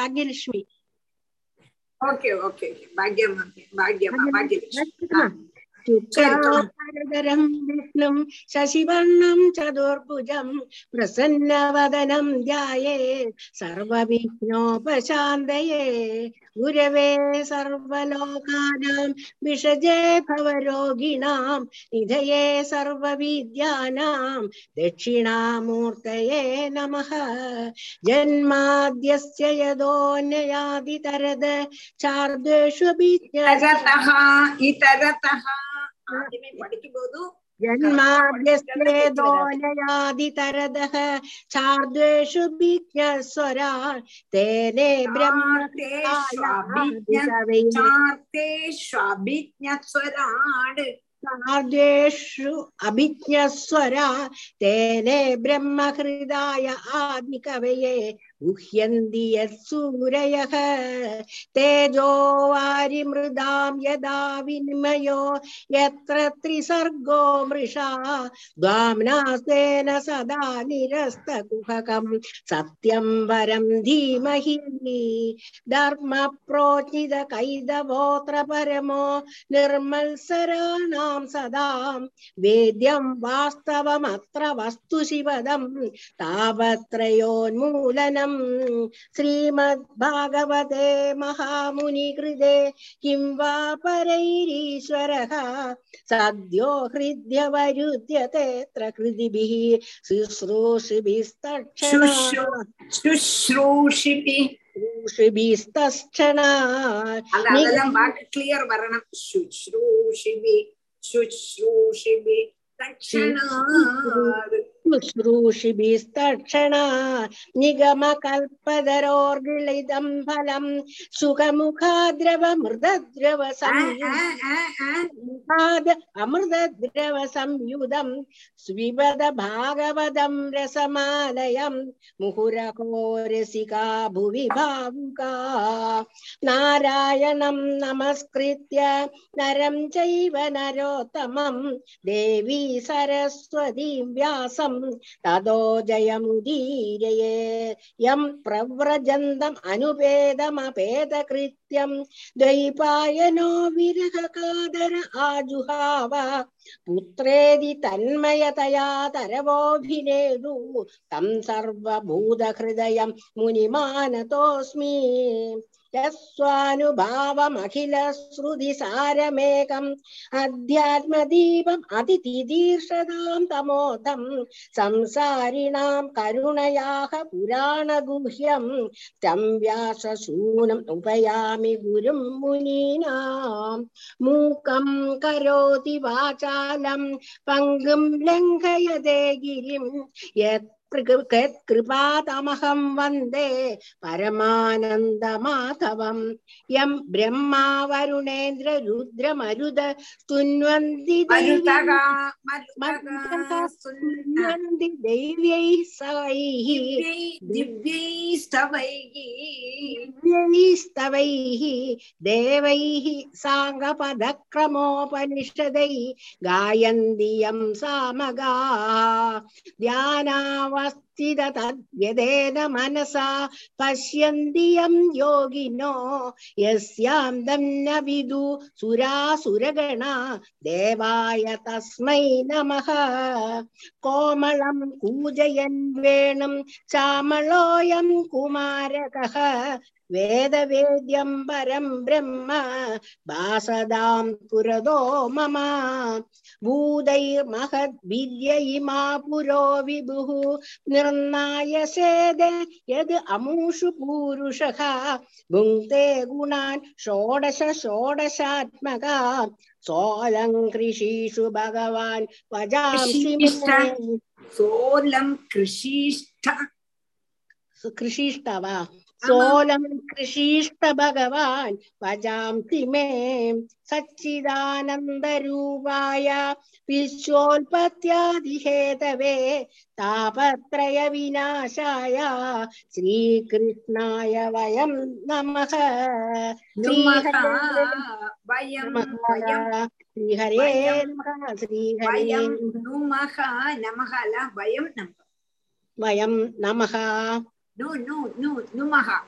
Bhagyalakshmi okay okay பாக்யம் பாக்யம் பாக்யலட்சுமி ശുക്ലാംബരധരം വിഷ്ണും ശശിവർണം ചതുർഭുജം പ്രസന്നവദനം ധ്യായേ സർവവിഘ്നോപശാന്തയേ ഗുരവേ സർവലോകാനാം വിഷജേ ഭവരോഗിണാം നിധയേ സർവവിദ്യാനാം ദക്ഷിണാമൂർത്തയേ നമഃ ജന്മാദ്യസ്യ യതോന്യയാദിതരത് ചാർദ്വേഷു தரதः இதரதः ஆദ്യമേ படிக்கும்போது ജന്മാദ്യസ്തേദോലയാദിതരതഃ ചാർദ്വേഷു വിജ്ഞസ്വരാ തേനെ ചാർത്തേഷ്വഭിജ്ഞസ്വരാട് ബ്രഹ്മാർദ്വേഷു അഭിജ്ഞസ്വരാ തേനെ ബ്രഹ്മഹൃദായ ആദികവയെ ഗുഹ്യന്തി യത്സൂരയഃ തേജോ വാരിമൃദാം യദാ വിനിമയോ യത്ര ത്രിസർഗോ മൃഷാ ദ്വാംനാസ്തേന സദാ നിരസ്തകുഹകം സത്യം വരം ധീമഹി ധർമ്മ പ്രോചിത കൈതവോത്ര പരമോ നിർമത്സരാണാം സദാ വേദ്യം വാസ്തവമത്ര വസ്തു ശിവദം താപത്രയോന്മൂലനം ശ്രീമദ്ഭാഗവതേ മഹാമുനികൃതേ കിം വാ പരൈരീശ്വരः സദ്യോ ഹൃദ്യവരുദ്യതേത്ര കൃതിഭിः ശുശ്രൂഷിഭിസ്തക്ഷണ சுஷ்ரூஷிபி ശുശ്രൂഷിഭിസ്തക്ഷണ அது அதெல்லாம் வாக்கு கிளியர் வரணும் சுஷ்ரூஷிபி சுஷ்ரூஷிபி தட்சணாது ശുശ്രൂഷിഭിസ്തക്ഷണ നിഗമകൽപ്പതരോർഗിളിതം ഫലം സുഖമുഖാദ്രവമൃതദ്രവ സംയുത അമൃതദ്രവ സംയുതം സ്വിപദ ഭാഗവതം രസമാലയം മുഹുരകോ രസികാ ഭുവി ഭാവുകാ നാരായണം നമസ്കൃത്യ നരം ചൈവ നരോത്തമം ദേവീ സരസ്വതീം വ്യാസം തതോ ജയമുദീരയേ യം പ്രവ്രജന്തം അനുപേതമപേതകൃത്യം ദ്വൈപായനോ വിരഹകാതര ആജുഹാവ പുത്രേതി തന്മയതയാ തരവോഭിനേദു തം സർവഭൂതഹൃദയം മുനിമാനതോസ്മി യസ്വാനുഭാവമഖിലശ്രുതിസാരമേകം അധ്യാത്മദീപം അതിതിദീർഷതാം തമോദം സംസാരിണാം കരുണയാഹ പുരാണഗുഹ്യം തം വ്യാസശൂനം ഉപയാമി ഗുരും മുനീനാം മൂകം കരോതി വാചാലം പങ്കും ലംഘയതേ ഗിരിം യത് കൃപാതമഹം വന്ദേ പരമാനന്ദമാധവം യം ബ്രഹ്മാ വരുണേന്ദ്ര രുദ്രമരുത സ്തുന്വന്തി மருதகா മരുതകാ மருதகா സ്തുന്വന്തി ദൈവൈ സൈഃ दिव्यैस्तवैः ദിവ്യൈസ്തവൈः ദേവൈः സാംഗപദക്രമോപനിഷദൈ ഗായന്തി യം സാമഗാ ധ്യാനാവസ്ഥിത തദ്വ്യദേന മനസാ പശ്യന്തി യം യോഗിനോ യസ്യാം ദം ന വിദു സുരാസുരഗണ ദേവായ തസ്മൈ നമഃ കോമളം കൂജയൻ വേണം ശ്യാമളോയം കുമാരകഃ വേദവേദ്യം പരം ബ്രഹ്മ ഭാസദാം പുരതോ മമ ഭൂതൈർമഹദ്വിദ്യ ഇമാ പുരോ വിഭുഃ നിർണായസേദ യത് അമൂഷു പൂരുഷഃ ഭുങ്ക്തേ ഗുണാൻ ഷോഡശ ഷോഡശാത്മക സോലങ്കൃഷീഷു ഭഗവാൻ വജാംസി कृषिष्ठ सोलं कृषिष्ठ കൃഷിഷ്ട വാ സോലം കൃഷിഷ്ട ഭഗവാൻ വജാംസി മേ സച്ചിദാനന്ദരൂപായ വിശ്വോൽപത്യാദിഹേതവേ താപത്രയ വിനാശായ ശ്രീകൃഷ്ണായ വയം നമഃ नुमः वयं वयं ശ്രീഹരേ വയം- നമഃ ശ്രീഹരേ वयं नुमः नमः अल वयं नमः വയം നമഃ नु नु नु नुमः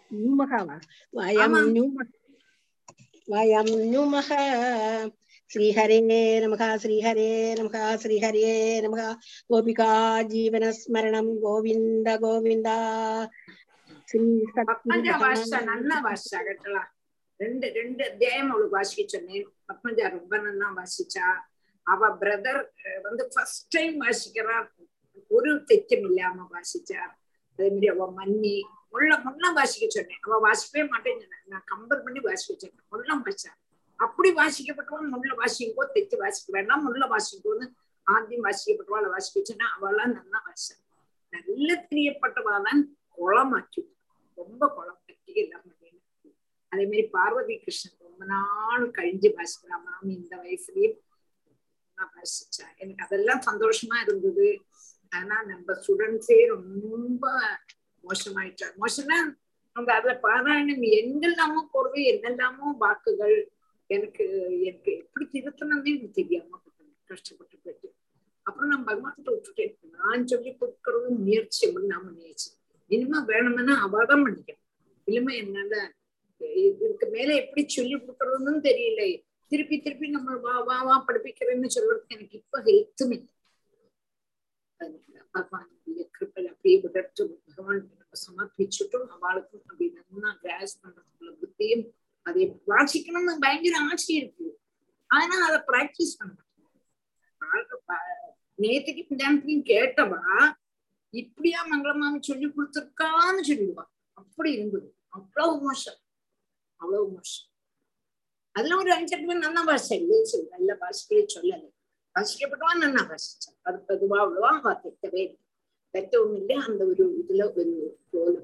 नुमः वा वयं आमाम्। नुमः वयं नुमः श्रीहरे नमः श्रीहरे नमः श्रीहरे नमः गोपिका जीवनस्मरणं गोविन्द गोविन्द श्री பத்மஜா பாஷா நல்ல பாஷா கேட்டலா ரெண்டு ரெண்டு அத்தியாயம் அவளுக்கு வாசிக்க சொன்னேன் பத்மஜா ரொம்ப நல்லா வாசிச்சா அவ பிரதர் வந்து ஃபர்ஸ்ட் டைம் வாசிக்கிறா ஒரு தெற்றும் இல்லாம வாசிச்சா அதே மாதிரி அவ மன்னி முள்ள முள்ள வாசிக்க சொன்னேன் அவ வாசிக்கவே மாட்டேன்னு சொன்னா. நான் கம்பேர் பண்ணி வாசிக்க சொன்னேன் முள்ள வாசிச்சா அப்படி வாசிக்கப்பட்டவன் முள்ள வாசிக்கும் போது தெச்சு வாசிக்க வேண்டாம் முள்ள வாசிக்கும் போது ஆദ്യം வாசிக்கப்பட்டவாளை வாசிக்க சொன்னா அவளாம் நல்லா வாசிச்சா நல்ல தெரியப்பட்டவாதான் குளமாக்கி ரொம்ப குழப்பத்தி எல்லாம் பண்ணிடுது அதே மாதிரி பார்வதி கிருஷ்ணன் ரொம்ப நாள் கழிஞ்சு வாசிக்கிறா மாமி இந்த வயசுலயும் நான் வாசிச்சா எனக்கு அதெல்லாம் சந்தோஷமா இருந்தது ஆனா நம்ம ஸ்டூடெண்ட்ஸே ரொம்ப மோசமாயிட்டா மோசம்னா அவங்க அதுல பாராயணம் எங்கெல்லாமோ போறது என்னெல்லாமோ வாக்குகள் எனக்கு எனக்கு எப்படி திருத்தணும்னே எனக்கு தெரியாம போயிட்டு, கஷ்டப்பட்டு போயிட்டு அப்புறம் நான் பகவான்கிட்ட விட்டுட்டேன் நான் சொல்லி கொடுக்கறது முயற்சி அப்படின்னு நான் முயற்சி இனிமே வேணும்னா அவதான் பண்ணிக்கணும் இனிமே என்னால இது- இதுக்கு மேல எப்படி சொல்லி கொடுக்கறதுன்னு தெரியல திருப்பி திருப்பி நம்ம வா வா வா படிப்பிக்கிறேன்னு சொல்றதுக்கு எனக்கு இப்ப ஹெல்த்தும் இல்லை அதனால பகவானுடைய கிருப்பையில அப்படியே விடட்டு பகவான் நம்ம சமர்ப்பிச்சுட்டும் அவளுக்கும் அப்படி நல்லா கிராஸ் பண்றதுக்குள்ள புத்தியும் அதை வாசிக்கணும்னு பயங்கர ஆசை இருக்கு ஆனா அதை பிராக்டிஸ் பண்ண மாட்டேன் ப- நேத்துக்கு பின்னாடியும் கேட்டவா இப்படியா மங்களமாமி சொல்லி கொடுத்துருக்கான்னு சொல்லிடுவா அப்படி இருந்தது அவ்வளவு மோசம் அவ்வளவு மோசம் அதுல ஒரு அஞ்சு பேர் நல்ல பாஷை இல்லையே சொல்லு நல்ல பாஷையே சொல்லலை பாஷிக்கப்பட்டவா நல்லா பாஷிச்சான் அது பொதுவா அவ்வளவா அவ தெட்டவே இல்லை தெட்டவும் இல்லை அந்த ஒரு இதுல ஒரு ரோல்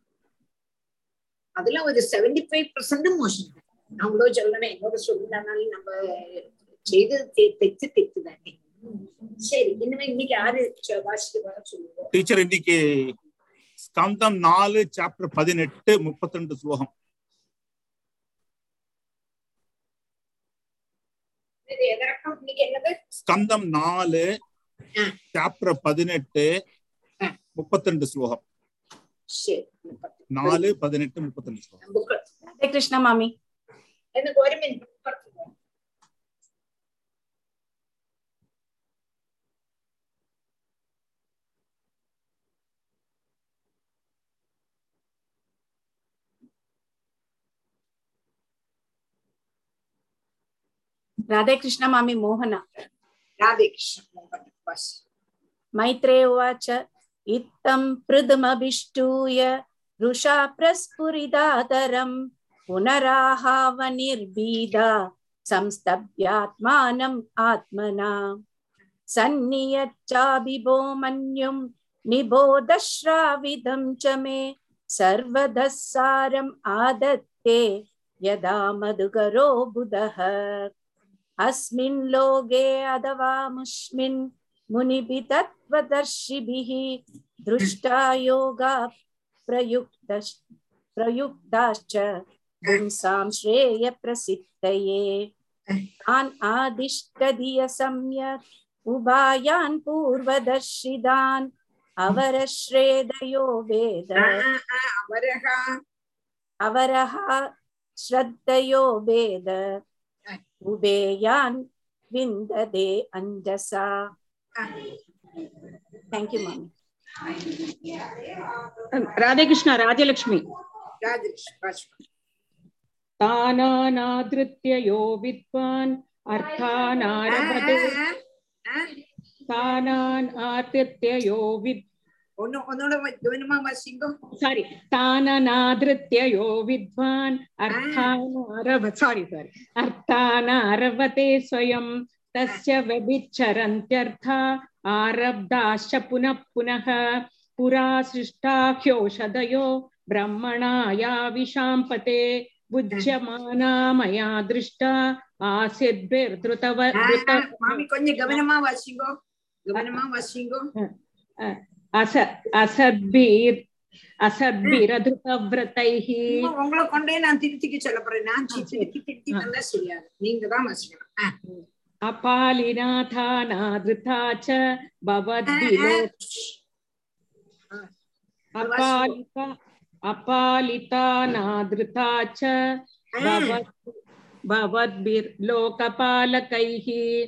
அதுல ஒரு செவன்டி ஃபைவ் பர்சன்ட் மோசம் தான் அவ்வளோ சொல்லணும் என்னோட சொல்லனாலும் நம்ம செய்தது தெ- தெத்து தெத்து தானே சரி இனிமே இன்னைக்கு யாரு சொ- வாசிக்க வர சொல்லுவோம் டீச்சர் இன்னைக்கு ஸ்கந்தம் நாலு சாப்டர் பதினெட்டு முப்பத்தி ரெண்டு ஸ்லோகம் இது எதற்கும் இன்னைக்கு என்னது ஸ்கந்தம் நாலு ஆ. சாப்டர் பதினெட்டு ஆ. முப்பத்தி ரெண்டு ஸ்லோகம் சரி நாலு பதினெட்டு முப்பத்தி ரெண்டு ஸ்லோகம் புக்கு ஹரே கிருஷ்ண மாமி எனக்கு ஒரு மினிட் राधे कृष्ण मामि मोहन ராதே கிருஷ்ணன் மோகன் வாசி मैत्रे उवाच इत्थं पृथमभिष्टूय रुषा प्रस्फुरिदातरम् पुनराहावनिर्भीदा संस्तभ्यात्मानम् आत्मना सन्नियच्चाभिभो मन्युं निबोधश्राविदं च मे सर्वदः सारम् आदत्ते यदा मधुकरो बुधः अस्मिन् लोके अथवा मुष्मिन् मुनिभिः तत्त्वदर्शिभिः दृष्टा योगा प्रयुक्त प्रयुक्ताश्च पुंसां श्रेयप्रसिद्धये तान् आदिष्टधिय सम्यक् उभायान् पूर्वदर्शिदान् अवरश्रेदयो वेद அவரகா अवरः श्रद्धयो वेद उभेयान् विन्दते अञ्जसा thank you mummy Radhe Krishna Rajalakshmi Rajesh வாசி தானாநாதிருத்திய யோ வித்வான் அர்த்தானாரபதே தானான் ஆதித்ய யோ வித் ஒன்னு ஒன்னோட கவனமா வாசிங்கோ சாரி தானநாதிருத்திய யோ வித்வான் அர்த்தானாரப சாரி சாரி அர்த்தானாரபதே ஸ்வயம் தஸ்ய व्यभिचरन्त्यर्था आरब्धाश्च पुनः पुनः पुरा सृष्टा ह्योषधयो ब्रह्मणाया विशाम्पते भुज्यमाना मया दृष्टा आसीद्भिर्धृतव धृत மாமி கொஞ்சம் கவனமா வாசிங்கோ கவனமா வாசிங்கோ अस असद्भिर् असद्भिरधृतव्रतैः இன்னும் உங்களை கொண்டே நான் திருத்திக்க சொல்ல போறேன் நான் தி- திருத்தி திருத்தி நல்லா சரியாது நீங்க தான் வாசிக்கணும் ஆ. अपालिनाथानाधृता च भवद्भिलो ஆ. अपालिका अपालिता नादृता च भवत् भवद्भिर्लोकपालकैः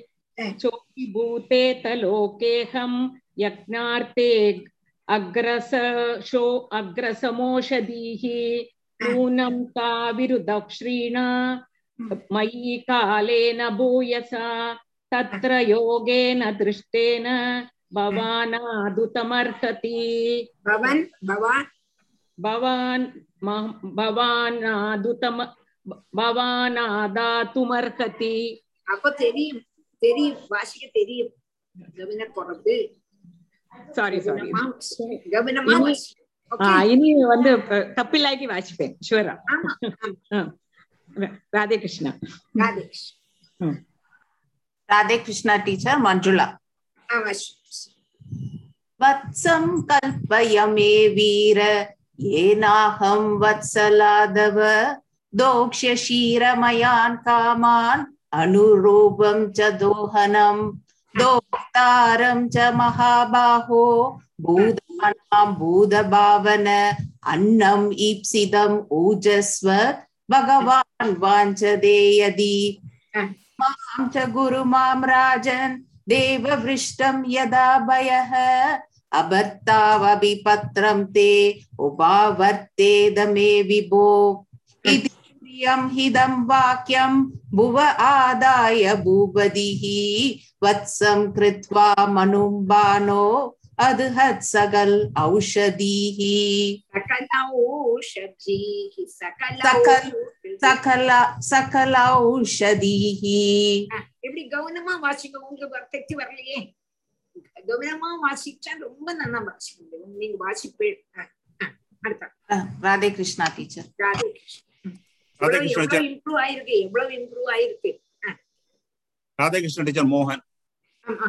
चोभिभूतेतलोकेऽहं यज्ञार्थे अग्रसशो अग्रसमोषधीः नूनं काविरुदक्षिणा मयि कालेन भूयसा तत्र योगेन दृष्टेन भवानादुतमर्हति பவன் பவான் भवान् म- भवानादुतम भवानादातुमर्हति அப்ப தெரியும் தெரியும் வாசிக்க தெரியும் கவன குறவு சாரி சாரி கவனமா கவனமா இனி- வாசி. ஆ, Okay? இனி வந்து அஹ், தப்பில்லாக்கி வாசிப்பேன் ஷுவரா ஆமா, ஆமா. ராதே கிருஷ்ணா ராதேஷ் राधे कृष्णा टीचर मंजुला ஆ, வாசி. वत्सं कल्पय मे वीर येनाहं वत्सलादव दोक्ष्य क्षीरमयान् कामान् अनुरूपं च दोहनं दोक्तारं च महाबाहो भूतानां भूतभावन अन्नम् ईप्सितम् ऊजस्व भगवान् वाञ्छते यदि मां च गुरु मां राजन् देववृष्टं यदा भयः अभर्तावपि पत्रं ते उपावर्तेद मे विभो इति प्रियं हिदं वाक्यं भुव आदाय भूपतिः वत्सं कृत्वा मनुम्बानो अदहत् सकल औषधीः சகல ஓஷதீஹி, சகல சகல- ஓஷதீஹி. सकल सकल औषधीः ஆ, எப்படி கவனமா வாசிங்க உங்க வ- தெத்தி வரலையே கவனமா வாசிச்சா ரொம்ப நல்லா வாசிக்க முடியும் நீங்க வாசிப்பேன் ஆ, ஆ, அடுத்த Radhe Krishna teacher Radhe Radhe Krishna teacher improve ஆயிருக்கு எவ்வளவு இம்ப்ரூவ் ஆயிருக்கு ஆ, ராதே கிருஷ்ண டீச்சர் மோகன் ஆமா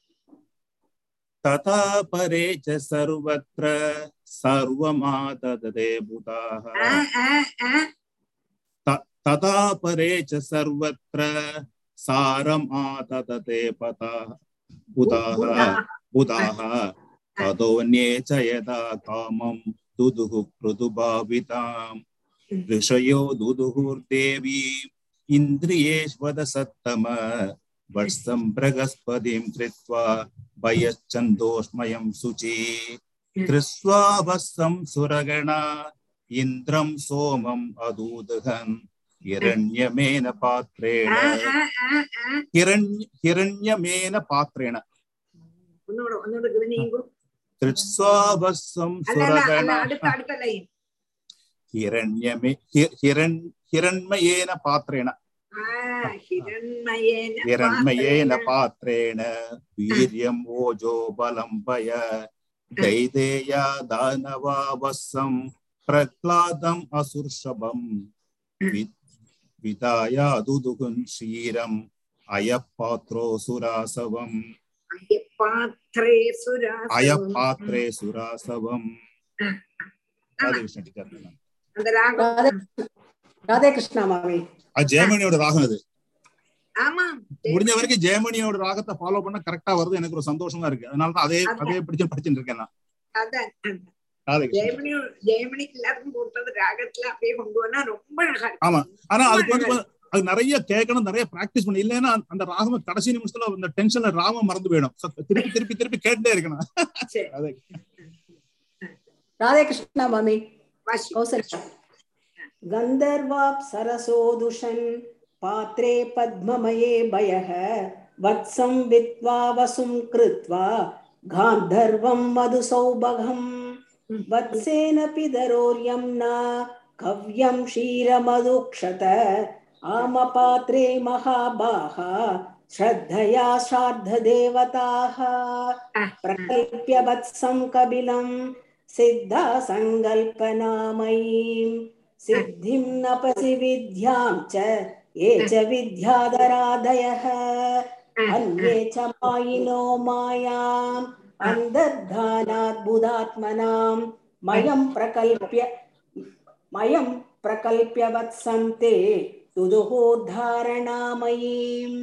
तथा परे च सर्वत्र सर्वमातदते भूताः ஆ, ஆ, ஆ. त- तथा परे च सर्वत्र सारमातदते पताः भूताः भूताः ततोऽन्ये च यदा कामं दुदुः पृथुभाविताम् ऋषयो दुदुहुर्देवीम् इन्द्रियेष्वदसत्तम वर्षं बृहस्पतिं कृत्वा भयश्चन्दोष्मयं शुचि कृत्वा वत्सं सुरगणा इन्द्रं सोमम् अदूदहन् हिरण्यमेन पात्रेण ஆ, ஆ, ஆ, ஆ. हिरण्य हिरण्यमेन पात्रेण ஒன்னோட ஒன்னோட கவனிங்க कृत्वा वत्सं அல்ல அல்ல, அல்ல सुरगणा அடுத்த அடுத்த லைன் हिरण्यमे हि- हिरण् हिरण्मयेन पात्रेण हिरण्मयेन हिरण्मयेन पात्रेण पात्रेण वीर्यम् ओजो बलं भय दैदेया दानवावसं प्रह्लादम् असुर्षभम् वि- विदाया दुदुहुन् क्षीरम् अयपात्रो सुरासवम् पात्रे सुरासवम्. अयपात्रे सुरासवम् ராதகிருஷ்ண டீச்சர் அந்த ராகம் ராதே- ராதே கிருஷ்ணா மாமி அது ஜெயமணியோட ராகம் அது ஆமா முடிஞ்ச வரைக்கும் ஜெயமணியோட ராகத்தை ஃபாலோ பண்ண கரெக்டா வருது எனக்கு ஒரு சந்தோஷமா இருக்கு அதனால தான் அதே அதான். அதே படிச்சு படிச்சுட்டு இருக்கேன் நான் அதான் அதான். ராதகிருஷ்ணன் ஜெயமணி ஜெயமணிக்கு எல்லாருக்கும் கொடுத்தது ராகத்துல அப்படியே கொண்டு வந்தா ரொம்ப அழகா இருக்கு. ஆமா. ஆனா அதுக்கு வந்து கொஞ்சம் அது நிறைய கேட்கணும் நிறைய பிராக்டிஸ் பண்ணணும் இல்லைன்னா அந்த ராகம் கடைசி நிமிஷத்துல அந்த டென்ஷன்ல ராகம் மறந்து போயிடும் So, திருப்பி திருப்பி திருப்பி கேட்டுட்டே இருக்கணும் சரி அதே ராதே கிருஷ்ணா மாமி வாசி कौसल्या गन्धर्वाप्सरसोदुषन् पात्रे पद्ममये भयः वत्सं विद्वा वसुं कृत्वा गान्धर्वं मधुसौभगम् वत्सेन पितरोर्यं न कव्यं क्षीरमधुक्षत आमपात्रे महाबाहा श्रद्धया श्राद्धदेवताः प्रकल्प्य वत्सं कपिलं सिद्धा सङ्कल्पनामयीं सिद्धिं नपसि विद्यां च ये च विद्याधरादयः अन्ये च मायिनो मायाम् अन्तर्धानाद्बुधात्मनां मयं प्रकल्प्य मयं प्रकल्प्य वत्सन्ते तुदुहोद्धारणामयीम्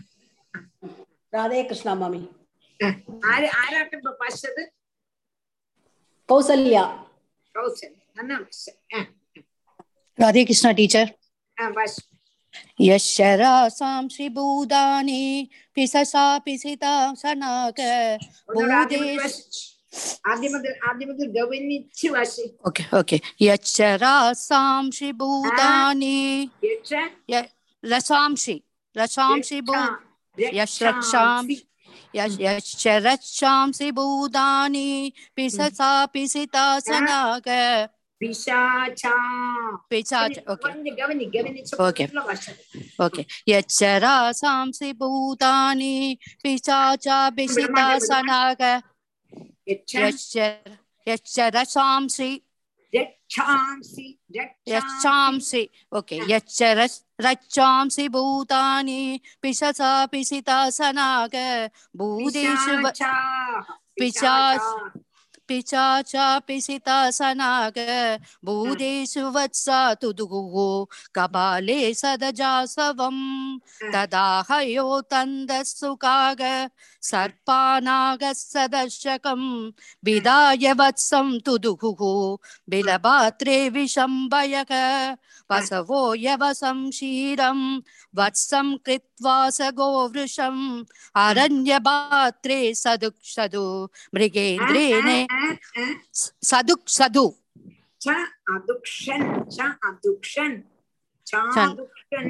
राधे कृष्णा मम्मी ആര് ആരാട്ട് ഇപ്പൊ വായിച്ചത് कौसल्या കൗസല്യ அண்ணா ஆ, राधे कृष्णा टीचर ஆ, வாசி यशरासां श्रीभूतानि पिससा पिसिता सनाक உன்னோட ஆദ്യം भूदेश வாசி ஆദ്യം മുതൽ ആദ്യം മുതൽ ഗവനിച്ച് വാசி ओके ओके यच्चरासां श्रीभूतानि യക്ഷ रसांसि रसांसि भू यश रक्षांसि यश- यश्च रक्षांसि भूतानि पिससा पिसिता सनाक പിശാചാ पिशाच ओके ഗവനി ഗവനി ഗവനിച്ച് Okay. ഫുള്ള ഭാഷ ओके यच्चरासांसि भूतानि पिशाचा पिसिता सनाक യക്ഷ यश्च यश्च रसांसि രക്ഷാംസി രക്ഷാംസി यच्छांसि ओके Ah. यच्च रस्- रच्चांसि भूतानि पिशसा पिसिता सनाग भूदेषु व- പിശാചാ പിശാച് पिशाचा पिसिता सनाग भूदेषु वत्सा तुदुः कपाले सदजासवम् तदा हयो तन्दस्सुकाग सर्पानागः सदर्शकं विदाय वत्सं तुदुः बिलपात्रे विशम्भयक वसवो यवसं क्षीरं वत्सं कृत्वा स गोवृषम् अरण्यपात्रे सदुक्षदु मृगेन्द्रेण सदुक्षदु ച അതുക്ഷൻ ച അതുക്ഷൻ ഷൻ. ചാതുക്ഷൻ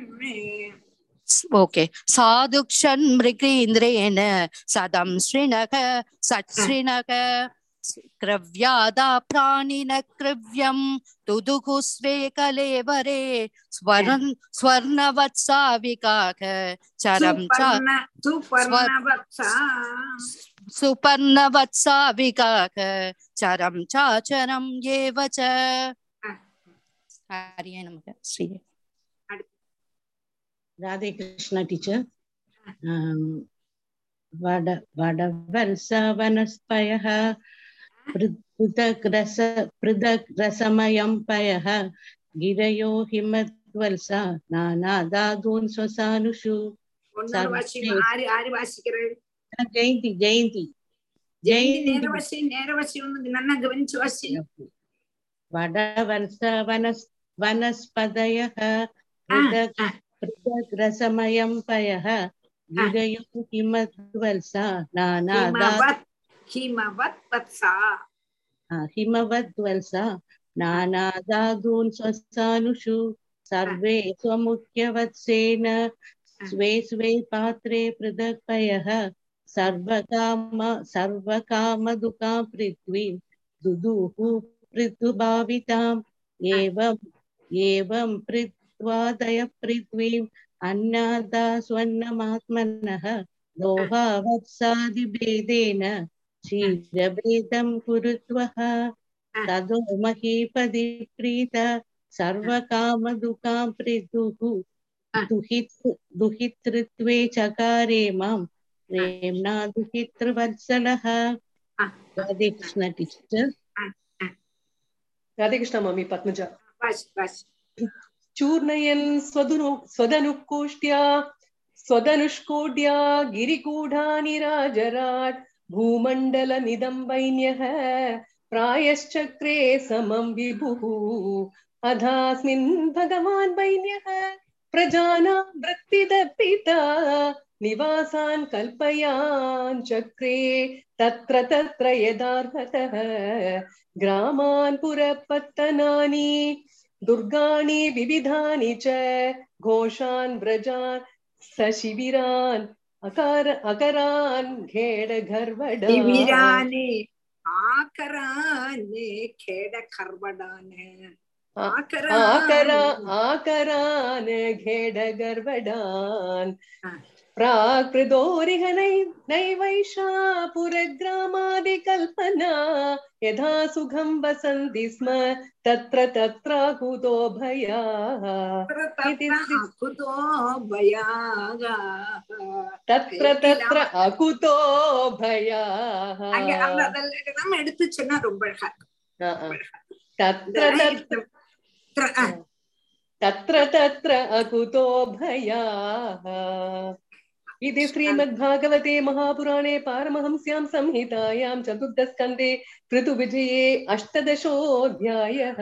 ओके साधुक्षन् मृगेन्द्रेण सदं शृणक सत्शृणक क्रव्यादा प्राणिन क्रव्यं तुदुः स्वे कलेवरे स्वर्ण स्वर्णवत्सा विकाक चरं च സുപർണ സുപർണവത്സ सुपर्णवत्सा विकाक चरं चाचरं एव च हरिये नमः श्री ராதே கிருஷ்ணா டீச்சர் வட வடவல்ச வனஸ்பயः पृथक् रस पृथक् रसमयं पयः गिरयो हिमद्वल्स नानादादून् स्वसानुषु ഒന്നോട് വാശി ആര് ആര് വാശിக்கிறேன் ஜெயந்தி ஜெயந்தி ജയന്തി നേരെ ஜெயந்தி വാശി നേരെ വാശി ഒന്ന് നന്നാ ഗവനിച്ച് വാശി वडवंश वनस् वनस्पतयः पृथक् पृथक् रसमयं पयः गिरयो हिमद्वल्स नानादा ഹിമവത് ഹിമവത് വത്സ हिमवद्वल्स नानादादून् स्वसानुषु सर्वे स्वमुख्यवत्सेन स्वे स्वे पात्रे पृथक् पयः सर्वकाम सर्वकामदुःखां पृथ्वीं दुदुः पृथुभाविताम् एवम् एवं पृथ्वादय पृथ्वीम् अन्नादा स्वर्णमात्मनः लोहावत्सादिभेदेन क्षीरभेदं कुरुत्वः तदो महीपदि प्रीत सर्वकामदुःखां पृथुः दुहित् दुहितृत्वे चकारे मां प्रेम्णा दुहितृवत्सलः राधे कृष्ण टीचर राधेकृष्ण मम्मी पद्मजा വാശി വാശി चूर्णयन् स्वदनु स्वदनुकोष्ट्या स्वदनुष्कोड्या गिरिकूढानिराजराट् भूमण्डलमिदं प्रायश्चक्रे समं विभुः अधास्मिन् भगवान् वैन्यः प्रजानां वृत्तिदपिता निवासान् कल्पयान् चक्रे तत्र तत्र यदार्हतः ग्रामान् पुरपत्तनानि दुर्गाणि विविधानि च घोषान् व्रजान् सशिबिरान् अकार अकरान् घेडगर्वडा ശിബിരാനെ ആകരാനെ ഖേട കർവടാന് आकरा आकरान् घेडगर्वडान् हा. प्राकृतोरिह नै नैवैषा पुरग्रामादिकल्पना यथा सुखं वसन्ति स्म तत्र तत्राकुतो भयाः इति श्री- അകുതോ ഭയാഗ तत्र तत्र अकुतो भयाः அங்க அந்த அதெல்லாம் நம்ம எடுத்து சொன்னா ரொம்ப அழகா இருக்கும். आ, आ. तत्र तत्र ത്ര- ആ, तत्र तत्र अकुतो भयाः इति श्रीमद्भागवते महापुराणे पारमहंस्यां संहितायां चतुर्थस्कन्धे ऋतुविजये अष्टदशोऽध्यायः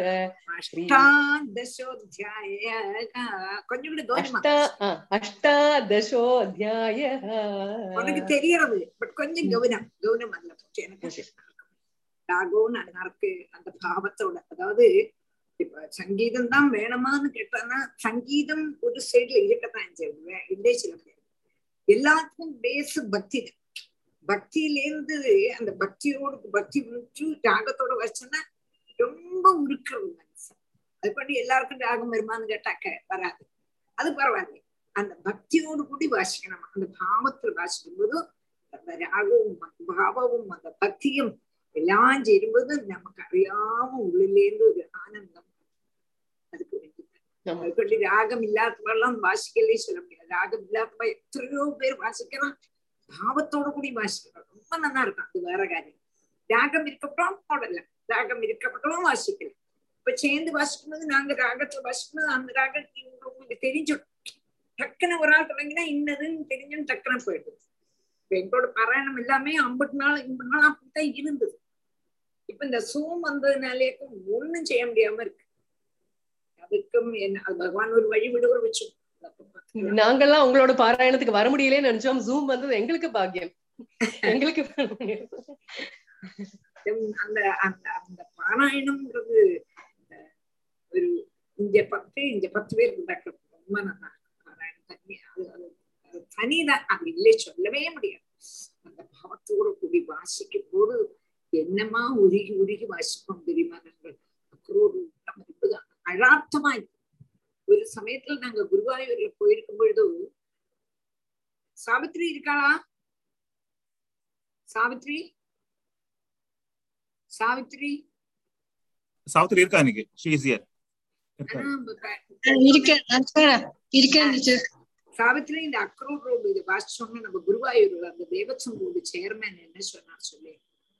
அஷ்டாதசோத்தியாய கொஞ்சம் கூட கவனமா अष्ट आ, अष्टादशोऽध्यायः உனக்கு தெரியறது பட் கொஞ்சம் கவனம் கவனம் அதுல போச்சு எனக்கு ராகோன்னு நல்லா இருக்கு அந்த பாவத்தோட அதாவது இப்ப சங்கீதம் தான் வேணுமான்னு கேட்டானா சங்கீதம் ஒரு சைடுல இருக்கத்தான் செய்யுது இல்லே சில பேர் எல்லாத்துக்கும் பேஸ் பக்தி தான் பக்தியிலேருந்து அந்த பக்தியோடு பக்தி முடிச்சு ராகத்தோட வச்சோன்னா ரொம்ப உருக்கிறது மனுஷன் அது பண்ணி எல்லாருக்கும் ராகம் வருமான்னு கேட்டாக்க வராது அது பரவாயில்ல அந்த பக்தியோடு கூடி வாசிக்கணும் அந்த பாவத்தில் வாசிக்கும் போது அந்த ராகവും பாவവും அந்த பக்தியும் எல்லாம் சேரும்போது நமக்கு அறியாம உள்ளிலேருந்து ஒரு ஆனந்தம் அதுக்கு வேண்டியது அதுபடி ராகம் இல்லாதவெல்லாம் வாசிக்கலே சொல்ல முடியாது ராகம் இல்லாதவ எத்தனையோ பேர் வாசிக்கிறான் பாவத்தோட கூடி வாசிக்கிறான் ரொம்ப நல்லா இருக்கும் அது வேற காரியம் ராகம் இருக்கப்பட்டும் போடல ராகம் இருக்கப்பட்டும் வாசிக்கலாம் இப்ப சேர்ந்து வாசிக்கும்போது நாங்க ராகத்துல வாசிக்கும்போது அந்த ராகம் உங்களுக்கு தெரிஞ்சிடும் டக்குன்னு ஒரு ஆள் தொடங்கினா இன்னதுன்னு தெரிஞ்சுன்னு டக்குன்னு போயிடுது இப்ப எங்களோட பாராயணம் எல்லாமே ஐம்பது நாள் ஐம்பது நாள் அப்படித்தான் இருந்தது இப்ப இந்த சூம் வந்ததுனாலே ஒண்ணும் செய்ய முடியாம இருக்கு அதுக்கும் என்ன அது பகவான் ஒரு வழி விடுவர் வச்சு நாங்கெல்லாம் உங்களோட பாராயணத்துக்கு வர முடியலன்னு நினைச்சோம் ஜூம் வந்தது எங்களுக்கு பாக்கியம் எங்களுக்கு வர முடியல. அந்த அந்த அந்த பாராயணம்ன்றது அஹ், ஒரு இங்க பத்து இங்க பத்து பேர் நடக்கிறது ரொம்ப நல்லா இருக்கு. பாராயணம் தனி அது அது அது தனிதான் அது இல்லை சொல்லவே முடியாது அந்த பாவத்தோடு கூடி வாசிக்கும் போது என்னமா உருகி உருகி வாசிப்போம் தெரியுமா நாங்கள் அக்கறோடு நம்ம இருப்பதுதான் அழார்த்தமா இருக்கு ஒரு சமயத்துல நாங்க குருவாயூர்ல போயிருக்கும் பொழுது சாவித்ரி இருக்காளா சாவித்ரி சாவித்ரி சாவித்திரி இருக்கா இன்னைக்கு ஷீசியர் ஆனா, ப- இருக்கேன் நான் இருக்கேன் டீச்சர் சாவித்ரி இந்த அக்ரூட் ரோடு இது வாசிச்சோம்னா நம்ம குருவாயூர்ல அந்த தேவசம் ரோடு சேர்மேன் என்ன சொன்னார் சொல்லி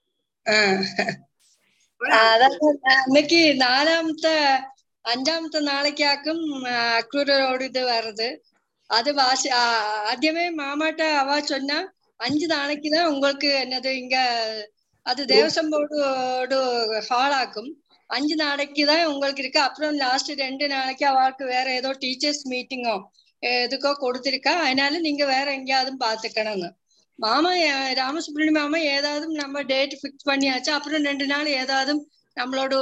അതായത് അമ്മക്ക് നാലാമത്തെ അഞ്ചാമത്തെ നാളേക്കാക്കും അക്രൂരോട് ഇത് വர்றது அது வாசி ஆ- ஆദ്യമേ மாமாட்ட அவ சொன்னா அஞ்சு நாளைக்கு தான் உங்களுக்கு என்னது இங்க அது தேவசம் போர்டு ஹால் ஆக்கும் அஞ்சு நாளைக்கு தான் உங்களுக்கு இருக்கு அப்புறம் லாஸ்ட் ரெண்டு நாளைக்கு அவளுக்கு வேற ஏதோ டீச்சர்ஸ் மீட்டிங்கோ எதுக்கோ கொடுத்திருக்கா அதனால நீங்க வேற எங்கேயாவது பாத்துக்கணும்னு மாமா ஏ- ராமசுப்ரமணிய மாமா ஏதாவது நம்ம டேட் ஃபிக்ஸ் பண்ணியாச்சு அப்புறம் ரெண்டு நாள் ஏதாவது நம்மளோட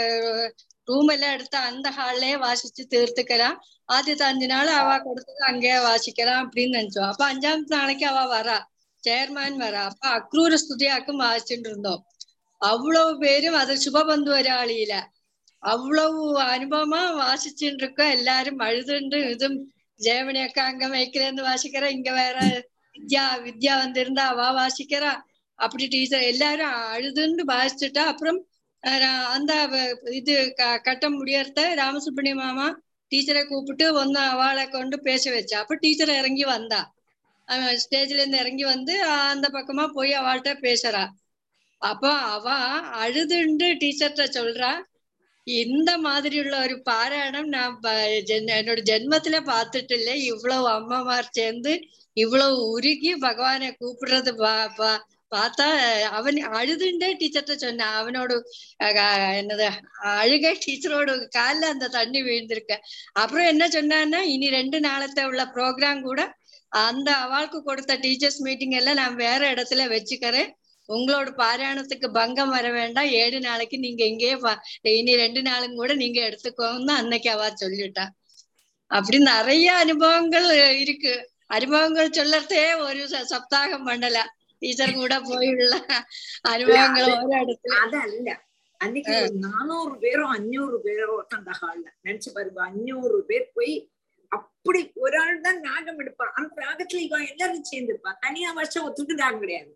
ரூம் எல்லாம் எடுத்து அந்த ஹால்லயே வாசிச்சு தீர்த்துக்கலாம் ஆദ്യത്തെ அஞ்சு நாள் அவ கொடுத்தது அங்கேயே வாசிக்கலாம் அப்படின்னு நினைச்சோம் அப்ப அஞ்சாமത്തെ நாளைக்கு அவ வரா சேர்மான் வரா அப்ப அக்ரூர ஸ்துதியாக்கும் வாசிச்சுட்டு இருந்தோம் அவ்வளவு பேரும் அது சுபபந்து ഒരാളിയില്ല அவ்வளவு அனுபவமா வாசிச்சுட்டு இருக்கோம் எல்லாரும் அழுதுண்டு இதும் ஜெயமணியக்கா அங்க வைக்கிறேன்னு வாசிக்கிறா இங்க வேற வித்யா வித்யா வந்திருந்தா அவ வாசிக்கிறா அப்படி டீச்சர் எல்லாரும் அழுதுண்டு வாசிச்சுட்டா அப்புறம் அஹ் ரா- அந்த வ- இது க- கட்டம் முடியறத ராமசுப்ரமணிய மாமா டீச்சரை கூப்பிட்டு ஒன்னு அவளை கொண்டு பேச வச்சா அப்ப டீச்சர் இறங்கி வந்தா ஸ்டேஜ்ல இருந்து இறங்கி வந்து அஹ் அந்த பக்கமா போய் அவள்கிட்ட பேசுறா அப்ப அவ அழுதுண்டு டீச்சர்கிட்ட சொல்றா இந்த மாதிரி உள்ள ஒரு பாராயணம் நான் ப- ஜென்- என்னோட ஜென்மத்துல பார்த்துட்டு இல்லை இவ்வளவு அம்மாமார் சேர்ந்து இவ்வளவு உருகி பகவானை கூப்பிடுறது பா பா- பார்த்தா அவன் அழுதுண்டே டீச்சர்கிட்ட சொன்னான் அவனோட அஹ், என்னது அழுகை டீச்சரோட கால்ல அந்த தண்ணி விழுந்திருக்க அப்புறம் என்ன சொன்னான்னா இனி ரெண்டு நாளത്തെ உள்ள ப்ரோக்ராம் கூட அந்த அவளுக்கு கொடுத்த டீச்சர்ஸ் மீட்டிங் எல்லாம் நான் வேற இடத்துல வச்சுக்கிறேன் உங்களோட பாராயணத்துக்கு பங்கம் வர வேண்டாம் ஏழு நாளைக்கு நீங்க இங்கேயே பா- இனி ரெண்டு நாளும் கூட நீங்க எடுத்துக்கோன்னு அன்னைக்கு அவ சொல்லிட்டா அப்படி நிறைய அனுபவங்கள் இருக்கு அனுபவங்கள் சொல்லறதே ஒரு ச- சப்தாகம் பண்ணல டீச்சர் கூட போயுள்ள அனுபவங்கள் அது- ஒரு இடத்துல அதல்ல அன்னைக்கு ஒரு நானூறு பேரோ அஞ்சூறு பேரோ அந்த ஹால்ல நினைச்சு பாருங்க அஞ்சூறு பேர் போய் அப்படி ஒரு ஆள் தான் ராகம் எடுப்பா அந்த ராகத்துல இவன் எல்லாரும் சேர்ந்துருப்பா தனியா வருஷம் ஒத்துக்கு ராகம் கிடையாது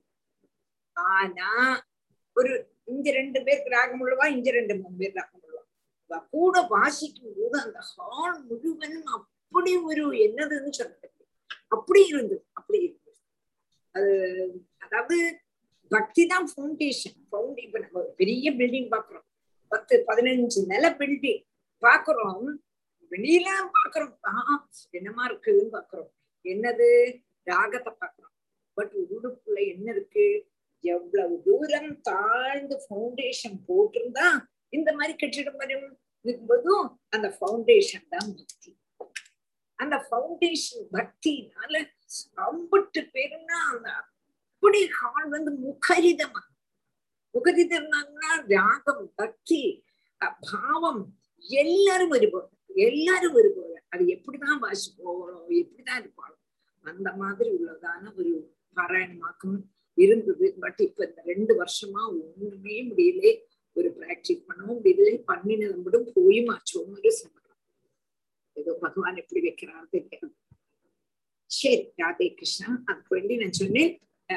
ஆனா ஒரு இங்க ரெண்டு பேருக்கு ராகம் உள்ளவா இங்க ரெண்டு மூணு பேர் ராகம் உள்ளவா இவ கூட வாசிக்கும் போது அந்த ஹால் முழுவதும் அப்படி ஒரு என்னதுன்னு சொல்றது அப்படி இருந்தது அப்படி இருந்தது அது அதாவது பக்தி தான் ஃபவுண்டேஷன் ஃபவுண்ட் இப்ப நம்ம ஒரு பெரிய பில்டிங் பாக்குறோம் பத்து பதினஞ்சு நில பில்டிங் பாக்குறோம் வெளியில பாக்குறோம் ஆஹ் என்னமா இருக்குதுன்னு பாக்குறோம் என்னது ராகத்தை பார்க்கிறோம் பட் உள்ளுக்குள்ள என்ன இருக்கு எவ்வளவு தூரம் தாழ்ந்து ஃபவுண்டேஷன் போட்டிருந்தா இந்த மாதிரி கட்டிடம் வரும் இருக்கும்போதும் அந்த ஃபவுண்டேஷன் தான் பக்தி அந்த ஃபவுண்டேஷன் பக்தினால அம்பிட்டு பேருன்னா அந்த அப்படி ஹால் வந்து முகரிதமா முகரிதம்னா ராகம் பக்தி அஹ் பாவம் எல்லாரும் ഒരുപോലെ எல்லாரும் ഒരുപോലെ அது எப்படிதான் வாசி போகிறோம் எப்படிதான் இருப்பாளோ அந்த மாதிரி உள்ளதான ஒரு பாராயணமாக்கம் இருந்தது பட் இப்ப இந்த ரெண்டு வருஷமா ஒண்ணுமே முடியல ஒரு பிராக்டிஸ் பண்ணவும் முடியல பண்ணினது மட்டும் போய் மாச்சோன்னு ஒரு சம்பளம் ஏதோ பகவான் எப்படி வைக்கிறாரு தெரியாது சரி ராதே கிருஷ்ணா அதுக்கு வேண்டி நான் சொன்னேன்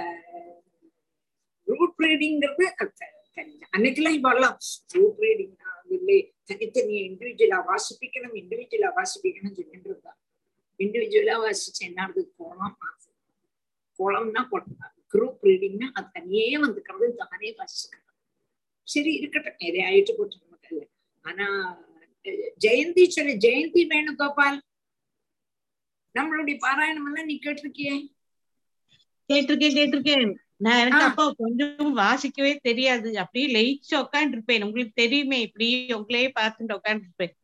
ரூட் ரீடிங்கிறது அன்னைக்கெல்லாம் இப்பெல்லாம் ரூட் ரீடிங் இல்லை தனித்தனியா இண்டிவிஜுவலா வாசிப்பிக்கணும் இண்டிவிஜுவலா வாசிப்பிக்கணும் சொல்லிட்டு இருந்தா இண்டிவிஜுவலா வாசிச்சு என்ன ஆகுது கோலம் கோலம்னா குரூப் ரீடிங்னா அது தனியே வந்துக்கிறது தானே வாசிக்கிறது சரி இருக்கட்டும் நிறைய ஆயிட்டு போட்டு நமக்கு ஆனா ஜெயந்தி சொல்லு ஜெயந்தி வேணுகோபால் நம்மளுடைய பாராயணம் எல்லாம் நீ கேட்டிருக்கியே கேட்டிருக்கேன் கேட்டிருக்கேன் நான் எனக்கு அப்போ கொஞ்சம் வாசிக்கவே தெரியாது அப்படியே லெயிச்சு உட்காந்து இருப்பேன் உங்களுக்கு தெரியுமே இப்படி உங்களையே பார்த்துட்டு உட்காந்து இருப்பேன்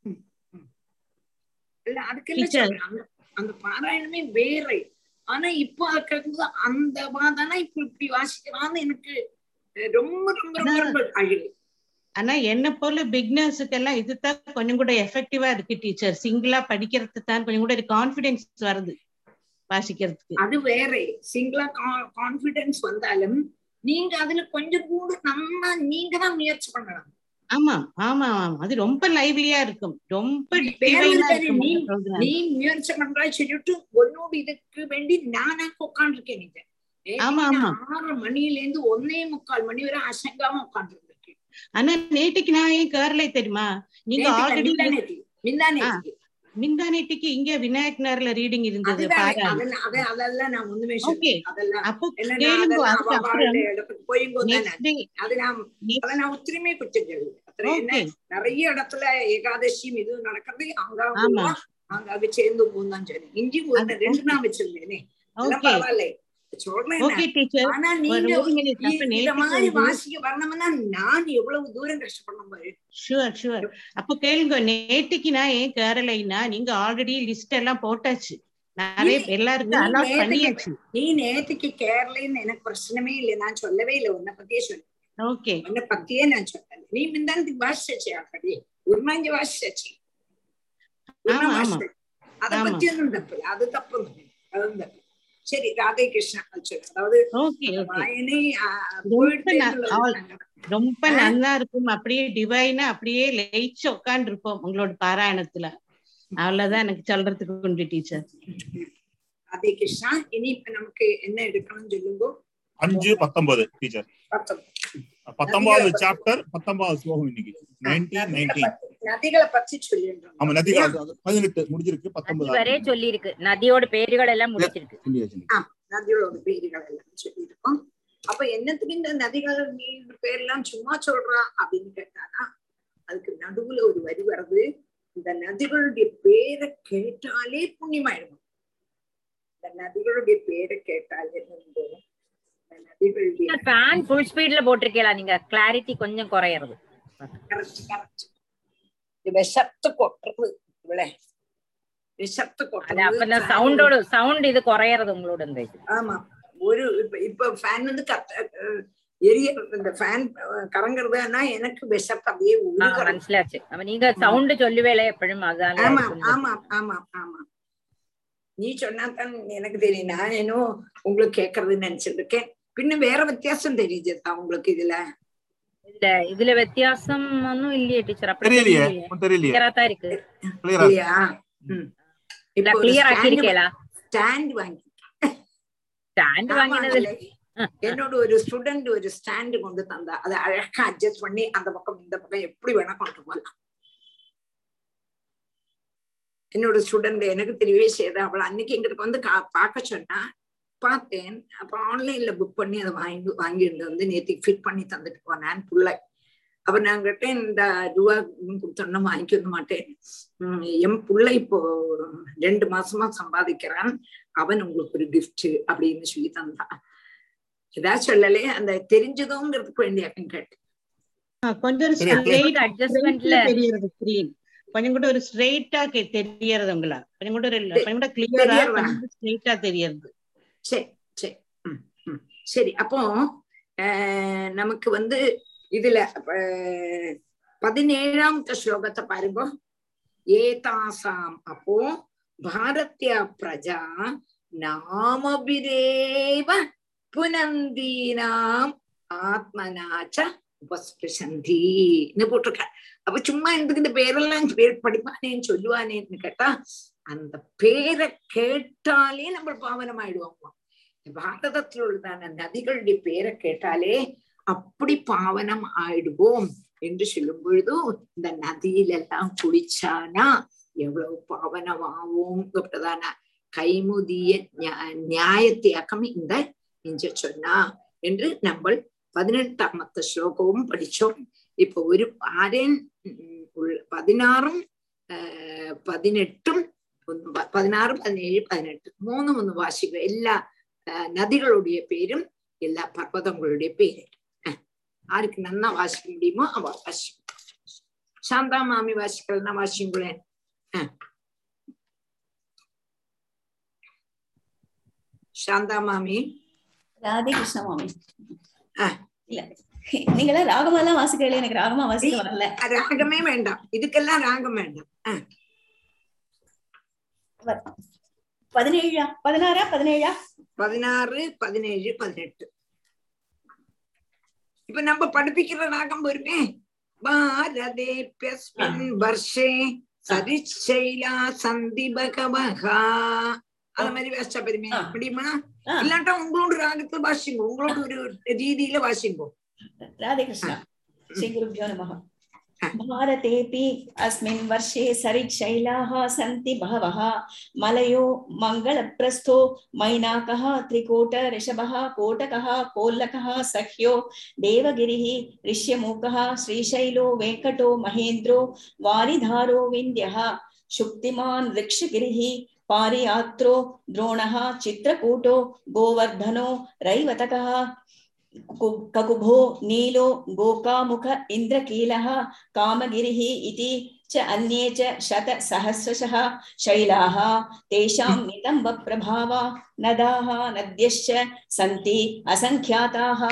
இல்ல அதுக்கெல்லாம் சொல்றேன் அந்த அந்த பாராயணமே வேற ஆனா இப்போ கேட்கும்போது அந்த வாதானா இப்ப இப்படி வாசிக்கிறான்னு எனக்கு ரொம்ப ரொம்ப ரொம்ப அழகு ஆனா என்ன போல பிக்னர்ஸுக்கு எல்லாம் இதுதான் கொஞ்சம் கூட எஃபெக்டிவா இருக்கு டீச்சர் சிங்கிளா படிக்கிறது தான் கொஞ்சம் கூட கான்பிடன்ஸ் வருது வாசிக்கிறதுக்கு அது வேற சிங்கிளா கான்பிடன்ஸ் வந்தாலும் நீங்க அதுல கொஞ்சம் கூட நம்ம நீங்க தான் முயற்சி பண்ணலாம் ஆமா ஆமா ஆமா அது ரொம்ப லைவ்லியா இருக்கும் ரொம்ப நீ முயற்சி பண்றா சொல்லிட்டு உன்னோட இதுக்கு வேண்டி நானா உட்காந்துருக்கேன் நீங்க ஆமா ஆமா ஆறு மணில இருந்து ஒன்னே முக்கால் மணி வரை அசங்காம உட்காந்துருக்கேன் ஆனா நேற்றுக்கு நான் ஏன் கேரளை தெரியுமா நீங்க ஆல்ரெடி மிந்தானேட்டிக்கு இங்க விநாயக் நகர்ல ரீடிங் இருந்தது அதெல்லாம் நான் ஒண்ணுமே அப்போ கேளுங்க அதுக்கு அப்புறம் நான் ஒத்துரிமை குற்றம் நிறைய இடத்துல ஏகாதசியும் இது நடக்கிறது அங்க அங்க சேர்ந்து போந்தான் சரி இஞ்சி ஒரு ரெண்டு நாள் வச்சிருந்தேனே பரவாயில்ல ஆனா நீங்க இந்த மாதிரி வாசிக்க வரணும்னா நான் எவ்வளவு தூரம் கஷ்டப்படணும் பாரு ஷுவர் ஷுவர் அப்ப கேளுங்க நேற்றுக்கு நான் ஏன் கேரளைனா நீங்க ஆல்ரெடி லிஸ்ட் எல்லாம் போட்டாச்சு நிறைய எல்லாருக்கும் அலாட் பண்ணியாச்சு நீ நேற்றுக்கு கேரளைன்னு எனக்கு பிரச்சனமே இல்லை நான் சொல்லவே இல்லை உன்னை பத்தியே சொன்னேன் ஓகே உன்னை பத்தியே நான் சொன்னேன் நீ மிந்தானத்துக்கு வாசிச்சாச்சு ஆல்ரெடி உருமாஞ்சி வாசிச்சாச்சு அதை பத்தி ஒன்றும் தப்பு அது தப்பு அதுவும் தப்பு சரி ராதே கிருஷ்ணா அதாவது ரொம்ப நல்லா இருக்கும் அப்படியே டிவைனா அப்படியே லயிச்சு உட்காந்து இருப்போம் உங்களோட பாராயணத்துல அவ்வளவுதான் எனக்கு சொல்றதுக்கு உண்டு டீச்சர் ராதே கிருஷ்ணா இனி இப்ப நமக்கு என்ன எடுக்கணும்னு சொல்லுங்க அஞ்சு பத்தொன்பது டீச்சர் பத்தொன்பதாவது சாப்டர் பத்தொன்பதாவது ஸ்லோகம் இன்னைக்கு நைன்டீன் நைன்டீன் நதிகளை பத்தி சொல்லிடுறோம் ஆமா நதிகள் பதினெட்டு முடிஞ்சிருக்கு பத்தொன்பது வரை சொல்லி இருக்கு நதியோட பேர்கள் எல்லாம் முடிச்சிருக்கு நதிகளோட பேர்கள் எல்லாம் சொல்லியிருக்கோம் அப்ப என்னத்துக்கு இந்த நதிகள் பேர்லாம் சும்மா சொல்றா அப்படின்னு கேட்டானா அதுக்கு நடுவுல ஒரு வரி வருது இந்த நதிகளுடைய பேரை கேட்டாலே புண்ணியமாயிடும் இந்த நதிகளுடைய பேரை கேட்டாலே போதும் ஃபேன் ஃபுல் ஸ்பீட்ல போட்டிருக்கீங்களா நீங்க கிளாரிட்டி கொஞ்சம் குறையறது விஷத்து கொட்டுறது இவ்வளே விஷத்து அது அப்ப இந்த சவுண்டோட சவுண்ட் இது குறையறது உங்களோட இந்த இது ஆமா ஒரு இப்ப இப்ப ஃபேன் வந்து கத்த எரிய இந்த ஃபேன் கறங்குறதுனா எனக்கு விஷத்து அப்படியே മനസ്സിലാச்சு அப்ப நீங்க சவுண்ட் சொல்லுவேல எப்பவும் அதான் ஆமா ஆமா ஆமா ஆமா நீ சொன்னாதான் எனக்கு தெரியும் நான் இன்னும் உங்களுக்கு கேக்குறதுன்னு நினைச்சிட்டு இருக்கேன் பின்ன வேற வித்தியாசம் தெரியுது உங்களுக்கு இதுல இதுல இதுல வித்தியாசம் ஒன்னும் இல்லையே டீச்சர் தெரியலையே தெரியலையே தான் இருக்கு இல்லையா இல்ல கிளியர் ஆக்கிருக்கேலா ஸ்டாண்ட் வாங்கி ஸ்டாண்ட் வாங்கினது என்னோட ஒரு ஸ்டூடெண்ட் ஒரு ஸ்டாண்ட் கொண்டு தந்தா அதை அழகா அட்ஜஸ்ட் பண்ணி அந்த பக்கம் இந்த பக்கம் எப்படி வேணா கொண்டு போகலாம் என்னோட ஸ்டூடெண்ட் எனக்கு தெரியவே செய்யுது அவள் அன்னைக்கு எங்களுக்கு வந்து பார்க்க சொன்னா பார்த்தேன் அப்ப ஆன்லைன்ல புக் பண்ணி அதை வாங்கி வாங்கிட்டு வந்து நேற்றுக்கு ஃபிட் பண்ணி தந்துட்டு போனேன் புள்ள அப்ப நான் கேட்டேன் இந்த ரூபா கொடுத்தோன்னா வாங்கிக்க மாட்டேன் உம் என் புள்ள இப்போ ரெண்டு மாசமா சம்பாதிக்கிறான் அவன் உங்களுக்கு ஒரு கிஃப்ட் அப்படின்னு சொல்லி தந்தான் ஏதாவது சொல்லலே அந்த தெரிஞ்சதுங்கிறதுக்கு வேண்டியாக்கும் கேட்டேன் ஆ, கொஞ்சம் ஒரு சரி, அப்படியே. straight- adjustmentல. straight-ல தெரியறது screen. கொஞ்சம் கூட ஒரு ஸ்ட்ரெயிட்டா தெரியறது உங்களா கொஞ்சம் கூட ஒரு இல்ல, தெ- கொஞ்சம் கூட கிளியரா தெரியறதா? ஸ்ட்ரெயிட்டா தெரியறது சரி சரி ம், ம். சரி அப்போ அஹ், நமக்கு வந்து இதுல அஹ், பதினேழாமത്തെ ஸ்லோகத்தை பாருங்க ஏதாசாம் அப்போ பாரத்யா பிரஜா நாமபிரேவ புனந்தீனாம் ஆத்மனாச்ச உபஸ்பிருஷந்தின்னு போட்டிருக்க அப்ப சும்மா எதுக்கு இந்த பேரெல்லாம் பேர் படிப்பானேன்னு சொல்லுவானேன்னு கேட்டா அந்த பேரை கேட்டாலே நம்ம பாவனம் ஆயிடுவோம் பாரதத்தில் உள்ளதான நதிகளுடைய பேரை கேட்டாலே அப்படி பாவனம் ஆயிடுவோம் என்று சொல்லும் பொழுது இந்த நதியிலெல்லாம் குளிச்சானா எவ்வளவு பாவனமாவோம் அப்படிதான கைமுதிய ஞா- நியாயத்தியாக்கம் இந்த இஞ்ச சொன்னா என்று நம்ம பதினெட்டாமത്തെ ஸ்லோகവും படிச்சோம் ഇപ്പൊ ഒരു ആരൻ പതിനാറും ആഹ് പതിനെട്ടും ഒന്ന് പ- പതിനാറ് പതിനേഴ് പതിനെട്ട് മൂന്നും ഒന്ന് വാശിക്കുക എല്ലാ ആഹ് നദികളുடைய പേരും എല്ലാ പർവ്വതങ്ങളുടെ പേര് ആഹ് ആർക്ക് നന്നാ വാശിக்க முடியுமோ அவ வாசி சாந்தா மாமி வாசிக்கலன்னா வாசிங்களேன் ஆஹ் சாந்தா மாமி ராதே கிருஷ்ண மாமி ஆ. இல்ல நீங்கள ராகமெல்லாம் வாசிக்கல எனக்கு ராகமா வாசிக்க வரல ராகமே வேண்டாம் இதுக்கெல்லாம் ராகம் வேண்டாம் ஆஹ் பதினேழா பதினாறா பதினேழா பதினாறு பதினேழு பதினெட்டு இப்ப நம்ம படிப்பிக்கிற ராகம் வருமே பாரதேபியஸ்மின் வர்ஷே சரிச்சைலா சந்தி பகவகா அந்த மாதிரி வாசிச்சா பெருமை ஆ. முடியுமா ஆ. இல்லாட்டா உங்களோட ராகத்துல வாசிங்கோ உங்களோட ஒரு ரீதியில வாசிங்கோ ராதே கிருஷ்ண ஸ்ரீ குருभ्यो नमः भारतेऽपि अस्मिन् वर्षे सरिच्छैलाः सन्ति बहवः मलयो मङ्गलप्रस्थो मैनाकः त्रिकोट ऋषभः कोटकः कोल्लकः सह्यो देवगिरिः ऋष्यमूकः श्रीशैलो वेङ्कटो महेन्द्रो वारिधारो विन्द्यः शुक्तिमान् ऋक्षगिरिः पारियात्रो द्रोणः चित्रकूटो गोवर्धनो रैवतकः कु- ककुभो नीलो गोकामुख इन्द्रकीलः कामगिरिः इति च अन्ये च शतसहस्रशः शैलाः तेषां नितम्बप्रभावा नदाः नद्यश्च सन्ति असङ्ख्याताः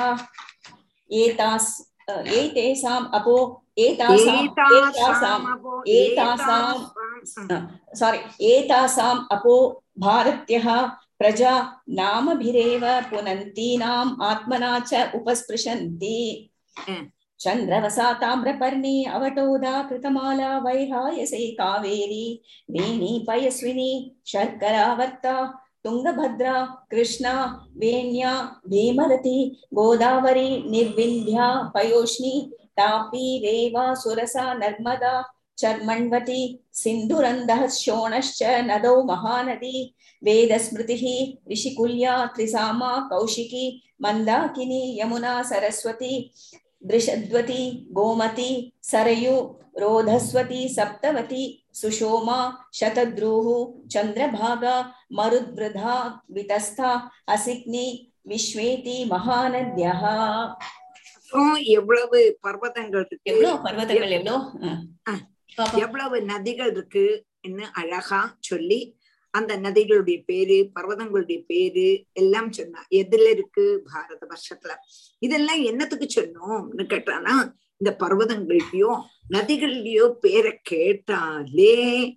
एतास् अ, एतेषाम् अपो एतासाम् एतासाम् ஏதாசாமபோ एतासाम् ஏதாசாம். सारी एतासाम् अपो भारत्यः प्रजा नामभिरेव पुनन्तीनाम् आत्मना च उपस्पृशन्ति ம். चन्द्रवसा ताम्रपर्णी अवटोदा कृतमाला वैहायसे कावेरी वेणी पयस्विनी शर्करावर्ता तुङ्गभद्रा कृष्णा वेण्या भीमरती गोदावरी निर्विन्ध्या पयोष्णी तापी रेवा सुरसा नर्मदा चर्मण्वती सिन्धुरन्धः शोणश्च नदौ महानदी वेदस्मृतिः ऋषिकुल्या त्रिसामा कौशिकी मन्दाकिनी यमुना सरस्वती दृशद्वती गोमती सरयु रोधस्वती सप्तवती सुषोमा शतद्रुः चन्द्रभागा मरुद्वृधा वितस्था असिग्नि विश्वेति महानद्यः அப்புறம் எவ்வளவு பர்வதங்கள் இருக்கு எவ்வளோ பர்வதங்கள் எவ்வளோ ஆ. எவ்வளவு நதிகள் இருக்கு அழகா சொல்லி அந்த நதிகளுடைய பேரு பர்வதங்களுடைய பேரு எல்லாம் சொன்னா எதுல இருக்கு பாரத வருஷத்துல இதெல்லாம் என்னத்துக்கு சொன்னோம்னு கேட்டானா இந்த பர்வதங்கள்லயோ நதிகள்லயோ பேரை கேட்டாலே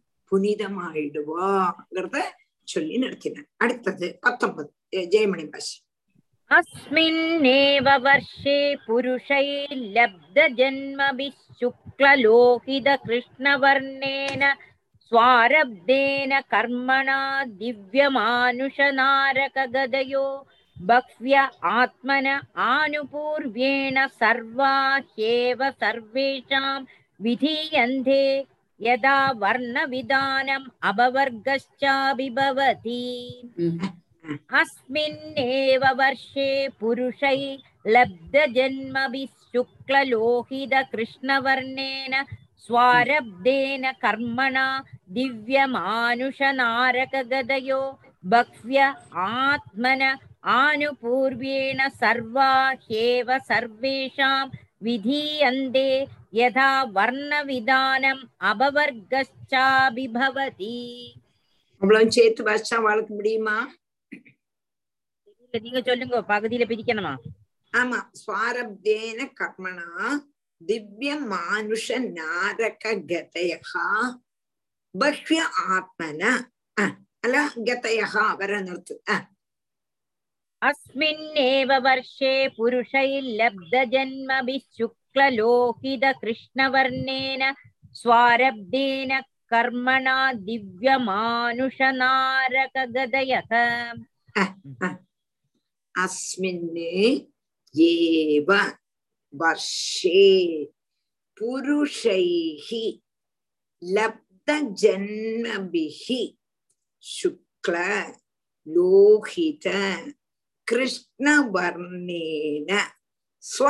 புனிதமாயிடுவாங்கிறத சொல்லி நிறுத்தினேன் அடுத்தது பத்தொன்பது எ- ஜெயமணி பாஷ் अस्मिन्नेव वर्षे पुरुषैर्लब्धजन्मभिः शुक्ललोहितकृष्णवर्णेन स्वारब्धेन कर्मणा दिव्यमानुषनारकगदयो बह्व्य आत्मन आनुपूर्व्येण सर्वा ह्येव सर्वेषां विधीयन्ते यदा वर्णविधानम् अभवर्गश्चाभिभवति अस्मिन्नेव वर्षे पुरुषै लब्धजन्मभिः शुक्ललोहितकृष्णवर्णेन स्वारब्धेन कर्मणा दिव्यमानुषनारकगदयो बह्व्य आत्मन आनुपूर्व्येण सर्वा ह्येव सर्वेषां विधीयन्ते यथा वर्णविधानम् अபவர்க்கச்சாபிபவதி அவ்வளவு சேர்த்து வாசிச்சா வாழ்க்க முடியுமா இல்ல, நீங்க சொல்லுங்க பகுதியில பிரிக்கணுமா ஆமா ஸ்வாரப்தேன கர்மணா திவ்ய மானுஷ நாரக கதயா பஹ்ய ஆத்மன அஹ், அல்ல கதயா வர நிறுத்து அஹ், अस्मिन्नेव वर्षे पुरुषैर्लब्धजन्मभिः शुक्ललोहितकृष्णवर्णेन स्वारब्धेन कर्मणा दिव्यमानुषनारकगदयः அஸ்மின்னு ஏவ வர்ஷே புருஷைஹி லப்த ஜன்மபிஹி சுக்ல லோகித கிருஷ்ணவர்ணேன ஸ்வ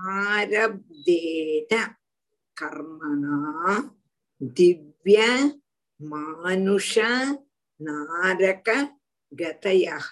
ஆரப்தேன கர்மணா திவ்ய மானுஷ நாரக கதயः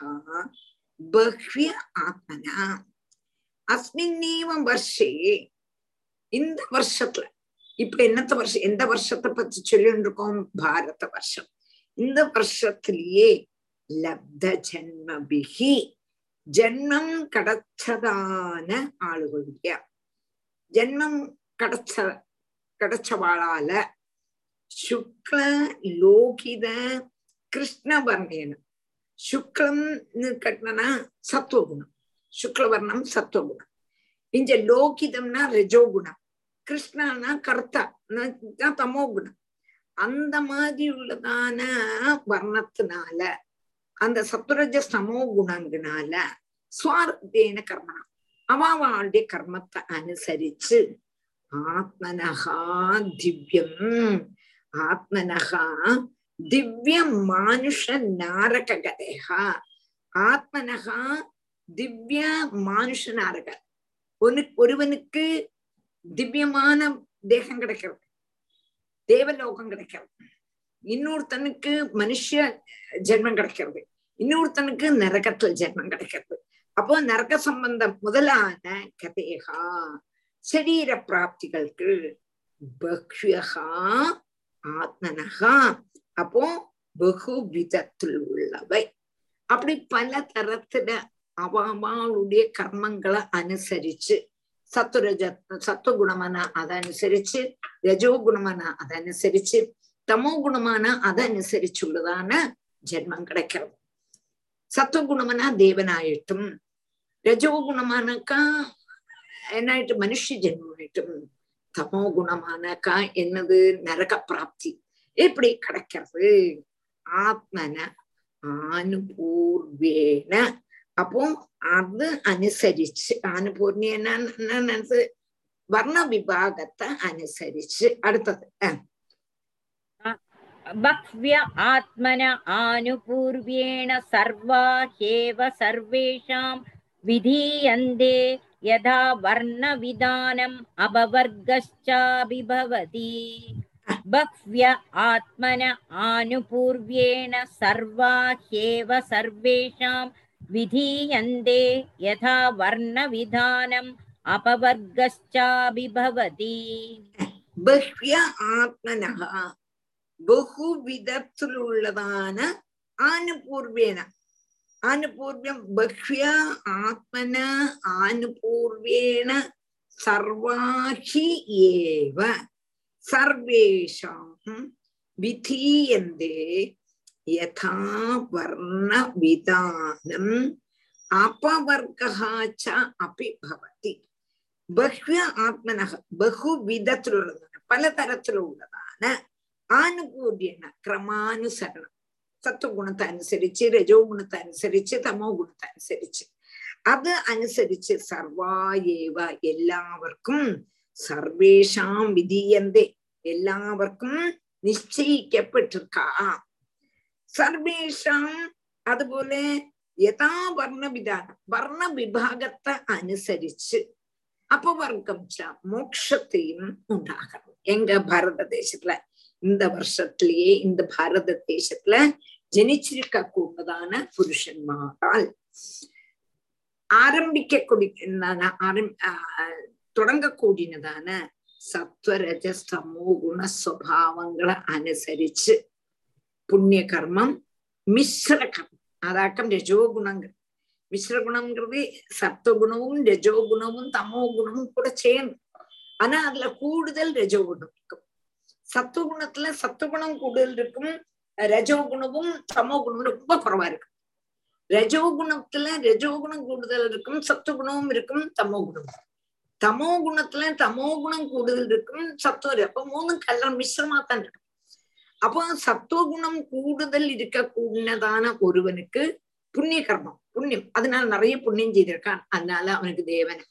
பஹ்விய ஆத்மனா அஸ்மின்னேவ வர்ஷே இந்த வருஷத்துல இப்ப என்னத்த வருஷம் எந்த வருஷத்தை பத்தி சொல்லிட்டு இருக்கோம் பாரத வருஷம் இந்த வருஷத்திலேயே லப்த ஜன்மபிகி ஜன்மம் கிடைச்சதான ஆளுகளுடைய ஜன்மம் கிடைச்ச கிடைச்சவாளால சுக்ல லோகித கிருஷ்ணவர்ணேன சுக்லம்னு கட்டினா சத்துவகுணம் சுக்லவர்ணம் சத்துவகுணம் இங்க லோகிதம்னா ரஜோகுணம் கிருஷ்ணானா கர்த்தா தமோ குணம் அந்த மாதிரி உள்ளதான வர்ணத்தினால அந்த சத்துரஜ சமோ குணங்கனால சுவார்த்தேன கர்மணம் அவாவாளுடைய கர்மத்தை அனுசரிச்சு ஆத்மனகா திவ்யம் ஆத்மனகா திவ்ய மானுஷ நாரக கதையா ஆத்மனகா திவ்ய மானுஷ நாரக ஒன்னு ஒருவனுக்கு திவ்யமான தேகம் கிடைக்கிறது தேவலோகம் கிடைக்கிறது இன்னொருத்தனுக்கு மனுஷ ஜென்மம் கிடைக்கிறது இன்னொருத்தனுக்கு நரகத்துல ஜென்மம் கிடைக்கிறது அப்போ நரக சம்பந்தம் முதலான கதைகா சரீர பிராப்திகளுக்கு பக்ஷ்யகா ஆத்மனகா அப்போ பகு விதத்தில் உள்ளவை அப்படி பல தரத்துல அவாவாளுடைய கர்மங்களை அனுசரிச்சு சத்துரஜ சத்துவகுணமான அதனுசரிச்சு രജോ ഗുണമാണ് അതനുസരിച്ച് തമോ ഗുണമാണ് അതനുസരിച്ചുള്ളതാണ് ജന്മം കിടക്കുന്നത് സത്വഗുണമന ദേവനായിട്ടും രജോ ഗുണമാനക്ക എന്നായിട്ട് മനുഷ്യ ജന്മമായിട്ടും തമോ ഗുണമാനക്ക എന്നത് നരകപ്രാപ്തി எப்படி கிடைக்கிறது ஆத்மன ஆனுபூர்வேன அப்போ அது அனுசரிச்சு ஆனுபூர்ணியன்னு വർണ്ണ വിഭാഗത്തെ അനുസരിച്ച് അടുത്തത് बह्व्य आत्मन आनुपूर्व्येण सर्वा ह्येव सर्वेषां विधीयन्ते यथा वर्णविधानम् अपवर्गश्चाभिभवति बह्व्य आत्मन आनुपूर्व्येण सर्वा ह्येव सर्वेषां विधीयन्ते यथा वर्णविधानम् अपवर्गश्चाभिभवति ബഹ്യ ആത്മനഹ ബഹുവിധത്തിലുള്ളതാണ് ആനുപൂർവേന ആനുപൂർവ്യം ബഹ്യ ആത്മന ആനുപൂർവേണ സർവാഹി ഏവ സർവേഷാം വിധീയന്തേ യഥാ വർണ്ണവിധാനം അപവർഗഃ ച അപി ഭവതി ബഹ്യ ആത്മനഃ ബഹുവിധത്തിലുള്ളതാണ് പലതരത്തിലുള്ളതാണ് ആനുകൂല്യന ക്രമാനുസരണം സത്വഗുണത്തെ അനുസരിച്ച് രജോ ഗുണത്തെ അനുസരിച്ച് തമോ ഗുണത്തെ അനുസരിച്ച് അത് അനുസരിച്ച് സർവായേവ എല്ലാവർക്കും സർവേഷാം വിധീയന്തേ എല്ലാവർക്കും നിശ്ചയിക്കപ്പെട്ടിരിക്കാം സർവേഷാം അതുപോലെ യഥാ വർണ്ണവിധാനം വർണ്ണവിഭാഗത്തെ അനുസരിച്ച് അപവർഗം ച മോക്ഷത്തെയും ഉണ്ടാകണം எங்க பாரத தேசத்துல இந்த வருஷத்திலேயே இந்த பாரத தேசத்துல ஜனிச்சிருக்க கூடதான புருஷன்மாரால் ஆரம்பிக்க கூடியதான ஆரம் തുടങ്ങക്കൂടിയതാണ് സത്വരജ സമോ ഗുണ സ്വഭാവങ്ങളെ അനുസരിച്ച് പുണ്യകർമ്മം മിശ്രകർമ്മം அதாக்கம் ரஜோ குணங்கள் மிஸ்ர குணம்ங்கிறது சத்துவகுணமும் ரஜோ குணமும் தமோ குணமும் கூட சேர்ந்து ஆனா அதுல கூடுதல் ரஜோ குணம் இருக்கும் சத்துவகுணத்துல சத்துவகுணம் கூடுதல் இருக்கும் ரஜோ குணமும் தமோ குணமும் ரொம்ப குறைவா இருக்கும் ரஜோ குணத்துல ரஜோ குணம் கூடுதல் இருக்கும் சத்துவகுணமும் இருக்கும் தமோ குணம் தமோ குணத்துல தமோ குணம் கூடுதல் இருக்கும் சத்துவம் அப்ப மூணும் கல்யாணம் மிஸ்ரமா தான் இருக்கும் அப்போ சத்துவகுணம் கூடுதல் இருக்க கூடதான ஒருவனுக்கு புண்ணிய கர்மம் புண்ணியம் அதனால நிறைய புண்ணியம் செய்திருக்கான் அதனால அவனுக்கு தேவனா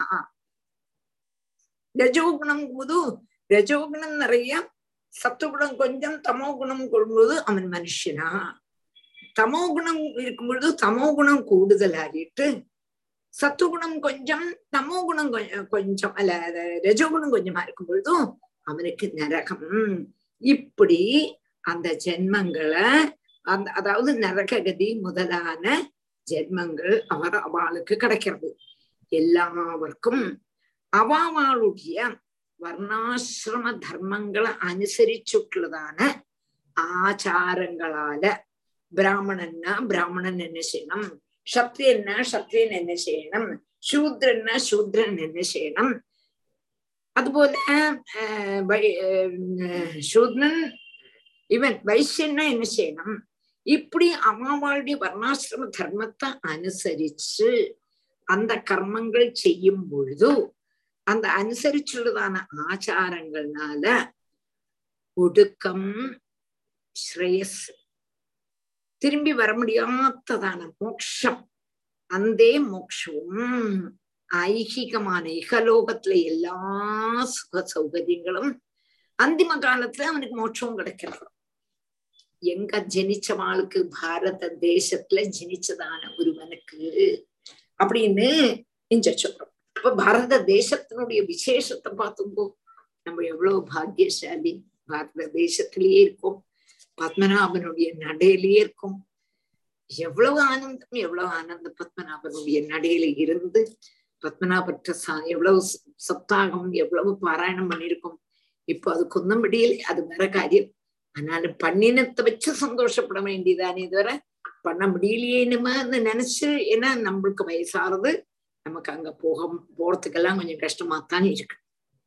ரஜோகுணம் போது ரஜோகுணம் நிறைய சத்துவகுணம் கொஞ்சம் தமோ குணம் கொள்ளும்போது அவன் மனுஷனா தமோ குணம் இருக்கும் பொழுது தமோ குணம் கூடுதலாகிட்டு சத்துவகுணம் கொஞ்சம் தமோ குணம் கொஞ்சம் அல்ல ரஜோகுணம் கொஞ்சமா இருக்கும் பொழுதும் அவனுக்கு நரகம் இப்படி அந்த ஜென்மங்களை அந்த அதாவது நரககதி முதலான ஜென்மங்கள் அவர் அவளுக்கு கிடைக்கிறது எல்லாവർക്കും അവളുடைய വർണ്ണാശ്രമ ധർമ്മങ്ങളെ അനുസരിച്ചിട്ടുള്ളതാണ് ആചാരങ്ങളാല് ബ്രാഹ്മണന് ബ്രാഹ്മണൻ എന്നെ ചെയ്യണം ക്ഷത്രിയന് ക്ഷത്രിയൻ എന്നെ ചെയ്യണം ശൂദ്രന് ശൂദ്രൻ എന്നെ ചെയ്യണം അതുപോലെ ശൂദ്രൻ ഇവൻ വൈശ്യന് என்ன செய்யணும் இப்படி அவளுடைய வர்ணாசிரம தர்மத்தை அனுசரிச்சு அந்த கர்மங்கள் செய்யும் பொழுது அந்த அனுசரிச்சுள்ளதான ஆச்சாரங்கள்னால ஒடுக்கம் ஸ்ரேயஸ் திரும்பி வர முடியாததான மோக்ஷம் அந்தே மோக்ஷமும் ஐகிகமான இகலோகத்துல எல்லா சுக சௌகரியங்களும் அந்திம காலத்துல அவனுக்கு மோட்சமும் கிடைக்கிறது எங்க ஜனிச்ச ஆளுக்கு பாரத தேசத்துல ஜனிச்சதான ஒருவனுக்கு அப்படின்னு இங்க சொல்றோம் அப்ப பாரத தேசத்தினுடைய விசேஷத்தை பார்த்தும்போ நம்ம எவ்வளவு பாக்கியசாலி பாரத தேசத்திலேயே இருக்கோம் பத்மநாபனுடைய நடையிலேயே இருக்கும் எவ்வளவு ஆனந்தம் எவ்வளவு ஆனந்தம் பத்மநாபனுடைய நடையில இருந்து பத்மநாபற்ற சா எவ்வளவு சப்தாகம் எவ்வளவு பாராயணம் பண்ணியிருக்கோம் இப்போ அது குந்தம் முடியல அது வேற காரியம் ஆனாலும் பண்ணினத்தை வச்சு சந்தோஷப்பட வேண்டியதானே இதுவரை பண்ண முடியலையே நம்ம நினைச்சு ஏன்னா நம்மளுக்கு வயசாறது நமக்கு அங்க போக போறதுக்கெல்லாம் கொஞ்சம் கஷ்டமாத்தான் இருக்கு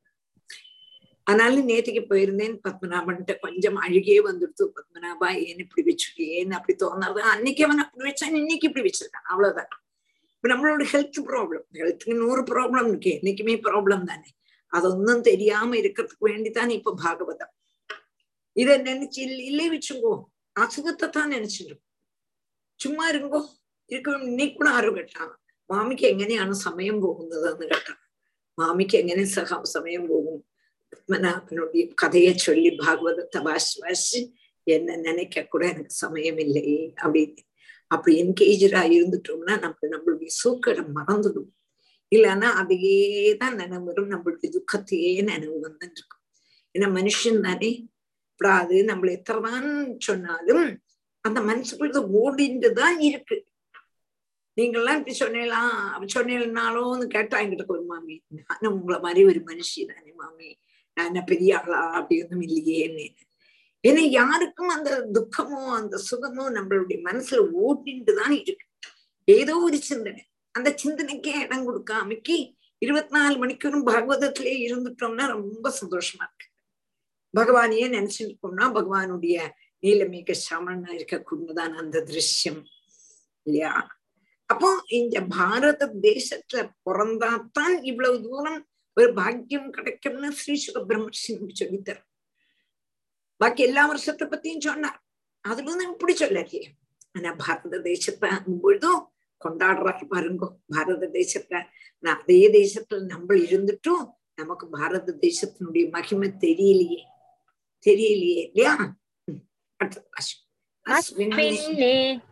ஆனாலும் நேற்றுக்கு போயிருந்தேன் பத்மநாபன்ட்ட கொஞ்சம் அழுகே வந்துடுத்து பத்மநாபா ஏன் இப்படி வச்சுருக்கேன்னு அப்படி தோணுறது அன்னைக்கு அவன் அப்படி வச்சான் இன்னைக்கு இப்படி வச்சிருக்கான் அவ்வளவுதான் இப்ப நம்மளோட ஹெல்த் ப்ராப்ளம் ஹெல்த்துக்கு நூறு ப்ராப்ளம் இருக்கு என்னைக்குமே ப்ராப்ளம் தானே അതൊന്നും தெரியாம இருக்கிறதுக்கு வேண்டிதான் இப்ப பாகவதம் இத நினைச்சு இல்லை வச்சுங்கோ அசுகத்தை தான் நினைச்சிட்டு ചുമ്മാ ഇരുങ്കോ ഇരിക്കും இன்னைக்கு கூட ആരും കേട്ടാ മാമിക്ക് എങ്ങനെയാണ് സമയം പോകുന്നതെന്ന് കേട്ടാ മാമിക്ക് എങ്ങനെ സഹ സമയം പോകും പത്മനാഭനുடைய கதையை சொல்லி பாகவதத்தை வாசி வாசி என்ன நினைக்க கூட எனக்கு சமயம் இல்லையே அப்படின்னு அப்படி என்கேஜரா இருந்துட்டோம்னா நம்ம நம்மளுடைய சூக்கடை மறந்துடும் இல்லைன்னா அதையே தான் நினைவு வரும் நம்மளுடைய துக்கத்தையே நினைவு வந்துட்டு இருக்கும் ஏன்னா மனுஷன் தானே அது நம்மள எத்தனைதான் சொன்னாலும் அந்த மனசுக்குள்ள ஓடிண்டுதான் இருக்கு நீங்கெல்லாம் இப்படி சொன்னேலாம் சொன்னேன்னாலும் கேட்டா என்கிட்ட ஒரு மாமி நானும் உங்களை மாதிரி ஒரு மனுஷி தானே மாமி நான் என்ன பெரிய ஆளா அப்படி ஒன்றும் இல்லையேன்னு ஏன்னா யாருக்கும் அந்த துக்கமோ அந்த சுகமோ நம்மளுடைய மனசுல ஓடிண்டு தான் இருக்கு ஏதோ ஒரு சிந்தனை அந்த சிந்தனைக்கே இடம் கொடுக்காமக்கி இருபத்தி நாலு மணிக்கூறும் பாகவதத்திலே இருந்துட்டோம்னா ரொம்ப சந்தோஷமா இருக்கு பகவானையே நினைச்சுட்டோம்னா பகவானுடைய நீலமேக சமனா இருக்கக்கூடியதான அந்த திருஷ்யம் இல்லையா அப்போ இந்த பாரத தேசத்துல பிறந்தாத்தான் இவ்வளவு தூரம் ஒரு பாக்கியம் கிடைக்கும்னு ஸ்ரீ சுக பிரம்மர்ஷி சொல்லித்தரும் பாக்கி எல்லா வருஷத்தை பத்தியும் சொன்னார் அதுல இருந்து இப்படி சொல்லலையே ஆனா பாரத தேசத்தை பொழுதும் கொண்டாடுறாரு பாருங்கோ பாரத தேசத்துல அதே தேசத்துல நம்ம இருந்துட்டும் நமக்கு பாரத தேசத்தினுடைய மகிமை தெரியலையே தெரியலையே இல்லையா அஸ்மின்னே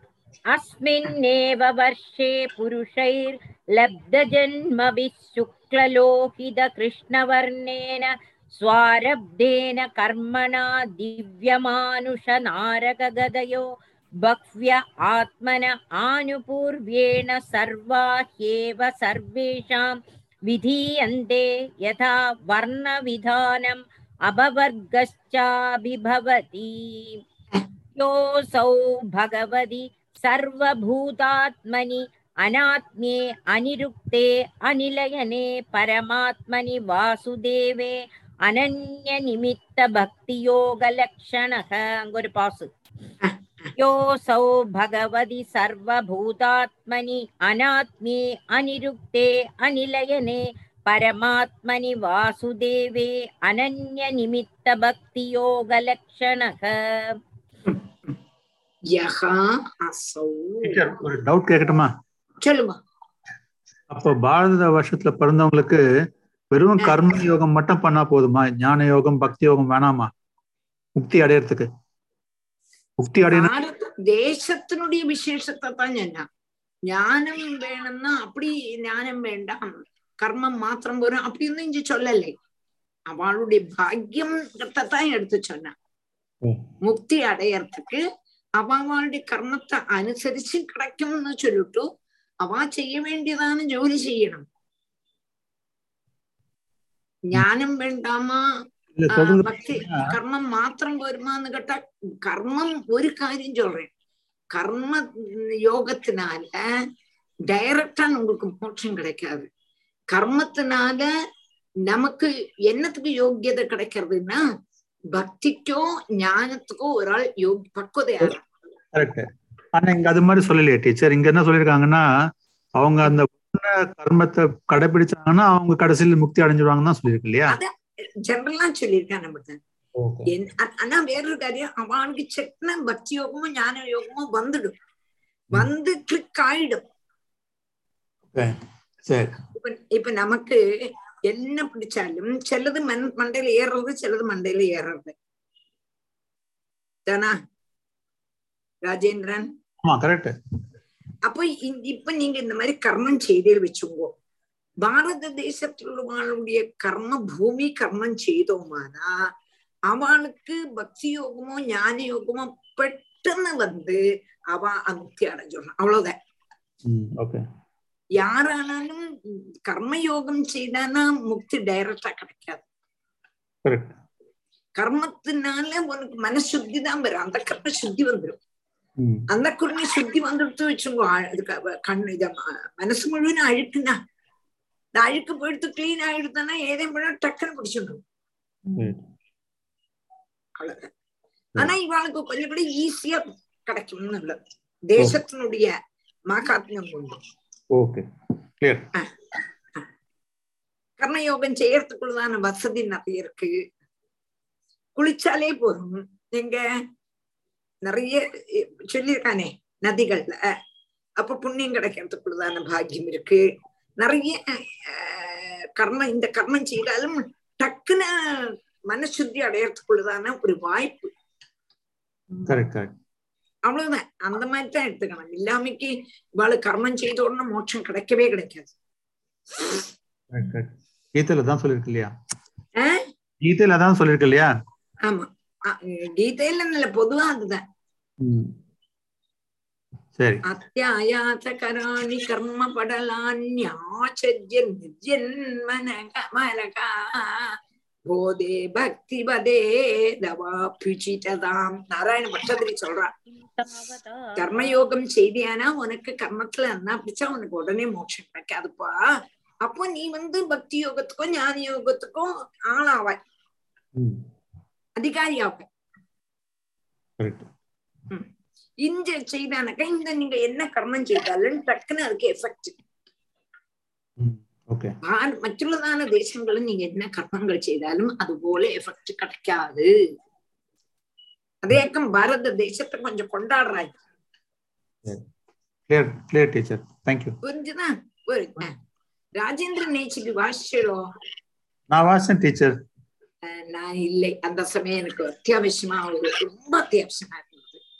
अस्मिन्नेव वर्षे पुरुषैर्लब्धजन्मभिः शुक्ललोहितकृष्णवर्णेन स्वारब्धेन कर्मणा दिव्यमानुषनारकगदयो बह्व्य आत्मन आनुपूर्व्येण सर्वा ह्येव सर्वेषां विधीयन्ते यथा वर्णविधानम् अपवर्गश्चाभिभवति योऽसौ भगवति सर्वभूतात्मनि अनात्म्ये अनिरुक्ते अनिलयने परमात्मनि वासुदेवे अनन्यनिमित्तभक्तियोगलक्षणः अङ्गொரு பாசு योऽसौ भगवति सर्वभूतात्मनि अनात्म्ये अनिरुक्ते अनिलयने परमात्मनि वासुदेवे अनन्यनिमित्तभक्तियोगलक्षणः யஹா அசௌ டீச்சர் ஒரு டவுட் கேட்கட்டுமா சொல்லுங்க அப்போ பாரத வருஷத்துல பிறந்தவங்களுக்கு வெறும் கர்ம யோகம் மட்டும் பண்ணா போதுமா ஞான யோகம் பக்தி யோகம் வேணாமா முக்தி அடையறதுக்கு முக்தி அடையணும் பாரத தேசத்தினுடைய விசேஷத்தை தான் சொன்னான் ஞானம் வேணும்னா அப்படி ஞானம் வேண்டாம் கர்மம் மாத்திரம் வரும் அப்படின்னு இங்க சொல்லலை அவளுடைய பாக்கியம் தான் எடுத்து சொன்னான் முக்தி அடையறதுக்கு അവളുടെ കർമ്മത്തെ അനുസരിച്ച് കിടക്കും എന്ന് ചൊല്ലിട്ടു അവ ചെയ്യ വേണ്ടിയതാണ് ജോലി ചെയ്യണം ஞானம் வேண்டாமா இல்ல ஆஹ் சொல்றது பக்தி கர்மம் மாத்திரம் வருமான்னு கேட்டா கர்மம் ஒரு காரியம் சொல்றேன் கர்ம யோகத்தினால டைரக்டா உங்களுக்கு மோட்சம் கிடைக்காது கர்மத்தினால நமக்கு என்னத்துக்கு யோக்கியதை கிடைக்கிறதுன்னா பக்திக்கோ ஞானத்துக்கோ ஒரு ஆள் யோக் பக்குவதையாகும் கரெக்ட் ஆனா இங்க அது மாதிரி சொல்லலையே டீச்சர் இங்க என்ன சொல்லியிருக்காங்கன்னா அவங்க அந்த உண்மை கர்மத்தை கடைபிடிச்சாங்கன்னா அவங்க கடைசியில் முக்தி அடைஞ்சிருவாங்கன்னு தான் சொல்லியிருக்கு இல்லையா ஜெனரலா சொல்லியிருக்கான் நம்ம ஓகே என்- ஆ- ஆனா வேறொரு காரியம் அவனுக்கு செட்ன பக்தி யோகமும் ஞான யோகமும் வந்துடும் வந்து கிளிக் ஆயிடும் சரி இப்ப இப்ப நமக்கு என்ன பிடிச்சாலும் சிலது மண் மண்டையில ஏறுறது சிலது மண்டையில ஏறுறது தானா ராஜேந்திரன் ஆமா கரெக்ட் அப்போ இ- இப்ப நீங்க இந்த மாதிரி கர்மம் செய்தே வச்சுங்கோ பாரத தேசத்துடைய கர்ம பூமி கர்மம் செய்தோமானா அவளுக்கு பக்தி யோகமோ ஞான யோகமோ பெட்டுன்னு வந்து அவ அமுக்தி அடைஞ்சிடணும் அவ்வளவுதான் ஓகே யாரானாலும் கர்ம யோகம் செய்தானா முக்தி டைரக்டா கிடைக்காது கரெக்ட் கர்மத்தினால உனக்கு மனசுத்தி தான் வரும் அந்த கர்ம சுத்தி வந்துடும் அந்த குருமை சுத்தி வந்துடுத்து வச்சுங்கோ ஆ- இதுக்கு அவ கண்ணு இத ம- மனசு முழுவதும் அழுக்குன்னா இந்த அழுக்கு போயிடுத்து கிளீன் ஆயிடுதுன்னா ஏதேன் பண்ண டக்குன்னு பிடிச்சிடும் அவ்வளவுதான் ஆனா இவளுக்கு கொஞ்சம் கூட ஈஸியா கிடைக்கும்னு உள்ளது தேசத்தினுடைய மகாத்மியம் கொண்டு ஓகே கிளியர் கர்மயோகம் செய்யறதுக்குள்ளதான வசதி நிறைய இருக்கு குளிச்சாலே போதும் எங்க நிறைய இ- சொல்லியிருக்கானே நதிகள்ல அப்ப புண்ணியம் கிடைக்கிறதுக்குள்ளதான பாக்கியம் இருக்கு நிறைய அஹ், கர்ம இந்த கர்மம் செய்தாலும் டக்குன்னு மனசுத்தி அடையறதுக்குள்ளதான ஒரு வாய்ப்பு கரெக்ட் கரெக்ட் அவ்வளவுதான் அந்த மாதிரி தான் எடுத்துக்கணும் இல்லாமைக்கு இவாளு கர்மம் செய்த உடனே மோட்சம் கிடைக்கவே கிடைக்காது கரெக்ட் கரெக்ட் கீதையில தான் சொல்லியிருக்கு இல்லையா ஆஹ் கீதையில தான் சொல்லியிருக்கு இல்லையா ஆமா அ- கீதையில இல்ல பொதுவா அதுதான் ம். சரி அத்தியாயாசகராணி கர்ம படலான்யாச்சரிய நிர்ஜன்மனகமலகா போதே பக்தி பதே தவாபிச்சிததாம் நாராயண பட்டதிரி சொல்றான் கர்மயோகம் செய்தியானா உனக்கு கர்மத்துல என்ன பிடிச்சா உனக்கு உடனே மோட்சம் கிடைக்காதுப்பா அப்போ நீ வந்து பக்தி யோகத்துக்கும் ஞான யோகத்துக்கும் ஆளாவாய் ம். அதிகாரியாவாய் கரெக்ட் இந்த செய்தானக்கா இந்த நீங்க என்ன கர்மம் செய்தாலும் டக்குன்னு அதுக்கு எஃபெக்ட் ஓகே மറ്റുള്ളதான தேசங்களும் நீங்க என்ன கர்மங்கள் செய்தாலும் அது போல எஃபெக்ட் கிடைக்காது அதேக்கம் பாரத தேசத்தை கொஞ்சம் கொண்டாடுறாங்க கிளியர் கிளியர் டீச்சர் தேங்க்யூ புரிஞ்சுதா ஒரு அஹ், ராஜேந்திரன் நேச்சிக்கு வாசிச்சோ நான் வாசன் டீச்சர் நான் இல்லை அந்த சமயம் எனக்கு அத்தியாவசியமா ஒரு ரொம்ப அத்தியாவசியமா இருந்தது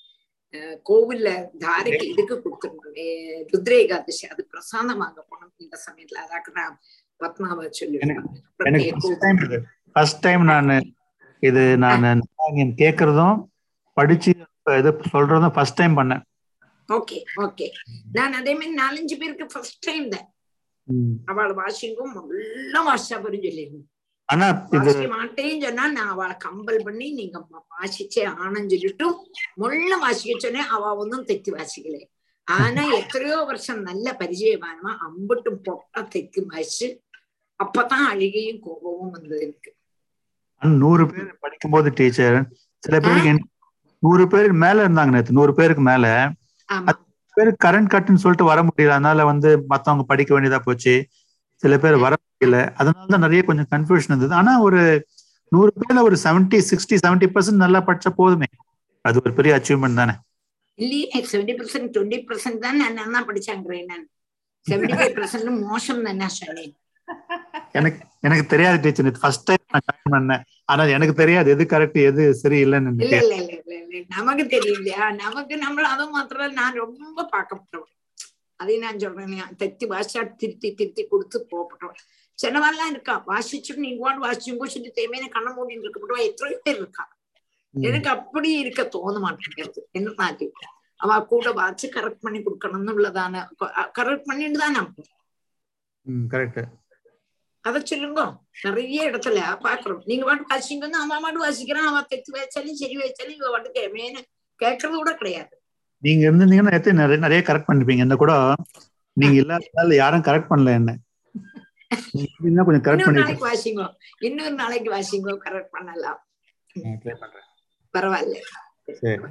அஹ், கோவில்ல தாரைக்கு இதுக்கு கொடுத்துருந்தோம் ருத்ர ஏகாதசி அது பிரசாதம் வாங்க போனோம் இந்த சமயத்துல அதாக்கு நான் பத்மாவை சொல்லியிருந்தேன் எனக்கு ஃபர்ஸ்ட் டைம் இது ஃபர்ஸ்ட் டைம் நான் இது நான் கேட்கறதும் படிச்சு இது சொல்றதும் ஃபர்ஸ்ட் டைம் பண்ணேன் ஓகே ஓகே நான் அதே மாதிரி நாலஞ்சு பேருக்கு ஃபர்ஸ்ட் டைம் தான் ம். அவள் வாஷிங்கும் எல்லாம் வாஷா போரும் சொல்லியிருந்தேன் ஆனா இது வாசிக்க மாட்டேன்னு சொன்னா நான் அவளை கம்பல் பண்ணி நீங்க வா- வாசிச்சே ஆனன்னு சொல்லிட்டும் முள்ள வாசிக்க சொன்னேன் அவ ஒன்னும் தெத்தி வாசிக்கல ஆனா எத்தனையோ வருஷம் நல்ல பரிச்சயமானவா அம்பட்டும் பொட்டா தெத்தி வாசிச்சு அப்பதான் அழுகையும் கோபமும் வந்தது எனக்கு நூறு பேர் படிக்கும்போது டீச்சர் சில பேருக்கு என்ன- நூறு பேருக்கு மேல இருந்தாங்க நேத்து நூறு பேருக்கு மேல ஆமா பேர் கரண்ட் கட்டுன்னு சொல்லிட்டு வர முடியல அதனால வந்து மத்தவங்க படிக்க வேண்டியதா போச்சு சில பேர் வர முடியல அதனால தான் நிறைய கொஞ்சம் கன்ஃபியூஷன் இருந்தது ஆனா ஒரு நூறு பேர்ல ஒரு செவன்டி சிக்ஸ்டி செவன்டி பர்சன்ட் நல்லா படிச்சா போதுமே அது ஒரு பெரிய அச்சீவ்மெண்ட் தானே இல்லையே செவன்டி பர்சன்ட் டுவெண்ட்டி பர்சன்ட் தான் நான் நல்லா படிச்சாங்கிறேன் நான் செவன்டி ஃபைவ் பர்சன்ட் மோசம் தான் நான் சொன்னேன் எனக்கு எனக்கு தெரியாது டீச்சர் ஃபர்ஸ்ட் டைம் நான் ஜாயின் பண்ணேன் ஆனா எனக்கு தெரியாது எது கரெக்ட் எது சரி இல்லைன்னு இல்ல எனக்கு இல்ல இல்ல இல்ல இல்ல நமக்கு தெரியும் இல்லையா நமக்கு நம்மள அது மாத்திரம் நான் ரொம்ப பார்க்கப்பட்டவன் அதை நான் சொல்றேன் தெத்தி வாசிச்சா திருத்தி திருத்தி கொடுத்து போகப்பட்டவன் சிலவெல்லாம் இருக்கா வாசிச்சுட்டு நீங்க வாடு வாசிச்சுங்க சொல்லி தேவையான கண்ண மூடின்னு இருக்கப்பட்டவன் எத்தனையோ பேர் இருக்கா எனக்கு அப்படி இருக்க தோண மாட்டேங்கிறது என்ன நாட்டி அவ கூட வாச்சு கரெக்ட் பண்ணி கொடுக்கணும்னு உள்ளதான கரெக்ட் பண்ணிட்டு தான் நம்ம கரெக்ட் அதை சொல்லுங்க நிறைய இடத்துல பாக்குறோம் நீங்க பாட்டு வாசிங்கன்னா அவன் பாட்டு வாசிக்கிறான் அவன் தெத்து வச்சாலும் சரி வச்சாலும் இவ பாட்டு கேமேன்னு கேட்கறது கூட கிடையாது நீங்க இருந்திருந்தீங்கன்னா எத்தனை நிறைய நிறைய கரெக்ட் பண்ணிருப்பீங்க என்ன கூட நீங்க இல்லாதனால யாரும் கரெக்ட் பண்ணல என்ன நீங்க இருந்தீங்கன்னா கொஞ்சம் கரெக்ட் இன்னொரு பண்ணி நாளைக்கு வாசிங்கோ இன்னொரு நாளைக்கு வாசிங்கோ கரெக்ட் பண்ணலாம் ட்ரை பண்றேன் பரவாயில்ல சரி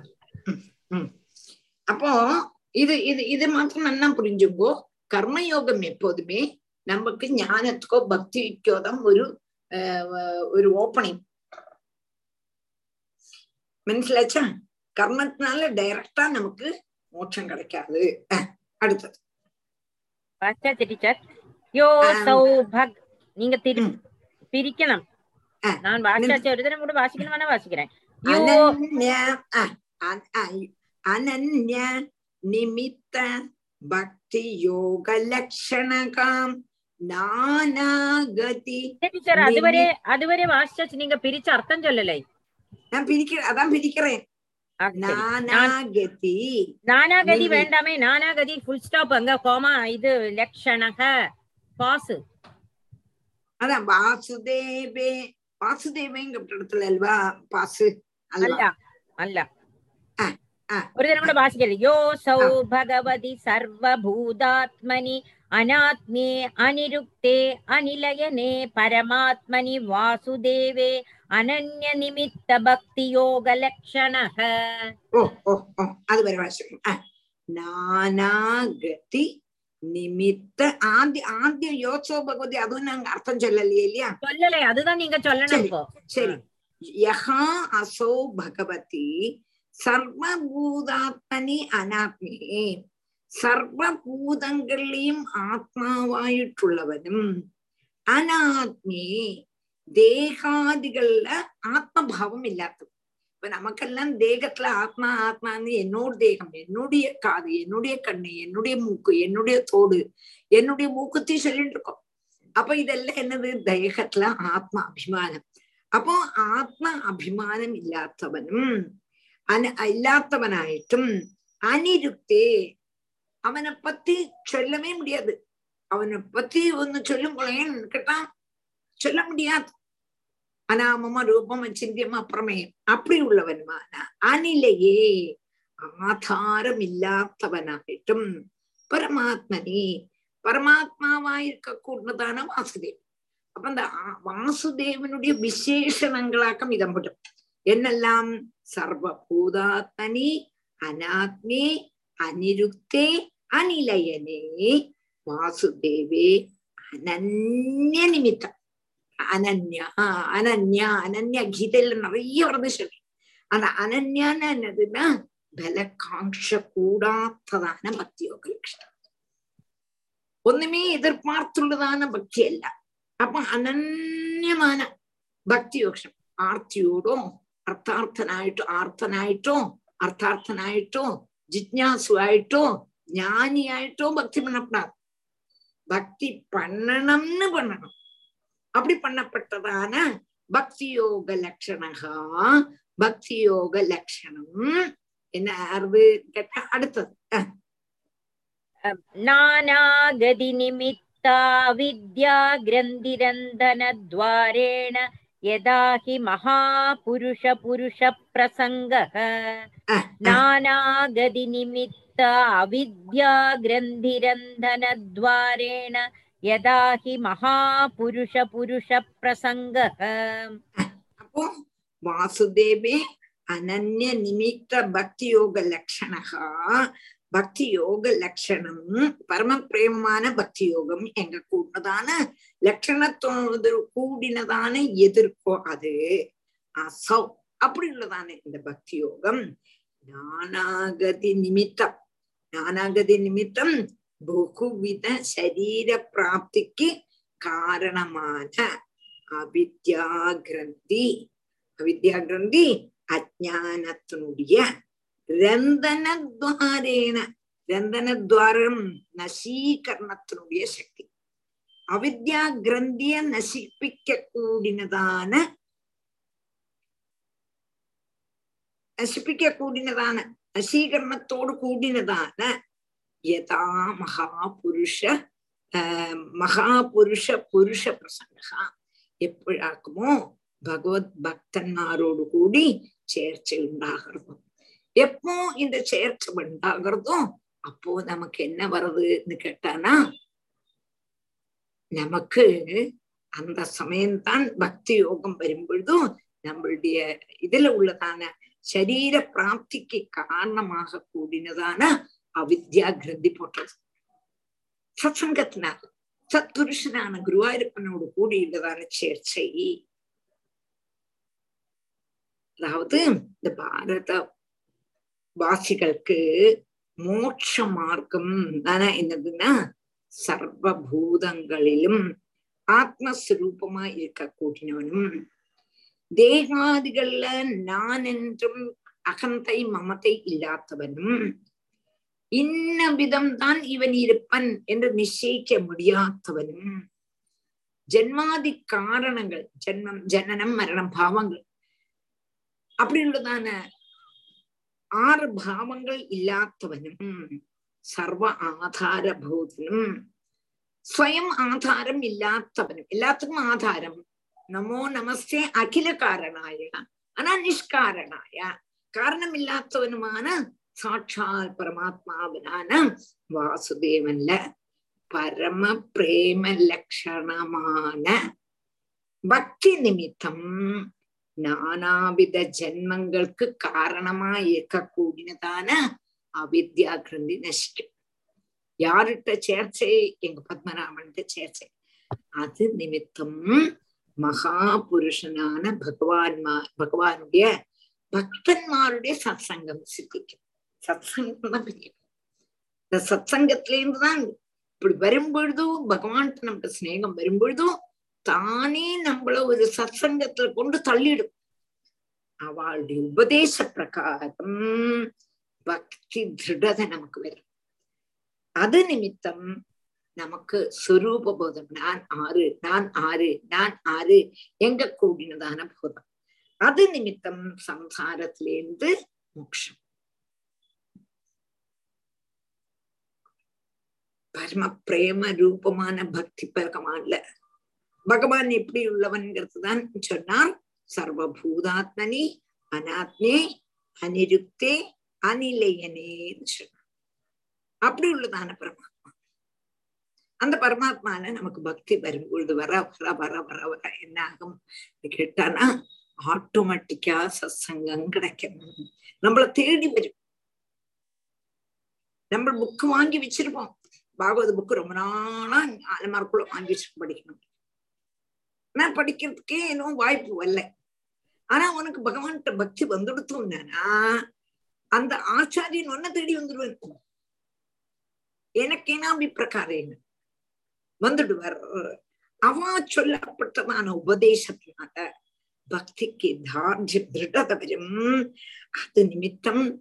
அப்போ இது இது இது மாத்திரம் நல்லா புரிஞ்சுங்கோ கர்மயோகம் எப்போதுமே நமக்கு ஞானத்துக்கோ பக்திக்கோ தான் ஒரு ஆஹ், ஒரு ஓப்பனிங் മനസ്സിലാച്ചാ கர்மத்தினால டைரக்டா நமக்கு மோட்சம் கிடைக்காது அஹ், அடுத்தது பாஸ்டாச்சு டீச்சர் யோ சௌ பக் நீங்க திரு பிரிக்கணும் நான் வாசிச்சாச்சு ஒரு தடவை கூட வாசிக்கணும் வேணா வாசிக்கிறேன் யோ അനന്യ ആ, അ- ആ, അനന്യ നിമിത്ത ഭക്തി യോഗ ലക്ഷണകാം നാനാഗതി டீச்சர் அதுவரை அதுவரை வாசிச்சாச்சு நீங்க பிரிச்சு அர்த்தம் சொல்லலை ഞാൻ പിരിക്ക അതാ പിരിക്കറേ നാനാഗതി நானாகதி நிமி- வேண்டாமே நானாகதி ஃபுல் ஸ்டாப் அங்க கோமா இது லக்ஷணக பாசு അതാ വാസുദേവേ വാസുദേവേങ്കപ്പെട്ടിടത്തില്ല അൽവാ പാസ് அல்ல അൽവാ அல்ல ஒரு தடவை கூட வாசிக்கிறது யோ சௌ பகவதி சர்வபூதாத்மனி அனாத்மே அனிருக்தே அனிலயனே பரமாத்மனி வாசுதேவே அனன்ய நிமித்த பக்தி யோக லக்ஷணக ഓ ഓ ഓ അത് വരെ വായിച്ചു ആ നാനാഗതി നിമിത്ത ആദ്യ ആദ്യം യോത്സവ ഭഗവതി അതും ഞാൻ അർത്ഥം ചൊല്ലല്ലേ ഇല്ലയാ சொல்லலை அதுதான் நீங்க சொல்லணும் சரி இப்போ சரி யஹா அசோ பகவதி சர்வபூதாத்மனி அനാത്മേ സർവഭൂതങ്ങളിലെയും ആത്മാവായിട്ടുള്ളവനും അനാത്മേ ദേഹാദികളില് ആത്മഭാവം ഇല്ലാത്തത് இப்ப நமக்கெல்லாம் தேகத்துல ஆத்மா ஆத்மான்னு என்னோட தேகம் என்னுடைய காது என்னுடைய கண்ணு என்னுடைய மூக்கு என்னுடைய தோடு என்னுடைய மூக்குத்தி சொல்லிட்டு இருக்கோம் அப்ப இதெல்லாம் என்னது தேகத்துல ஆத்மா அபிமானம் അപ്പോ ആത്മ അഭിമാനം ഇല്ലാത്തവനും അന ഇല്ലാത്തവനായിട്ടും അനിരുക്തേ അവനെ പറ്റി ചൊല്ലവേ മുടിയാത് അവനെ പറ്റി ഒന്ന് ചൊല്ലുമ്പോഴേ കേട്ടാ சொல்ல முடியாது அனாமமா ரூபம் சிந்தியம் அப்புறமேயம் அப்படி உள்ளவனுமான அனிலையே ஆதாரம் இல்லாதவனாയിട്ടും பரமாத்மனி பரமாத்மாவாயிருக்க கூடதான வாசுதேவ் அப்ப அந்த ஆ- வாசுதேவனுடைய விசேஷணங்களாக்கம் இதம்படும் என்னெல்லாம் சர்வபூதாத்மனி அனாத்மே அனிருக்தே அனிலயனே வாசுதேவே அனன்ய நிமித்தம் அனன்யா அனன்யா அனன்யா கீதையில நிறைய வருது சொல்லி அந்த அனன்யான்னு என்னதுன்னா பலகாங்ஷ கூடாத்ததான பக்தி யோக லட்சணம் ഒന്നുമേ എതിർപ്പാർത്തുള്ളതാണ് ഭക്തിയല്ല അപ്പൊ അനന്യமான ഭക്തി യോക്ഷം ആർത്തിയോടോ അർത്ഥാർത്ഥനായിട്ടോ ആർത്തനായിട്ടോ அர்த்தார்த்தனாயிட்டோ ஜிக்ஞாசுவாயிட்டோ ஞானியாயிட்டோ பக்தி பண்ணக்கூடாது பக்தி பண்ணணும்னு பண்ணணும் அப்படி பண்ணப்பட்டதான பக்தி யோக லட்சணகா பக்தி யோக லட்சணம் என்ன அது கேட்டா அடுத்தது அஹ், नानागति निमित्ता विद्या ग्रन्थिरन्धनद्वारेण यदा हि महापुरुषपुरुषप्रसङ्गः नानागति निमित्ता अविद्या ग्रन्थिरन्धनद्वारेण यदा हि महापुरुषपुरुषप्रसङ्गः அப்போ வாசுதேவே அனன்ய நிமித்த பக்தி யோக லட்சணகா பக்தி யோக லட்சணம் பரம பிரேமமான பக்தி யோகம் எங்க கூடதான லட்சணத்தோடு கூடினதான எதிர்ப்போ அது அசௌ அப்படி உள்ளதான இந்த பக்தி யோகம் நானாகதி நிமித்தம் நானாகதி நிமித்தம் பகுவித சரீர பிராப்திக்கு காரணமான அவித்யா கிரந்தி அவித்யா கிரந்தி அஜானத்தினுடைய ரந்தனத்வாரேன ரந்தனத்வாரம் நசீகரணத்தினுடைய சக்தி அவித்யா கிரந்திய நசிப்பிக்க கூடினதான நசிப்பிக்க கூடினதான நசீகரணத்தோடு கூடினதான யதா மகாபுருஷ ஆஹ் மகாபுருஷ புருஷ பிரசங்கா எப்பழாக்குமோ பகவத் பக்தன்மாரோடு கூடி சேர்ச்சை உண்டாகிறதோ எப்போ இந்த சேர்ச்சை உண்டாகிறதோ அப்போ நமக்கு என்ன வருதுன்னு கேட்டானா நமக்கு அந்த சமயம்தான் பக்தி யோகம் வரும்பொழுதும் நம்மளுடைய இதுல உள்ளதான சரீர பிராப்திக்கு காரணமாக கூடினதான அவித்யா கிரந்தி போட்டது சத்சங்கத்தினால் சத்புருஷனான குருவாயூரப்பனோடு கூடியுள்ளதான சேர்ச்சை அதாவது இந்த பாரத வாசிகளுக்கு மோட்ச மார்க்கம் தானே என்னதுன்னா சர்வபூதங்களிலும் ஆத்மஸ்வரூபமா இருக்கக்கூடியவனும் தேகாதிகள்ல நான் என்றும் அகந்தை மமதை இல்லாதவனும் இன்ன விதம்தான் இவன் இருப்பன் என்று நிச்சயிக்க முடியாதவனும் ஜென்மாதி காரணங்கள் ஜென்மம் ஜனனம் மரணம் பாவங்கள் அப்படி உள்ளதான ஆறு பாவங்கள் இல்லாதவனும் சர்வ ஆதார பூதனும் സ്വയം ആധാരം ഇല്ലാത്തവനും എല്ലാത്തിനും ആധാരം നമോ നമസ്തേ അഖില കാരണായ അനാ നിഷ്കാരണായ കാരണമില്ലാത്തവനുമാണ് സാക്ഷാൽ പരമാത്മാവിനാണ് വാസുദേവനില് പരമ പ്രേമ ലക്ഷണമാണ് ഭക്തി നിമിത്തം നാനാവിധ ജന്മങ്ങൾക്ക് കാരണമായി இருக்கக்கூடியதான அவித்யா கிரந்தி நசிக்கும் யார்கிட்ட சேர்ச்சை எங்க பத்மநாபன்கிட்ட சேர்ச்சை அது நிமித்தம் மகாபுருஷனான பகவான் பகவானுடைய பக்தன்மாருடைய சத்சங்கம் சித்திக்கும் சத்சங்கம் தான் பெரிய இந்த சத்சங்கத்துல இருந்துதான் இப்படி வரும்பொழுதும் பகவான்கிட்ட நமக்கு ஸ்நேகம் வரும்பொழுதும் தானே நம்மள ஒரு சத்சங்கத்துல கொண்டு தள்ளிடும் அவளுடைய உபதேச பிரகாரம் பக்தி திருடதை நமக்கு வரும் அது நிமித்தம் நமக்கு സ്വരൂപ ബോധം ഞാൻ ആറ് ഞാൻ ആറ് ഞാൻ ആറ് എങ്ക കൂടിനതാണ് ബോധം അത് നിമിത്തം സംസാരത്തിലേന്ത് മോക്ഷം பரம பிரேம ரூபமான பக்தி பகவான்ல பகவான் எப்படி உள்ளவன்கிறது தான் சொன்னார் சர்வபூதாத்மனி அனாத்மே அனிருக்தே அனிலையனேன்னு சொன்னார் அப்படி உள்ளதான பரமாத்மா அந்த பரமாத்மான நமக்கு பக்தி வரும்பொழுது வர வர வர வர வர என்ன ஆகும் கேட்டானா ஆட்டோமேட்டிக்கா சத்சங்கம் கிடைக்கும் நம்மள தேடி வரும் நம்ம புக்கு வாங்கி வச்சிருப்போம் பாகவத புக்கு ரொம்ப நாளா அலமாருக்குள்ள வாங்கி வச்சு படிக்கணும் ஆனா படிக்கிறதுக்கே இன்னும் வாய்ப்பு வரல ஆனா உனக்கு பகவான்கிட்ட பக்தி வந்துடுத்தோம்னா அந்த ஆச்சாரியன் ஒன்ன தேடி வந்துடுவேன் எனக்கு என்ன அப்படி பிரகாரம் வந்துடுவார் அவ சொல்லப்பட்டதான உபதேசத்தினால பக்திக்கு தார்ஜ்ய திருடத வரும் அது நிமித்தம்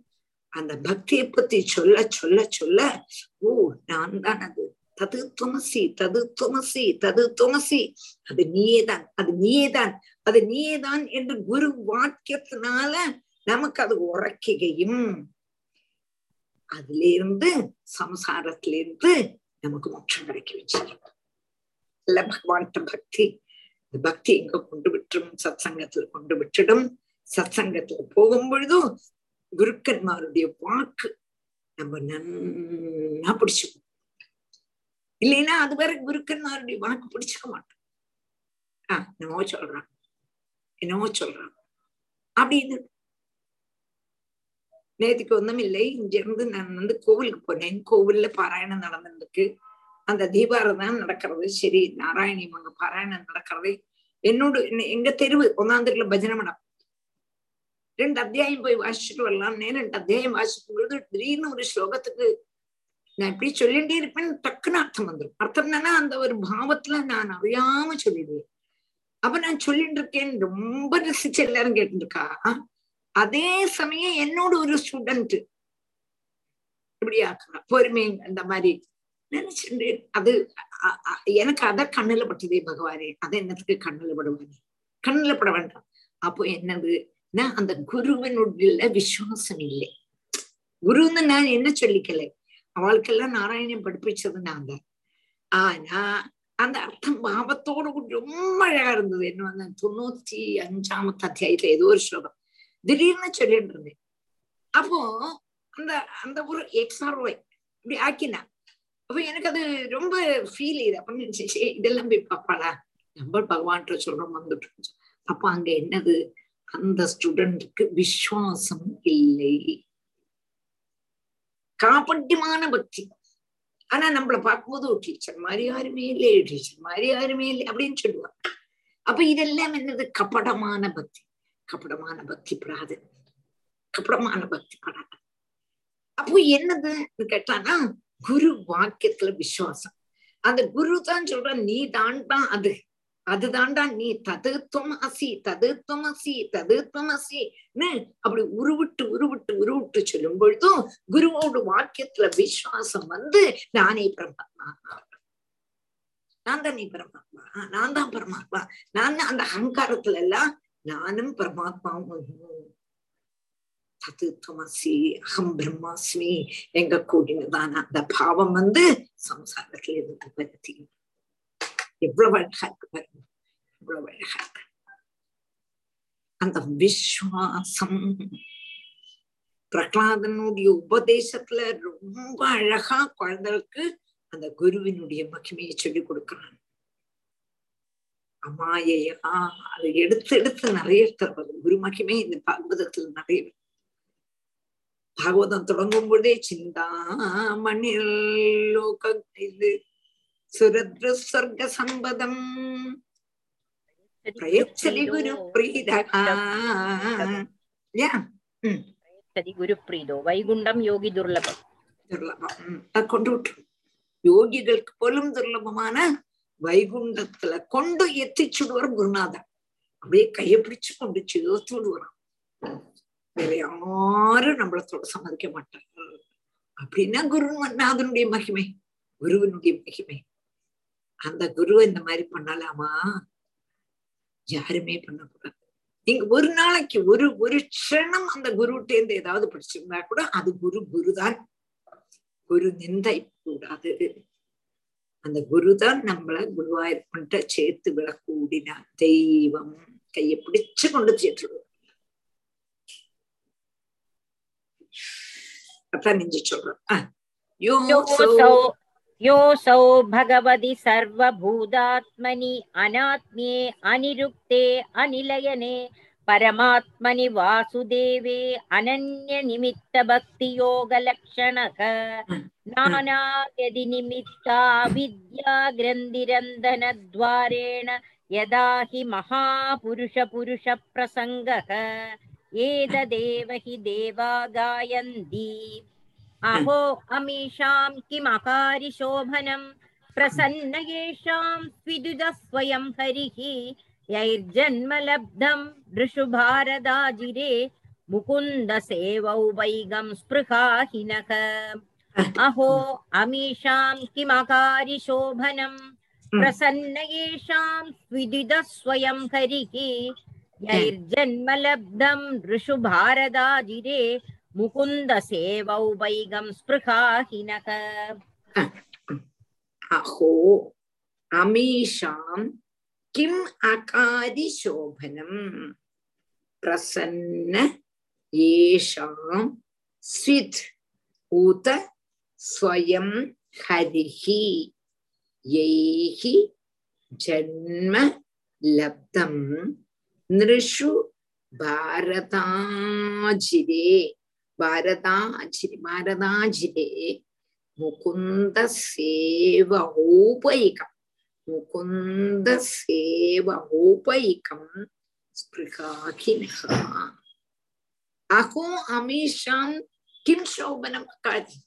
அந்த பக்தியை பத்தி சொல்ல சொல்ல சொல்ல ஓ நான் தான் அது தது துமசி தது துமசி தது துமசி அது நீயேதான் அது நீயேதான் அது நீயேதான் என்று குரு வாக்கியத்தினால நமக்கு அது உறக்கையும் அதுல இருந்து சம்சாரத்துல இருந்து நமக்கு மோட்சம் கிடைக்க வச்சிருக்கு இல்ல பகவான்கிட்ட பக்தி இந்த பக்தி எங்க கொண்டு விட்டுரும் சத் சங்கத்துல கொண்டு விட்டுடும் சத் சங்கத்துல போகும் பொழுதும் குருக்கன்மாருடைய வாக்கு நம்ம நன்னா பிடிச்சுக்கணும் இல்லைன்னா அது வேற குருக்கன்மாருடைய வாக்கு பிடிச்சுக்க மாட்டோம் ஆஹ் என்னமோ சொல்றான் என்னமோ சொல்றான் அப்படின்னு நேத்துக்கு ஒண்ணும் இல்லை இங்க இருந்து நான் வந்து கோவிலுக்கு போனேன் கோவில்ல பாராயணம் நடந்துருக்கு அந்த தீபாரதம் நடக்கிறது சரி நாராயணி அங்க பாராயணம் நடக்கிறது என்னோட எங்க தெருவு ஒன்னாம் தெருவுல பஜனை மடம் ரெண்டு அத்தியாயம் போய் வாசிச்சுட்டு வரலாம்னு ரெண்டு அத்தியாயம் வாசிக்கும் பொழுது திடீர்னு ஒரு ஸ்லோகத்துக்கு நான் இப்படி சொல்லிட்டே இருப்பேன் டக்குன்னு அர்த்தம் வந்துடும் அர்த்தம் என்னன்னா அந்த ஒரு பாவத்துல நான் அறியாம சொல்லிடுவேன் அப்ப நான் சொல்லிட்டு இருக்கேன் ரொம்ப ரசிச்சு எல்லாரும் கேட்டு இருக்கா அதே சமயம் என்னோட ஒரு ஸ்டூடெண்ட் இப்படி ஆக்குறா பொறுமை அந்த மாதிரி நினைச்சுட்டு அது எனக்கு அத கண்ணுல பட்டதே பகவானே அதை என்னத்துக்கு கண்ணுல படுவானே கண்ணுல பட வேண்டாம் அப்போ என்னது நான் அந்த குருவினுடைய விசுவாசம் இல்லை குருன்னு நான் என்ன சொல்லிக்கல அவளுக்கெல்லாம் நாராயணன் படிப்பிச்சது நான் தான் ஆனா அந்த அர்த்தம் பாவத்தோடு ரொம்ப அழகா இருந்தது என்ன வந்து தொண்ணூத்தி அஞ்சாமத்து அத்தியாயத்துல ஏதோ ஒரு ஸ்லோகம் திடீர்னு சொல்லிட்டு இருந்தேன் அப்போ அந்த அந்த ஒரு எக்ஸ்ஆர் ஒய் இப்படி ஆக்கினா அப்ப எனக்கு அது ரொம்ப ஃபீல் இது அப்ப நினைச்சு இதெல்லாம் போய் பாப்பாளா நம்ம பகவான்கிட்ட சொல்றோம் வந்துட்டு அப்ப அங்க என்னது அந்த ஸ்டூடெண்ட்டுக்கு விசுவாசம் இல்லை காப்பட்டியமான பக்தி ஆனா நம்மள பார்க்கும்போது டீச்சர் மாதிரி யாருமே இல்லை டீச்சர் மாதிரி யாருமே இல்லை அப்படின்னு சொல்லுவாங்க அப்ப இதெல்லாம் என்னது கபடமான பக்தி கபடமான பக்தி படாது கபடமான பக்தி படாது அப்போ என்னது கேட்டானா குரு வாக்கியத்துல விசுவாசம் அந்த குரு தான் சொல்ற நீ தாண்டா அது அதுதான்டா நீ ததுத்துவம் அசி ததுத்துவம் அசி ததுத்துவம் அசின்னு அப்படி உருவிட்டு உருவிட்டு உருவிட்டு சொல்லும் பொழுதும் குருவோட வாக்கியத்துல விசுவாசம் வந்து நானே பரமாத்மா நான் தான் நீ பரமாத்மா நான் தான் பரமாத்மா நான் அந்த அகங்காரத்துல எல்லாம் நானும் பரமாத்மாவும் தத்துவமசி அகம் பிரம்மாஸ்மி எங்க கூடினதான அந்த பாவம் வந்து சம்சாரத்துல இருந்து வருத்தி எவ்வளவு அழகா இருக்கு பாருங்க எவ்வளவு அழகா இருக்கு அந்த விஸ்வாசம் பிரகலாதனுடைய உபதேசத்துல ரொம்ப அழகா குழந்தைகளுக்கு அந்த குருவினுடைய மகிமையை சொல்லி கொடுக்கிறான் அமாயையா அதை எடுத்து எடுத்து நிறைய தருவது குரு மகிமை இந்த பாகவதத்துல நிறைய பாகவதம் தொடங்கும் பொழுதே சிந்தா மண்ணில் லோக இது சுரத்ரு சொர்க்க சம்பதம் பிரயச்சதி குரு பிரீதகா குருപ്രീതോ വൈകുണ്ഠം യോഗി ദുർലഭം துர்லபம் அது கொண்டு விட்டுரும் யோகிகளுக்கு போலும் துர்லபமான வைகுண்டத்துல கொண்டு எத்திச்சுடுவார் குருநாதன் அப்படியே கையை பிடிச்சு கொண்டு சேர்த்து விடுவாராம் வேற யாரும் நம்மள தொட சம்மதிக்க மாட்டாங்க அப்படின்னா குருநாதனுடைய மகிமை குருவினுடைய மகிமை அந்த குரு இந்த மாதிரி பண்ணலாமா யாருமே பண்ணக்கூடாது நீங்க ஒரு நாளைக்கு ஒரு ஒரு க்ஷணம் அந்த குருட்டே இருந்து ஏதாவது படிச்சிருந்தா கூட அது குரு குருதான் குரு நிந்தை கூடாது அந்த குருதான் நம்மள குருவாயிருப்பன்ட்ட சேர்த்து விடக்கூடின தெய்வம் கையை பிடிச்சு கொண்டு சேர்த்துடுவோம் அதான் நெஞ்சு சொல்றோம் योऽसौ योऽसौ भगवति सर्वभूतात्मनि अनात्म्ये अनिरुक्ते अनिलयने परमात्मनि वासुदेवे अनन्यनिमित्तभक्तियोगलक्षणः नानायदिनिमित्ता विद्याग्रन्थिरन्धनद्वारेण यदा हि महापुरुषपुरुषप्रसङ्गः एतदेव हि देवा गायन्ति अहो अमीषां किमकारिशोभनं प्रसन्न येषां स्विदुदः स्वयं हरिः यैर्जन्म लब्धं वृषुभारदाजिरे मुकुन्द सेवौ वैगं स्पृहाहिनः अहो अमीषां किमकारि शोभनम् प्रसन्न येषां विदिदः स्वयं हरिः यैर्जन्म लब्धं ऋषु भारदाजिरे मुकुन्द सेवौ वैगं स्पृहाहिनः अहो अमीषां किम् अकारि शोभनम् प्रसन्न येषां स्वित् उत स्वयं हरिः यैः जन्म लब्धं नृषु भारताजिरे भारताजिरे भारताजिरे मुकुन्दसेवोपैकम् मुकुन्दसेवोपैकं स्पृहाखिनः अहो അമീഷാം കിം ശോഭനം കാര്യം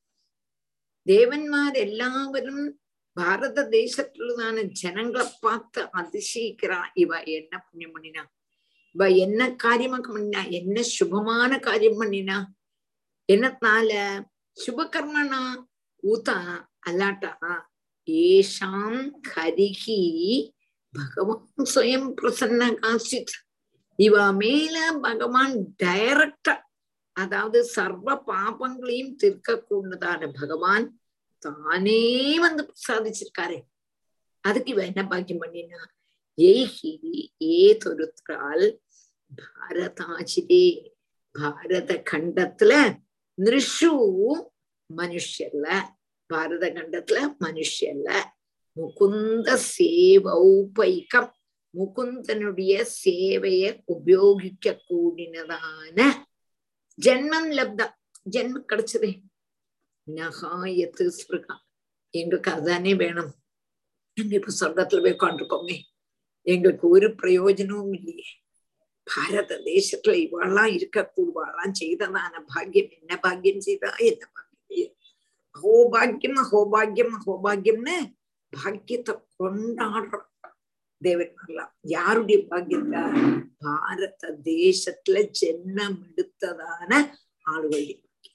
ദേവന്മാരെല്ലാവരും ഭാരതദേശത്തുള്ളതാன ஜனங்களை பார்த்து அதிசயிக்கிறா இவ என்ன புண்ணியம் பண்ணினா இவ என்ன காரியமாக பண்ணினா என்ன சுபமான காரியம் பண்ணினா என்னத்தால சுபகர்மனா ஊதா அல்லாட்டா ஏஷாம் ஹரிகி பகவான் சுயம் பிரசன்ன காசித் இவ மேல பகவான் டைரக்டா அதாவது சர்வ பாபங்களையும் தீர்க்க கூடதான பகவான் தானே வந்து சாதிச்சிருக்காரு அதுக்கு இவ என்ன பாக்கியம் பண்ணினா ஏஹி ஏதொருத்தால் பாரதாஜிரே பாரத கண்டத்துல நிருஷு மனுஷர்ல பாரத கண்டத்துல மனுஷர்ல முகுந்த சேவௌபைக்கம் முகுந்தனுடைய சேவைய உபயோகிக்க கூடினதான ஜென்மம் லப்தா ஜென்மம் கிடைச்சதே நகாயத்து ஸ்பிருகா எங்களுக்கு அதுதானே வேணும் எங்க இப்ப சொர்க்கத்துல போய் உட்காந்துருக்கோமே எங்களுக்கு ஒரு பிரயோஜனமும் இல்லையே பாரத தேசத்துல இவாள்லாம் இருக்க கூடுவாளாம் செய்ததான பாக்கியம் என்ன பாக்கியம் செய்தா என்ன பாக்கியம் அஹோபாக்கியம் அஹோபாக்கியம் அஹோபாக்கியம்னு பாக்கியத்தை கொண்டாடுறோம் தேவன்மார்லாம் யாருடைய பாக்கியத்தா பாரத தேசத்துல ஜென்மம் எடுத்ததான ஆளுகளுடைய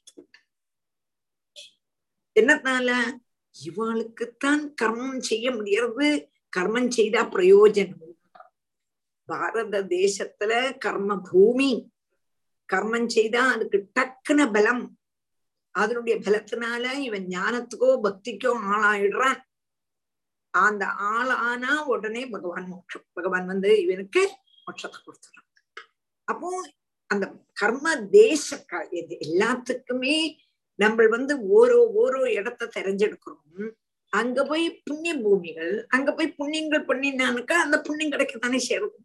என்னத்தால இவாளுக்குத்தான் கர்மம் செய்ய முடியறது கர்மம் செய்தா பிரயோஜனம் பாரத தேசத்துல கர்ம பூமி கர்மம் செய்தா அதுக்கு டக்குன பலம் அதனுடைய பலத்தினால இவன் ஞானத்துக்கோ பக்திக்கோ ஆளாயிடுறான் அந்த ஆள் ஆனா உடனே பகவான் மோட்சம் பகவான் வந்து இவனுக்கு மோட்சத்தை கொடுத்துறான் அப்போ அந்த கர்ம தேச இது எல்லாத்துக்குமே நம்ம வந்து ஓரோ ஓரோ இடத்த தெரிஞ்செடுக்கிறோம் அங்க போய் புண்ணிய பூமிகள் அங்க போய் புண்ணியங்கள் பண்ணினானுக்கா அந்த புண்ணியம் கிடைக்கத்தானே சேரும்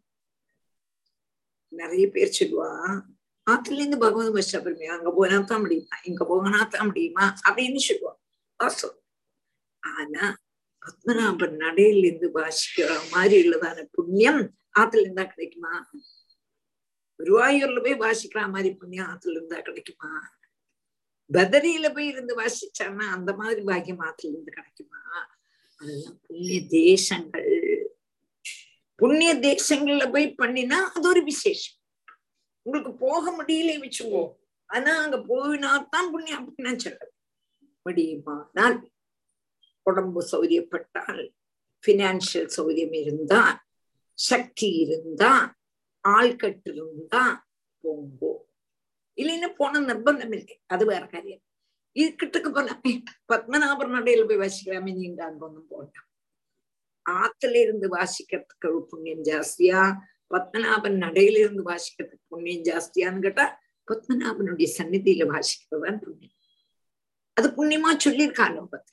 நிறைய பேர் சொல்லுவா ஆத்துல இருந்து பகவத் பஷா பெருமையா அங்க போனா தான் முடியுமா இங்க போனா தான் முடியுமா அப்படின்னு சொல்லுவா வாஸ்தவம் ஆனா பத்மநாபன் நடையில இருந்து வாசிக்கிற மாதிரி உள்ளதான புண்ணியம் ஆத்துல இருந்தா கிடைக்குமா குருவாயூர்ல போய் வாசிக்கிற மாதிரி புண்ணியம் ஆத்துல இருந்தா கிடைக்குமா பதரியில போய் இருந்து வாசிச்சான்னா அந்த மாதிரி பாக்கியம் ஆத்துல இருந்து கிடைக்குமா அதெல்லாம் புண்ணிய தேசங்கள் புண்ணிய தேசங்கள்ல போய் பண்ணினா அது ஒரு விசேஷம் உங்களுக்கு போக முடியல வச்சுக்கோ ஆனா அங்க போயினாத்தான் புண்ணியம் அப்படின்னு சொல்ல முடியுமானால் உடம்பு சௌரியப்பட்டால் பினான்சியல் சௌரியம் இருந்தா சக்தி இருந்தா ஆள்கட்டு இருந்தா போங்கோ இல்லைன்னா போன நிர்பந்தம் இல்லை அது வேற காரியம் இதுக்கிட்டுக்கு போலாமே பத்மநாபர் நடையில போய் வாசிக்கலாமே நீங்க அங்க ஒண்ணும் போட்டான் ஆத்துல இருந்து வாசிக்கிறதுக்கு புண்ணியம் ஜாஸ்தியா பத்மநாபன் நடையில இருந்து வாசிக்கிறதுக்கு புண்ணியம் ஜாஸ்தியான்னு கேட்டா பத்மநாபனுடைய சந்நிதியில வாசிக்கிறதுதான் புண்ணியம் அது புண்ணியமா சொல்லியிருக்கா லோகத்துல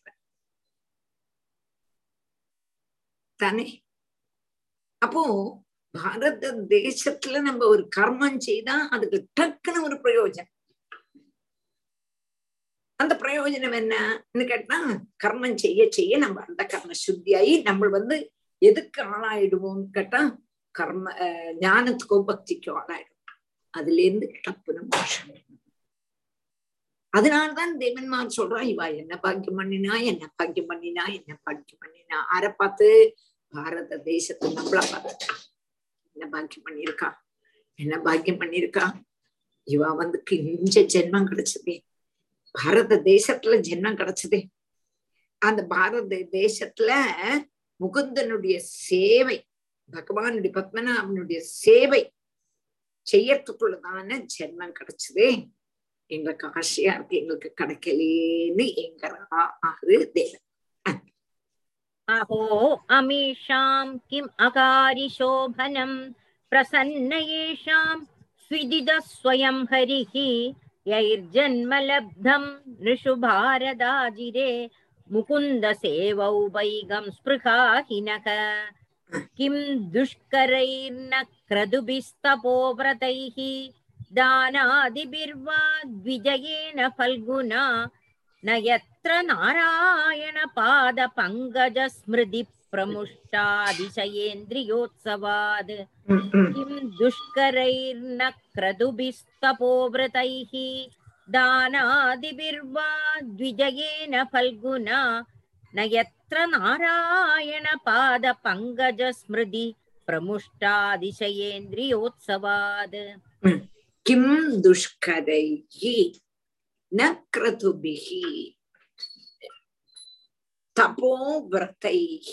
தானே அப்போ பாரத தேசத்துல நம்ம ஒரு கர்மம் செய்தா அதுக்கு டக்குன்னு ஒரு பிரயோஜனம் அந்த பிரயோஜனம் என்னன்னு கேட்டா கர்மம் செய்ய செய்ய நம்ம அந்த கர்ம சுத்தியாயி நம்ம வந்து எதுக்கு ஆளாயிடுவோம்னு கேட்டா கர்ம ஞானத்துக்கோ பக்திக்கோ ஆளாயிடும் அதுல இருந்து டப்புன்னு மோஷம் அதனாலதான் தேவன்மார் சொல்றா இவா என்ன பாக்கியம் பண்ணினா என்ன பாக்கியம் பண்ணினா என்ன பாக்கியம் பண்ணினா ஆரை பார்த்து பாரத தேசத்தை நம்மள பார்த்து என்ன பாக்கியம் பண்ணியிருக்கா என்ன பாக்கியம் பண்ணியிருக்கா இவ வந்து கிஞ்ச ஜென்மம் கிடைச்சதே பாரத தேசத்துல ஜென்மம் கிடைச்சதே அந்த பாரத தேசத்துல முகுந்தனுடைய சேவை பகவானுடைய பத்மநாபனுடைய சேவை செய்யறதுக்குள்ளதான ஜென்மம் கிடைச்சதே எங்களுக்கு ஆசையா இருக்கு எங்களுக்கு கிடைக்கலேன்னு எங்கரா ஆகுது தேவன் अहो अमीषां किम् अकारिशोभनं प्रसन्न येषां स्विदिदः स्वयं हरिः यैर्जन्मलब्धं नृषु भारदाजिरे मुकुन्दसेवौ वैगं स्पृहाहिनः किं दुष्करैर्न क्रतुभिस्तपोव्रतैः दानादिभिर्वा द्विजयेन फल्गुना न यत्र नारायणपादपङ्कजस्मृति प्रमुष्टादिशयेन्द्रियोत्सवाद् किं दुष्करैर्न क्रतुभिस्तपोव्रतैः दानादिभिर्वा द्विजयेन फल्गुना न यत्र नारायणपादपङ्कजस्मृति प्रमुष्टादिशयेन्द्रियोत्सवाद् किं दुष्करैः न क्रतुभिः तपोव्रतैः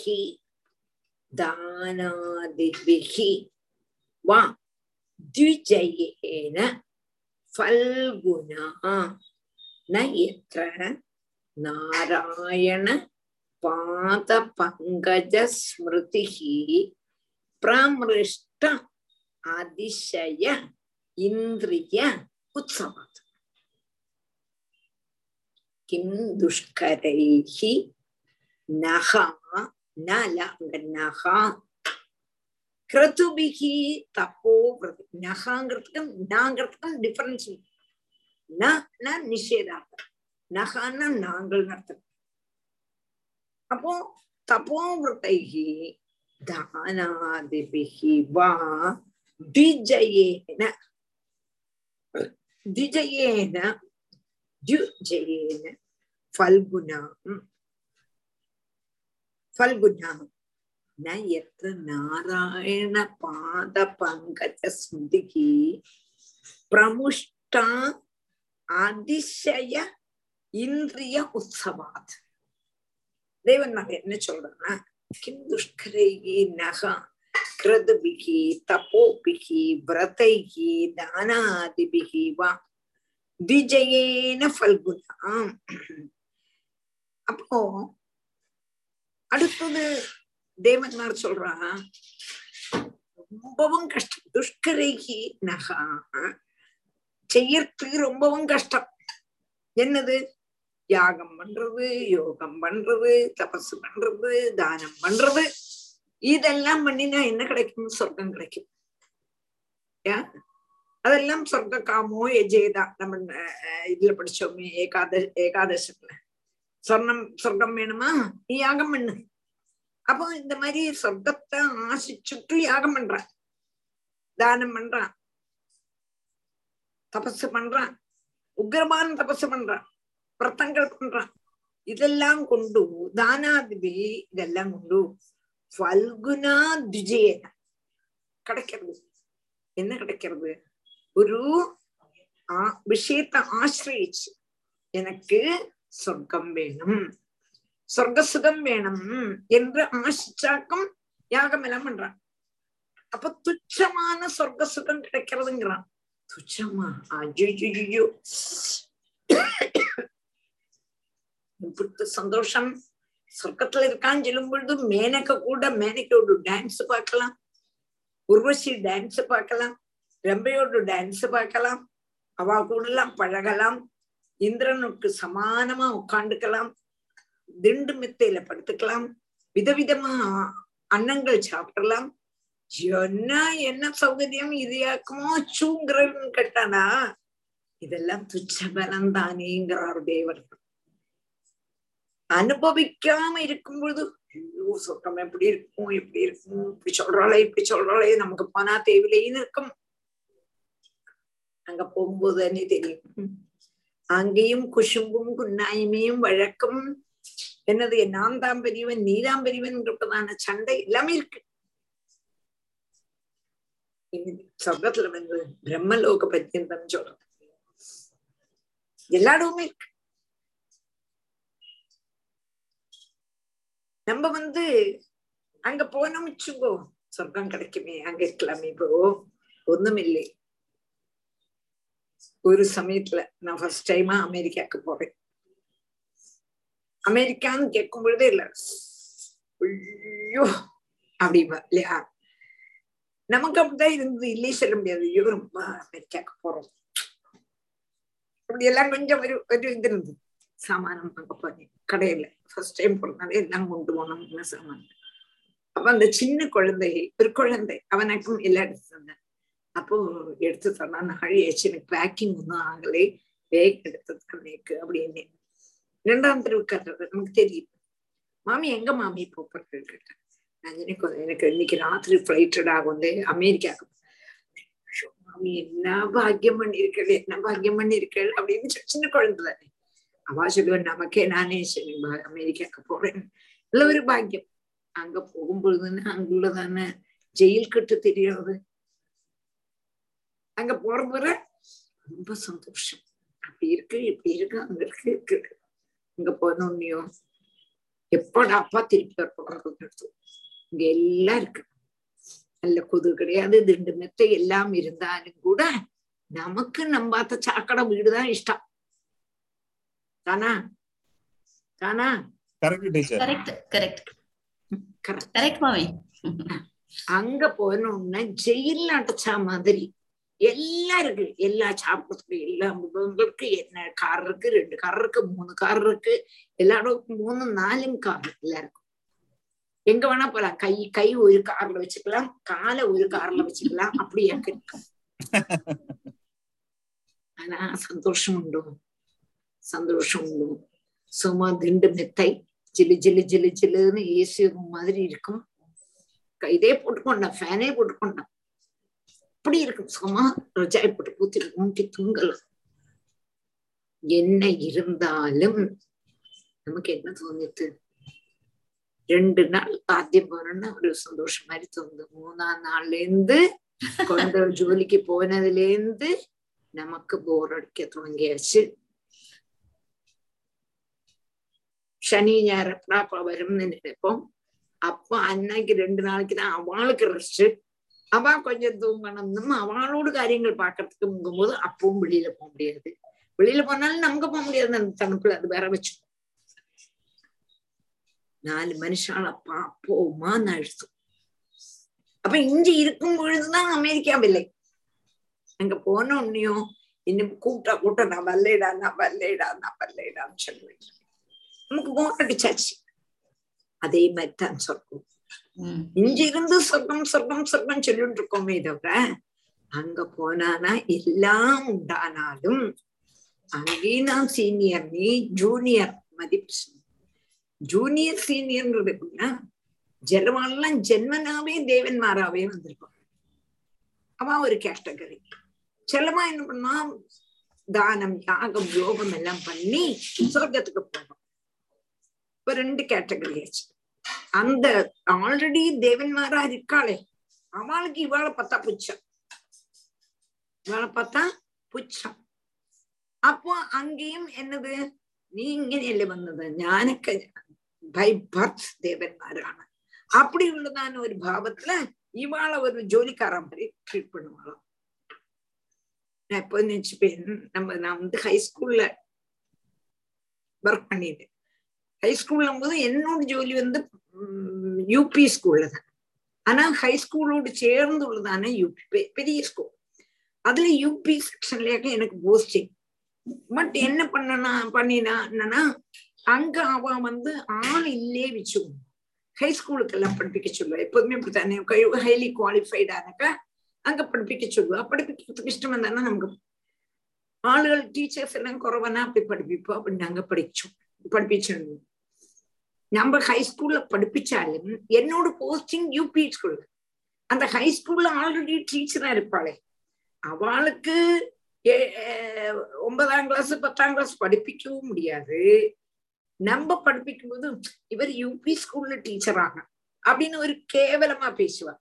दानादिभिः वा द्विजयेन फल्गुना न यत्र नारायण पादपङ्कजस्मृतिः प्रमृष्ट அதிசய இந்திரிய உற்சவாத் கிம் துஷ்கரைஹி நகா நல அங்க நகா கிரதுபிகி தப்போ நகாங்கிறதுக்கும் நாங்கிறதுக்கும் டிஃபரன்ஸ் ந நிஷேதார்த்தம் நகான்னா நாங்கள் அர்த்தம் அப்போ தப்போ விரத்தைகி தானாதிபிகி வா द्विजयेन द्विजयेन द्विजयेन फल्गुनां फल्गुनां न यत्र नारायणपादपङ्कजस्मृतिः प्रमुष्टा அதிசய இந்திரிய உற்சவாத் தேவன் நாங்க என்ன சொல்றோம்னா கிம் துஷ்கரைகி நகா கிருதுபிகி தப்போபிகி விரதைகி தானாதிபிகி வா விஜயேன ஃபல்குனாம் அப்போ அடுத்தது தேவன்மார் சொல்றான் ரொம்பவும் கஷ்டம் துஷ்கரைகி நகா செய்யறதுக்கு ரொம்பவும் கஷ்டம் என்னது யாகம் பண்றது யோகம் பண்றது தபசு பண்றது தானம் பண்றது இதெல்லாம் பண்ணினா என்ன கிடைக்கும் சொர்க்கம் கிடைக்கும் அதெல்லாம் சொர்க்க காமோ எஜேதா நம்ம இதுல படிச்சோமே ஏகாத ஏகாதசத்துல சொர்ணம் சொர்க்கம் வேணுமா நீ யாகம் பண்ணு அப்போ இந்த மாதிரி சொர்க்கத்தை ஆசிச்சுட்டு யாகம் பண்றான் தானம் பண்றான் தபசு பண்றான் உக்ரமான தபசு பண்றான் விரத்தங்கள் பண்றான் இதெல்லாம் கொண்டு தானாதிபி இதெல்லாம் கொண்டு ஃபல்குனா துஜேன கிடைக்கிறது என்ன கிடைக்கிறது ஒரு விஷயத்தை ஆசிரியிச்சு எனக்கு சொர்க்கம் வேணும் சொர்க்க சுகம் வேணும் என்று ஆசிச்சாக்கும் யாகம் எல்லாம் பண்றான் அப்ப துச்சமான சொர்க்க சுகம் கிடைக்கிறதுங்கிறான் துச்சமா ஐயோ இப்படி சந்தோஷம் சொர்க்கத்துல இருக்கான்னு சொல்லும் பொழுது மேனக்க கூட மேனக்கோட டான்ஸ் பார்க்கலாம் உர்வசி டான்ஸ் பார்க்கலாம் ரம்பையோட டான்ஸ் பார்க்கலாம் அவ கூட எல்லாம் பழகலாம் இந்திரனுக்கு சமானமா உட்காந்துக்கலாம் திண்டு மெத்தையில படுத்துக்கலாம் விதவிதமா அன்னங்கள் சாப்பிடலாம் என்ன என்ன சௌகரியம் இது யாக்குமோ சூங்கிறன்னு கேட்டானா இதெல்லாம் துச்ச பலம் தானேங்கிறார் தேவர் அனுபவிக்காம இருக்கும் பொழுது ஐயோ சொர்க்கம் எப்படி இருக்கும் எப்படி இருக்கும் இப்படி சொல்றாளே இப்படி சொல்றாளே நமக்கு போனா தேவையில்லைன்னு இருக்கும் அங்க போகும்போது தானே தெரியும் அங்கேயும் குசும்பும் குன்னாய்மையும் வழக்கம் என்னது நான் தான் பெரியவன் நீ தான் பெரியவன் சண்டை எல்லாமே இருக்கு சொர்க்கத்துல வந்து பிரம்மலோக பத்தியந்தம் சொல்றது எல்லா இடமுமே இருக்கு நம்ம வந்து அங்க போனோம் வச்சுக்கோ சொர்க்கம் கிடைக்குமே அங்க இருக்கலாமே இப்போ ஒண்ணுமில்லை ஒரு சமயத்துல நான் ஃபர்ஸ்ட் டைமா அமெரிக்காக்கு போறேன் அமெரிக்கான்னு கேட்கும் பொழுதே இல்ல ஐயோ அப்படிமா இல்லையா நமக்கு அப்படிதான் இருந்தது இல்லையே சொல்ல முடியாது ஐயோ ரொம்ப அமெரிக்காக்கு போறோம் அப்படி எல்லாம் கொஞ்சம் ஒரு ஒரு இது இருந்தது சாமானம் அங்க போனேன் கடையில ஃபர்ஸ்ட் டைம் போறதுனால எல்லாம் கொண்டு போனோம்னு சாமான் அப்ப அந்த சின்ன குழந்தை ஒரு குழந்தை அவனுக்கும் எல்லாம் எடுத்து தந்தேன் அப்போ எடுத்து தந்தா நாழி ஆச்சு எனக்கு பேக்கிங் ஒன்றும் ஆகலை பேக் எடுத்து தந்தேக்கு அப்படின்னு ரெண்டாம் தடவை கட்டுறது நமக்கு தெரியும் மாமி எங்க மாமி போறது கேட்டேன் நான் எனக்கு எனக்கு இன்னைக்கு ராத்திரி ஃபிளைட் ஆகும் அமெரிக்காவுக்கு ஐயோ, மாமி என்ன பாக்கியம் பண்ணிருக்கள் என்ன பாக்கியம் பண்ணிருக்கள் அப்படின்னு சொல்லி சின்ன குழந்தை தானே அவா சொல்லுவேன் நமக்கே நானே சரி பா- அமெரிக்காக்கு போறேன் இல்ல ஒரு பாக்கியம் அங்க போகும்பொழுதுன்னு அங்குள்ளதானே ஜெயில் கட்டு தெரியாது அங்க போற போற ரொம்ப சந்தோஷம் அப்படி இருக்கு இப்படி இருக்கு அங்க இருக்கு இருக்கு இருக்கு. இங்க போனோன்னையும் எப்படா அப்பா திருப்பி வரப்போம் இங்க எல்லாம் இருக்கு நல்ல கொது கிடையாது திண்டு மெத்தை எல்லாம் இருந்தாலும் கூட நமக்கு நம்பாத்த சாக்கடை வீடுதான் இஷ்டம் தானா தானா correct teacher correct correct Correct. Correct மாமி அங்க போனோம்னா ஜெயில அடைச்சா மாதிரி எல்லாம் இருக்கு எல்லா சாப்பிடறதுக்கு எல்லா இருக்கு என்ன கார் இருக்கு ரெண்டு கார் இருக்கு மூணு கார் இருக்கு எல்லா இடத்துக்கும் மூணு நாலும் கார் எல்லாருக்கும் எங்க வேணா போலாம் கை கை ஒரு கார்ல வச்சுக்கலாம் காலை ஒரு கார்ல வச்சுக்கலாம் அப்படி எனக்கு இருக்கும் ஆனா சந்தோஷம் உண்டு சந்தோஷம் உண்டு சும்மா திண்டு மெத்தை ஜிலு ஜிலு ஜிலு ஜிலுன்னு ஏசி ரூம் மாதிரி இருக்கும் க- இதே போட்டுக்கொண்டேன் ஃபேனே போட்டுக்கொண்டேன் அப்படி இருக்கும் சும்மா ரஜாய் போட்டு பூத்தி மூக்கி தூங்கலாம் என்ன இருந்தாலும் நமக்கு என்ன தோணித்து ரெண்டு நாள் ஆദ്യം போனோம்னா ஒரு சந்தோஷம் மாதிரி தோணுது மூணாம் நாள்ல இருந்து குழந்தை ஜோலிக்கு போனதுல இருந்து நமக்கு போர் அடிக்க தொடங்கியாச்சு சனி ஞாயிறு எப்படா வரும்னு நினைப்போம் அப்போ அன்னைக்கு ரெண்டு நாளைக்கு தான் அவளுக்கு ரெஸ்ட் அவ கொஞ்சம் தூங்கணும்னு அவளோட காரியங்கள் பாக்குறதுக்கு முங்கும்போது அப்பவும் வெளியில போக முடியாது வெளியில போனாலும் நமக்கு போக முடியாது அந்த தணுப்புல அது வேற வச்சு நாலு மனுஷால பாப்போமான்னு அழுத்தும் அப்ப இஞ்சி இருக்கும் பொழுதுதான் அமெரிக்காவில்லை அங்க போன உடனேயும் இன்னும் கூட்டா கூட்டம் நான் வரலேடா நான் வரலேடா நான் வரலேடான்னு சொல்லுவேன் நமக்கு போர் அடிச்சாச்சு அதே மாதிரி தான் சொர்க்கம் இங்க இருந்து சொர்க்கம் சொர்க்கம் சொர்க்கம் சொல்லிட்டு இருக்கோமே தவிர அங்க போனானா எல்லாம் உண்டானாலும் அங்கேயும் நான் சீனியர் நீ ஜூனியர் மதிப்பு ஜூனியர் சீனியர்ங்கிறது எப்படின்னா ஜென்மெல்லாம் ஜென்மனாவே தேவன்மாராவே வந்திருக்கும் அவன் ஒரு கேட்டகரி செல்லமா என்ன பண்ணா தானம் யாகம் யோகம் எல்லாம் பண்ணி சொர்க்கத்துக்கு போனோம் இப்ப ரெண்டு கேட்டகரி ஆச்சு அந்த ஆல்ரெடி தேவன்மாரா இருக்காளே அவளுக்கு இவாளை பார்த்தா புச்சம் இவாளை பார்த்தா புச்சம் அப்போ அங்கேயும் என்னது നീ ഇങ്ങനെയല്ലേ വന്നത് ഞാനൊക്കെ ബൈ ബർത്ത് ദേവന്മാരാണ് அப்படி உள்ளதான ஒரு பாவத்துல இவாள ஒரு ஜோலிக்கார மாதிரி ட்ரீட் பண்ணுவாளாம் நான் எப்போ நினைச்சுப்பேன் நம்ம நான் வந்து ஹைஸ்கூல்ல ஒர்க் பண்ணிட்டேன் ஹைஸ்கூல்ல போது என்னோட ஜோலி வந்து யூபி ஸ்கூல்ல தான் ஆனா ஹைஸ்கூலோடு சேர்ந்து உள்ளதான யூபி பெரிய ஸ்கூல் அதுல யூபி செக்ஷன்லயாக்க எனக்கு போஸ்டிங் பட் என்ன பண்ணனா பண்ணினா என்னன்னா அங்க அவ வந்து ஆள் இல்லே வச்சு ஹை ஸ்கூலுக்கு எல்லாம் படிப்பிக்க சொல்லுவா எப்போதுமே இப்படித்தானே ஹைலி குவாலிஃபைட் ஆனாக்கா அங்க படிப்பிக்க சொல்லுவா படிப்பிக்கிறதுக்கு இஷ்டம் வந்தானா நமக்கு ஆளுகள் டீச்சர்ஸ் எல்லாம் குறவனா அப்படி படிப்பிப்போம் அப்படி நாங்க படிச்சோம் படிப்பிச்சோம் நம்ம ஹை ஸ்கூல்ல படிப்பிச்சாலும் என்னோட போஸ்டிங் யூபி ஸ்கூல்ல அந்த ஹை ஸ்கூல்ல ஆல்ரெடி டீச்சரா இருப்பாளே அவளுக்கு ஒன்பதாம் கிளாஸ் பத்தாம் கிளாஸ் படிப்பிக்கவும் முடியாது நம்ம படிப்பிக்கும் போது இவர் யூபி ஸ்கூல்ல டீச்சராக அப்படின்னு ஒரு கேவலமா பேசுவா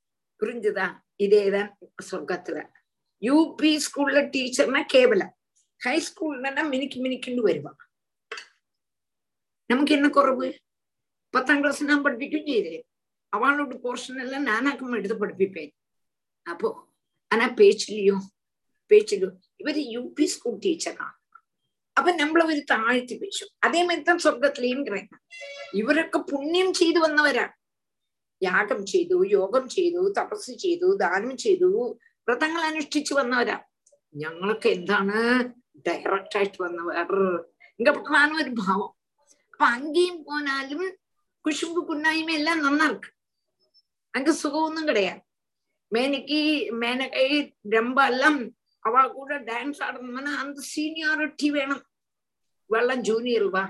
புரிஞ்சுதா இதேதான் சொர்க்கத்துல யூபி ஸ்கூல்ல டீச்சர்னா கேவலம் ஹைஸ்கூல்னா மினிக்கு மினிக்குன்னு வருவா நமக்கு என்ன குறவு பத்தாம் கிளாஸ் நான் படிப்பிக்கும் செய்தேன் அவளோட போர்ஷன் எல்லாம் நானாக்கம் எடுத்து படிப்பிப்பேன் அப்போ ஆனா பேச்சுலயும் பேச்சிலும் இவரு யூபி ஸ்கூல் டீச்சரா அப்ப நம்மள ഒരു താഴ്ത്തി വെച്ചു അതേ മാതിരി സ്വർഗത്തിലെയും ഗ്രഹം ഇവരൊക്കെ പുണ്യം ചെയ്തു വന്നവരാ യാഗം ചെയ്തു യോഗം ചെയ്തു തപസ് ചെയ്തു ദാനം ചെയ്തു വ്രതങ്ങൾ അനുഷ്ഠിച്ചു വന്നവരാ ഞങ്ങളൊക്കെ എന്താണ് ഡയറക്റ്റ് ആയിട്ട് വന്നവർ ഇങ്ങ പ്രധാന ഒരു ഭാവം അപ്പൊ அங்கேயும் போனாலும் குஷும்பு குன்னாய்மை எல்லாம் நல்லா இருக்கு அங்க சுகமொன்னும் கிடையாது மேனகி மேனகை ரொம்ப எல்லாம் அவ கூட டான்ஸ் ஆடணும்னா அந்த சீனியாரிட்டி வேணும் இவெல்லாம் ஜூனியர் வா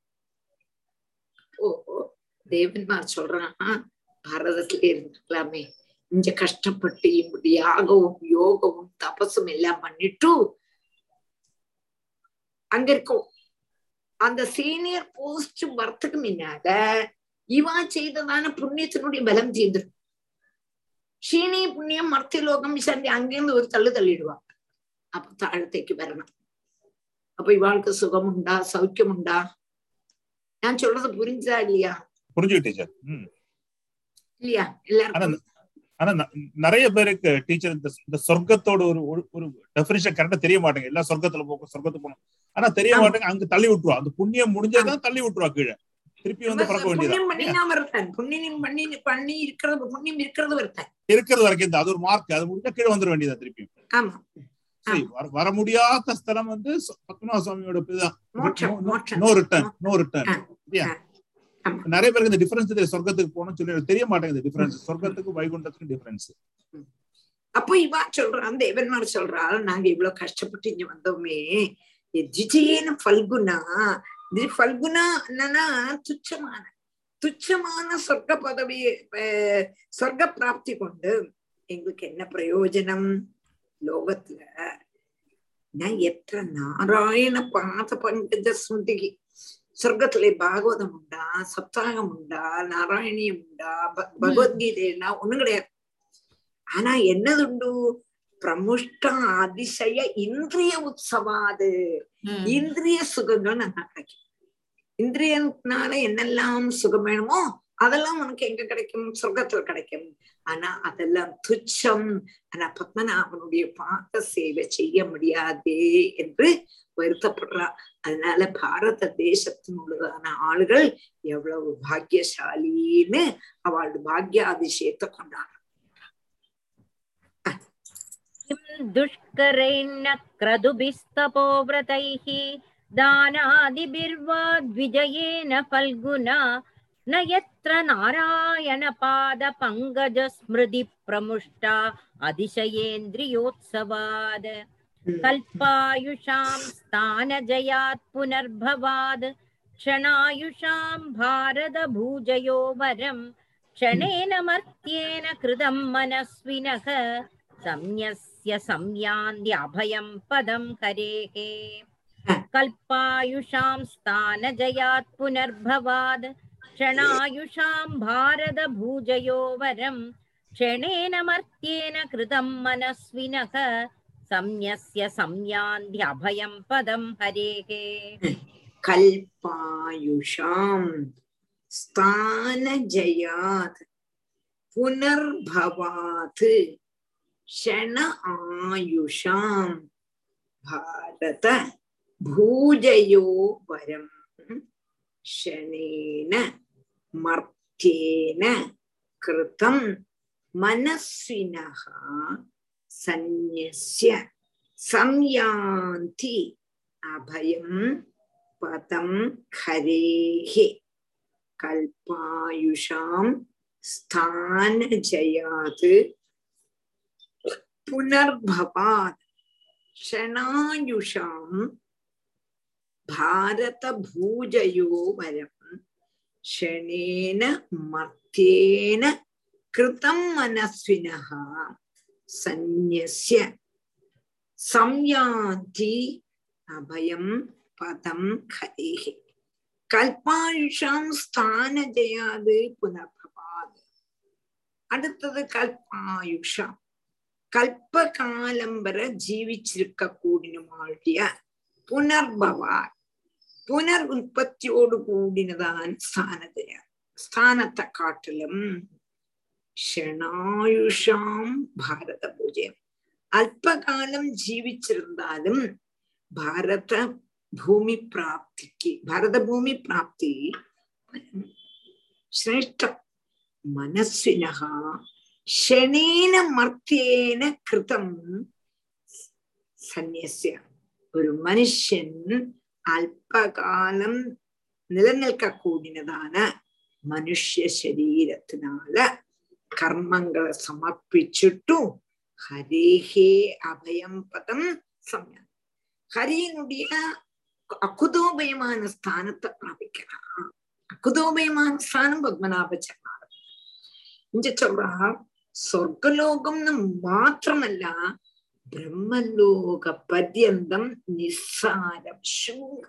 ஓ ஓ தேவன்மார் சொல்றான் பாரதத்துல இருந்துக்கலாமே இங்க கஷ்டப்பட்டு இப்படி யாகவும் யோகமும் தபசும் எல்லாம் பண்ணிட்டு அங்க இருக்கோம் அந்த சீனியர் போஸ்ட் வரத்துக்கு முன்னால இவா செய்ததான புண்ணியத்தினுடைய பலம் தீர்ந்துடும் ஷீனி புண்ணியம் மர்த்தியலோகம் விசாந்தி அங்கிருந்து ஒரு தள்ளு தள்ளிடுவா அப்ப தாழത്തേക്ക് വരണം അപ്പൊ ഇവാൾക്ക് സുഖമുണ്ടാ സൗഖ്യമുണ്ടാ ഞാൻ ചൊല്ലത് പുരിഞ്ചാ இல்லையா புரிஞ்சுக்கிட்டு டீச்சர் ம் இல்லையா ஆனா எல்லாருக்கும் ஆனா ந- நிறைய பேருக்கு டீச்சர் இந்த இந்த சொர்க்கத்தோட ஒரு ஒரு- ஒரு டெபினிஷன் கரெக்டா தெரிய மாட்டேங்க எல்லாம் சொர்க்கத்துல போகும் சொர்க்கத்துக்கு போகணும் ஆனா தெரிய ஆமா. மாட்டேங்க அங்க தள்ளி விட்டுருவா அந்த புண்ணியம் முடிஞ்சதான் தள்ளி விட்டுருவா கீழே திருப்பி வந்து பறக்க புண்ணியம் வேண்டியதான் பண்ணினா வருத்தன் புண்ணியம் பண்ணி பண்ணி இருக்கிறது புண்ணியம் இருக்கிறது வருத்தன் இருக்கிறது வரைக்கும் தான் அது ஒரு மார்க் அது முடிஞ்சா கீழே வந்துட வேண்டியதா திருப்பி ஆமா சரி வர வர முடியாத ஸ்தலம் வந்து ச- பத்மநாப சுவாமியோட இதுதான் மோட்சம் மோட்சம் நோ ரிட்டர்ன் நோ ரிட்டர்ன் இல்லையா ஆமா. நிறைய பேருக்கு இந்த டிஃபரன்ஸ் தெரியும் சொர்க்கத்துக்கு போகணும்னு சொல்லி தெரிய மாட்டேங்குது டிஃபரன்ஸ் சொர்க்கத்துக்கும் வைகுண்டத்துக்கும் டிஃபரன்ஸ் அப்போ இவா சொல்றான் தேவன்மார் சொல்றா நாங்க இவ்வளவு கஷ்டப்பட்டு இங்க வந்தோமே திஜயேன பல்குனா இது பல்குனா என்னன்னா துச்சமான துச்சமான சொர்க்க பதவி அஹ், சொர்க்க பிராப்தி கொண்டு எங்களுக்கு என்ன பிரயோஜனம் லோகத்துல நான் எത്ര നാരായണ പാത പണ്ഡിത സ്മൃതി സ്വർഗത്തിലെ ഭാഗവതം ഉണ്ടാ സപ്താഹം ഉണ്ടാ നാരായണീയം ഉണ്ടാ ഭ- ഭഗവത്ഗീത ഉണ്ടാ ഒന്നും கிடையாது ஆனா என்னதுண்டு பிரமுஷ்ட அதிசய இந்திரிய உற்சவாது இந்திரிய சுகங்கள் நல்லா கிடைக்கும் இந்திரியனால என்னெல்லாம் சுகம் வேணுமோ அதெல்லாம் உனக்கு எங்க கிடைக்கும் சொர்க்கத்துல கிடைக்கும் ஆனா அதெல்லாம் துச்சம் ஆனா பத்மநாபனுடைய பாத சேவை செய்ய முடியாதே என்று வருத்தப்படுறா அதனால பாரத தேசத்தினுள்ளதான ஆளுகள் எவ்வளவு பாக்கியசாலின்னு அவளோட பாக்ய அதிசயத்தை கொண்டாடுறா किं दुष्करैर्न क्रतुभिस्तपोव्रतैः दानादिभिर्वा द्विजयेन फल्गुना न यत्र नारायणपादपङ्कजस्मृतिप्रमुष्टा अतिशयेन्द्रियोत्सवाद् कल्पायुषां स्थानजयात् पुनर्भवाद् क्षणायुषां भारतभूजयो वरं क्षणेन मर्त्येन कृतं मनस्विनः संन्यस्य संयान्त्यभयं पदं हरेः कल्पायुषां स्थानजयात् पुनर्भवाद् क्षणायुषां भारतभूजयो वरं क्षणेन मर्त्येन कृतं मनस्विनः संन्यस्य संयान्त्यभयं पदं हरेः கல்பாயுஷாம் ஸ்தானஜயாத் புனர்பவாத் ஷண ஆயுஷாம் பாரத பூஜயோ வரம் ஷணேன மர்த்தியேன கிருதம் மனஸ்வினः சந்நியஸ்ய संयान्ति अभयं पदं हरेः कल्पायुषां स्थानजयात् पुनर्भवात् क्षणायुषां भारतभूजयो वरं क्षणेन मर्त्येन कृतं मनस्विनः सन्न्यस्य संयान्ति अभयं पदं हरेः கல்பாயுஷாம் ஸ்தான ஜெயாது புனர்பவாது அடுத்தது கல்பாயுஷாம் கல்ப காலம் வரை ஜீவிச்சிருக்க கூடினுமாழிய പുനർഭവാ പുനർ ഉത്പത്തിയോട് കൂടിനതാൻ സ്ഥാനത്ത് സ്ഥാനത്തെ കാട്ടിലും ക്ഷണായുഷാം ഭാരത പൂജയം അല്പകാലം ജീവിച്ചിരുന്നാലും ഭാരത ഭൂമി പ്രാപ്തിക്ക് ഭാരതഭൂമി പ്രാപ്തി ശ്രേഷ്ഠം മനസ്സിന ക്ഷണേന മർത്തേന കൃതം സന്യസ്യ ഒരു മനുഷ്യൻ അല്പകാലം നിലനിൽക്കൂടിനതാണ് മനുഷ്യ ശരീരത്തിനാല് കർമ്മങ്ങളെ സമർപ്പിച്ചിട്ടു ഹരേഹേ അഭയം പദം സംയ ஹரியினுடைய அக்குதோபயமான ஸ்தானத்தை பிராபிக்கிறான் அக்குதோபயமான ஸ்தானம் பத்மநாப சரணாரம் இங்க சொல்றா சொர்க்கலோகம்னு மாத்திரமല്ല பிரம்மலோக பர்யந்தம் நிஸ்ஸாரம் சூங்க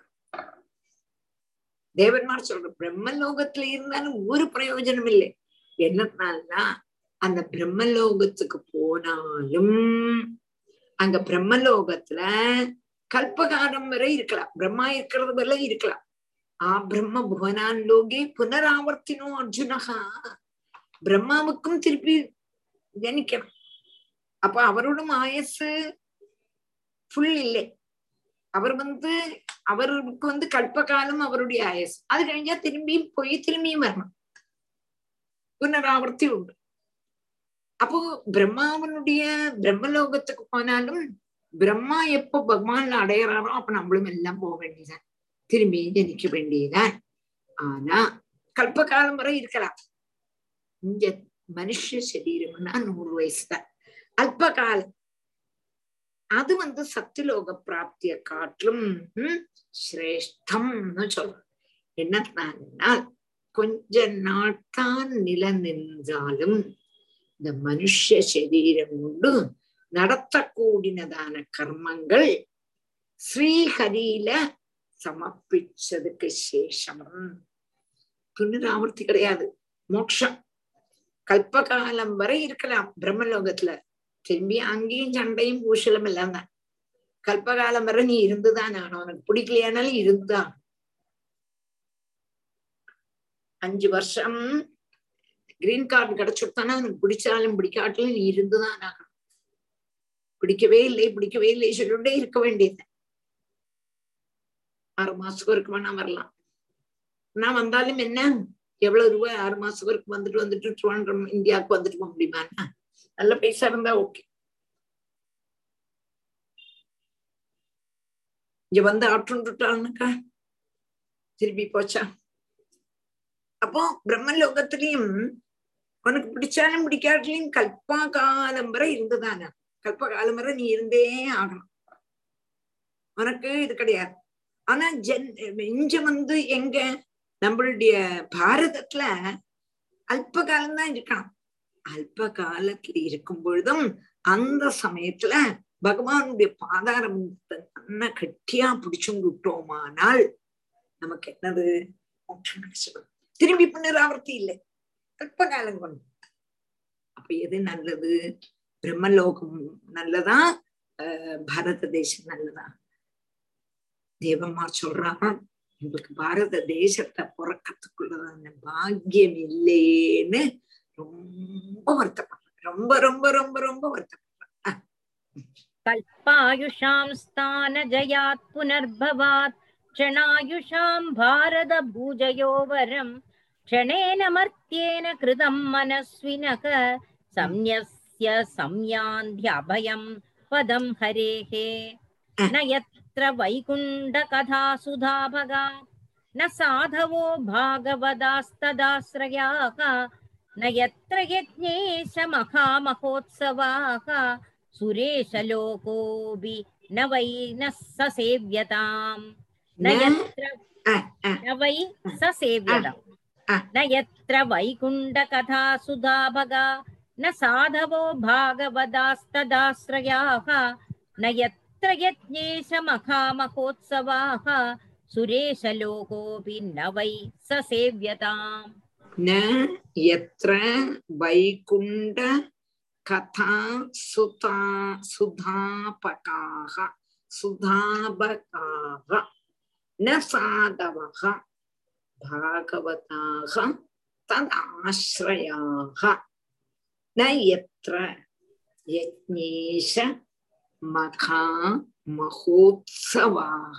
தேவன்மார் சொல்ற பிரம்மலோகத்துல இருந்தாலும் ஒரு பிரயோஜனம் இல்லை என்னதுனாலனா அந்த பிரம்மலோகத்துக்கு போனாலும் அங்க பிரம்மலோகத்துல கல்பகாலம் வரை இருக்கலாம் பிரம்மா இருக்கிறது வரை இருக்கலாம் ஆ பிரம்ம புவனான் லோகே புனராவர்த்தினோ அர்ஜுனகா பிரம்மாவுக்கும் திருப்பி ஜனிக்கணும் அப்ப அவரோட ஆயசு ஃபுல் இல்லை அவர் வந்து அவருக்கு வந்து கல்பகாலம் அவருடைய ஆயஸ் அது കഴിഞ്ഞാ திரும்பியும் போய் திரும்பியும் வரணும் புனராவர்த்தி உண்டு அப்போ பிரம்மாவனுடைய பிரம்மலோகத்துக்கு போனாலும் பிரம்மா எப்போ பகவான்ல அடையறாரோ அப்ப நம்மளும் எல்லாம் போக வேண்டியதான் திரும்பி ஜனிக்க வேண்டியதான் ஆனா கல்பகாலம் வரை இருக்கலாம் இங்க மனுஷ சரீரம்னா நூறு வயசுதான் அல்பகாலம் அது வந்து சத்தியலோக பிராப்திய காட்டிலும் சிரேஷ்டம்னு சொல்றோம் என்னன்னா கொஞ்ச நாள் தான் நில நின்றாலும் இந்த மனுஷ சரீரம் கொண்டு நடத்தக்கூடினதான கர்மங்கள் ஸ்ரீஹரியில சமர்ப்பிச்சதுக்கு சேஷம் புனராவர்த்தி கிடையாது மோட்சம் கல்பகாலம் வரை இருக்கலாம் பிரம்மலோகத்துல திரும்பி அங்கேயும் சண்டையும் பூஷலம் எல்லாம் தான் கல்பகாலம் வரை நீ இருந்துதான் ஆகணும் உனக்கு பிடிக்கலையானாலும் இருந்துதான் அஞ்சு வருஷம் கிரீன் கார்டு கிடைச்சுட்டானா உனக்கு பிடிச்சாலும் பிடிக்காட்டிலும் நீ இருந்துதான் ஆகணும் பிடிக்கவே இல்லை பிடிக்கவே இல்லை சொல்லிட்டே இருக்க வேண்டியது ஆறு மாசத்துக்கு வரைக்கும் வேணா வரலாம் நான் வந்தாலும் என்ன எவ்வளவு ரூபாய் ஆறு மாசம் வரைக்கும் வந்துட்டு வந்துட்டு திருவனந்தபுரம் இந்தியாவுக்கு வந்துட்டு போக முடியுமா நல்ல பைசா இருந்தா ஓகே இங்க வந்து ஆற்றுண்டுட்டாள்னாக்கா திருப்பி போச்சா அப்போ பிரம்மலோகத்திலையும் உனக்கு பிடிச்சாலும் பிடிக்காட்டிலையும் கல்பா காலம் வரை இருந்துதானே கல்பகாலம் வரை நீ இருந்தே ஆகணும் உனக்கு இது கிடையாது ஆனா ஜென் இங்க வந்து எங்க நம்மளுடைய பாரதத்துல அல்ப காலம்தான் இருக்கணும் அல்ப காலத்துல இருக்கும் பொழுதும் அந்த சமயத்துல பகவானுடைய பாதாரம் நல்லா கட்டியா பிடிச்சும் விட்டோமானால் நமக்கு என்னது மோட்சம் கிடைச்சிடும் திரும்பி புனராவர்த்தி இல்லை அல்ப காலம் கொண்டு அப்ப எது நல்லது பிரம்மலோகம் நல்லதா அஹ் பாரத தேசம் நல்லதா தேவம்மா சொல்றாங்க எங்களுக்கு பாரத தேசத்தை பிறக்கத்துக்குள்ளதான பாக்கியம் இல்லேன்னு ரொம்ப வருத்தப்படுறேன் ரொம்ப ரொம்ப ரொம்ப ரொம்ப வருத்தப்படுறேன் कल्पायुषां स्थानजयात् पुनर्भवात् क्षणायुषां भारतभूजयो वरं क्षणेन मर्त्येन कृतं मनस्विनः संन्यस्य संयान्ध्यभयं पदं हरेः न यत्र वैकुण्ठकथा सुधाभगा न साधवो भागवदास्तदाश्रयाः न यत्र यज्ञेश महामहोत्सवाः सुरेशलोकोऽपि न वै न ससेव्यताम् न यत्र न वै ससेव्यताम् न यत्र वैकुण्ठकथा सुधाभगा न साधवो भागवदास्तदाश्रयाः न यत्र यज्ञेश मखामहोत्सवाः सुरेशलोकोऽपि न वै ससेव्यताम् न यत्र वैकुण्ठ कथा सुता सुधापकाः சுதாபகாக ந சாதவக பாகவதாக ததாஸ்ரயாக ந யத்ர யஜ்ஞேஷ மகா மகோத்சவாக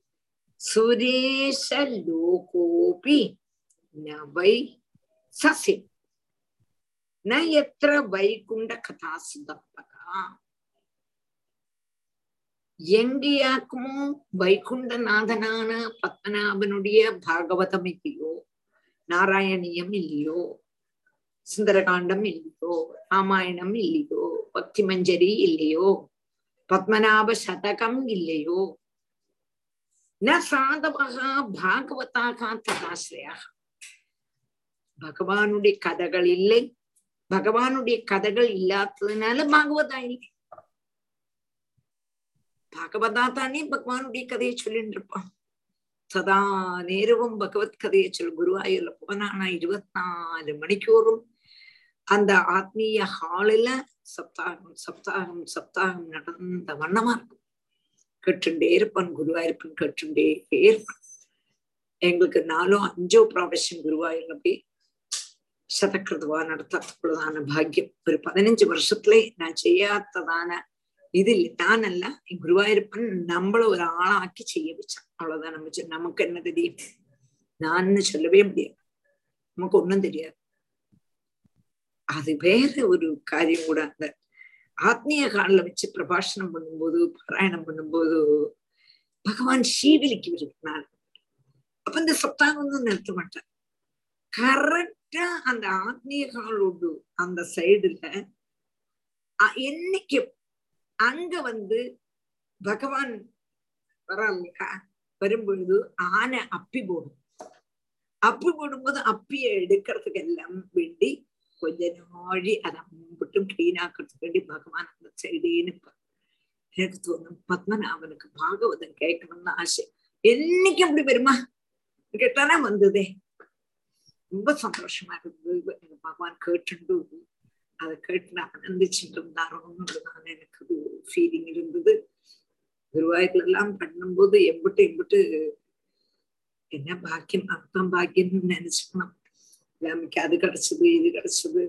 சுரேஷலோகோபி ந வை சசி ந யத்ர வைகுண்ட கதாசுதப்பகா எங்கேயாக்குமோ வைகுண்டநாதனான பத்மநாபனுடைய பாகவதம் இல்லையோ நாராயணியம் இல்லையோ சுந்தரகாண்டம் இல்லையோ ராமாயணம் இல்லையோ பக்தி மஞ்சரி இல்லையோ பத்மநாப சதகம் இல்லையோ ந சாதவகா பாகவதாக ததாசிரியாக பகவானுடைய கதைகள் இல்லை பகவானுடைய கதைகள் இல்லாததுனால பாகவதா இல்லை பாகவதா தானே பகவானுடைய கதையை சொல்லிட்டு இருப்பான் சதா நேரவும் பகவத் கதையை சொல் குருவாயூர்ல போனானா இருபத்தி நாலு மணிக்கூறும் அந்த ஆத்மீய ஹாலில சப்தாகம் சப்தாகம் சப்தாகம் நடந்த வண்ணமா இருக்கும் கேட்டுண்டே இருப்பான் குருவாயிருப்பன் கேட்டுண்டே இருப்பான் எங்களுக்கு நாலோ அஞ்சோ ப்ராஃபஷன் குருவாயூர்ல போய் சதக்கிருதுவா நடத்தக்கூடியதான பாக்கியம் ஒரு பதினஞ்சு வருஷத்துல நான் செய்யாததான இது நானல்ல என் குருவாயிருப்பன் நம்மள ஒரு ஆளாக்கி செய்ய வச்சான் அவ்வளவுதான் நம்ம சொ- நமக்கு என்ன தெரியும் நான்னு சொல்லவே முடியாது நமக்கு ஒண்ணும் தெரியாது அது வேற ஒரு காரியம் கூட அந்த ஆத்மீய காலில் வச்சு பிரபாஷணம் பண்ணும்போது பாராயணம் பண்ணும்போது பகவான் ஸ்ரீவிலிக்கு இருக்கிறார் அப்ப இந்த சப்தாகம் வந்து நிறுத்த மாட்டார் கரெக்டா அந்த ஆத்மீய காலோடு அந்த சைடுல என்னைக்கு அங்க வந்து பகவான் வரான் இல்லையா வரும்பொழுது ஆனை அப்பி போடும் அப்பி போடும்போது அப்பியை எடுக்கிறதுக்கு எல்லாம் வேண்டி கொஞ்ச நாழி அதை அம்பிட்டும் கிளீன் ஆக்கிறதுக்கு வேண்டி பகவான் அந்த சைடே நிற்பார் எனக்கு தோணும் பத்மநாபனுக்கு பாகவதம் கேட்கணும்னு ஆசை என்னைக்கு அப்படி வருமா கேட்டானா வந்ததே ரொம்ப சந்தோஷமா இருந்தது எங்க பகவான் கேட்டுண்டு அதை கேட்டு நான் ஆனந்திச்சுட்டு இருந்தாரோன்றதான எனக்கு ஒரு ஃபீலிங் இருந்தது குருவாயூர்ல எல்லாம் பண்ணும்போது எம்பிட்டு எம்பிட்டு என்ன பாக்கியம் அர்த்தம் பாக்கியம்னு நினைச்சுக்கணும் நமக்கு அது கிடைச்சது இது கிடைச்சது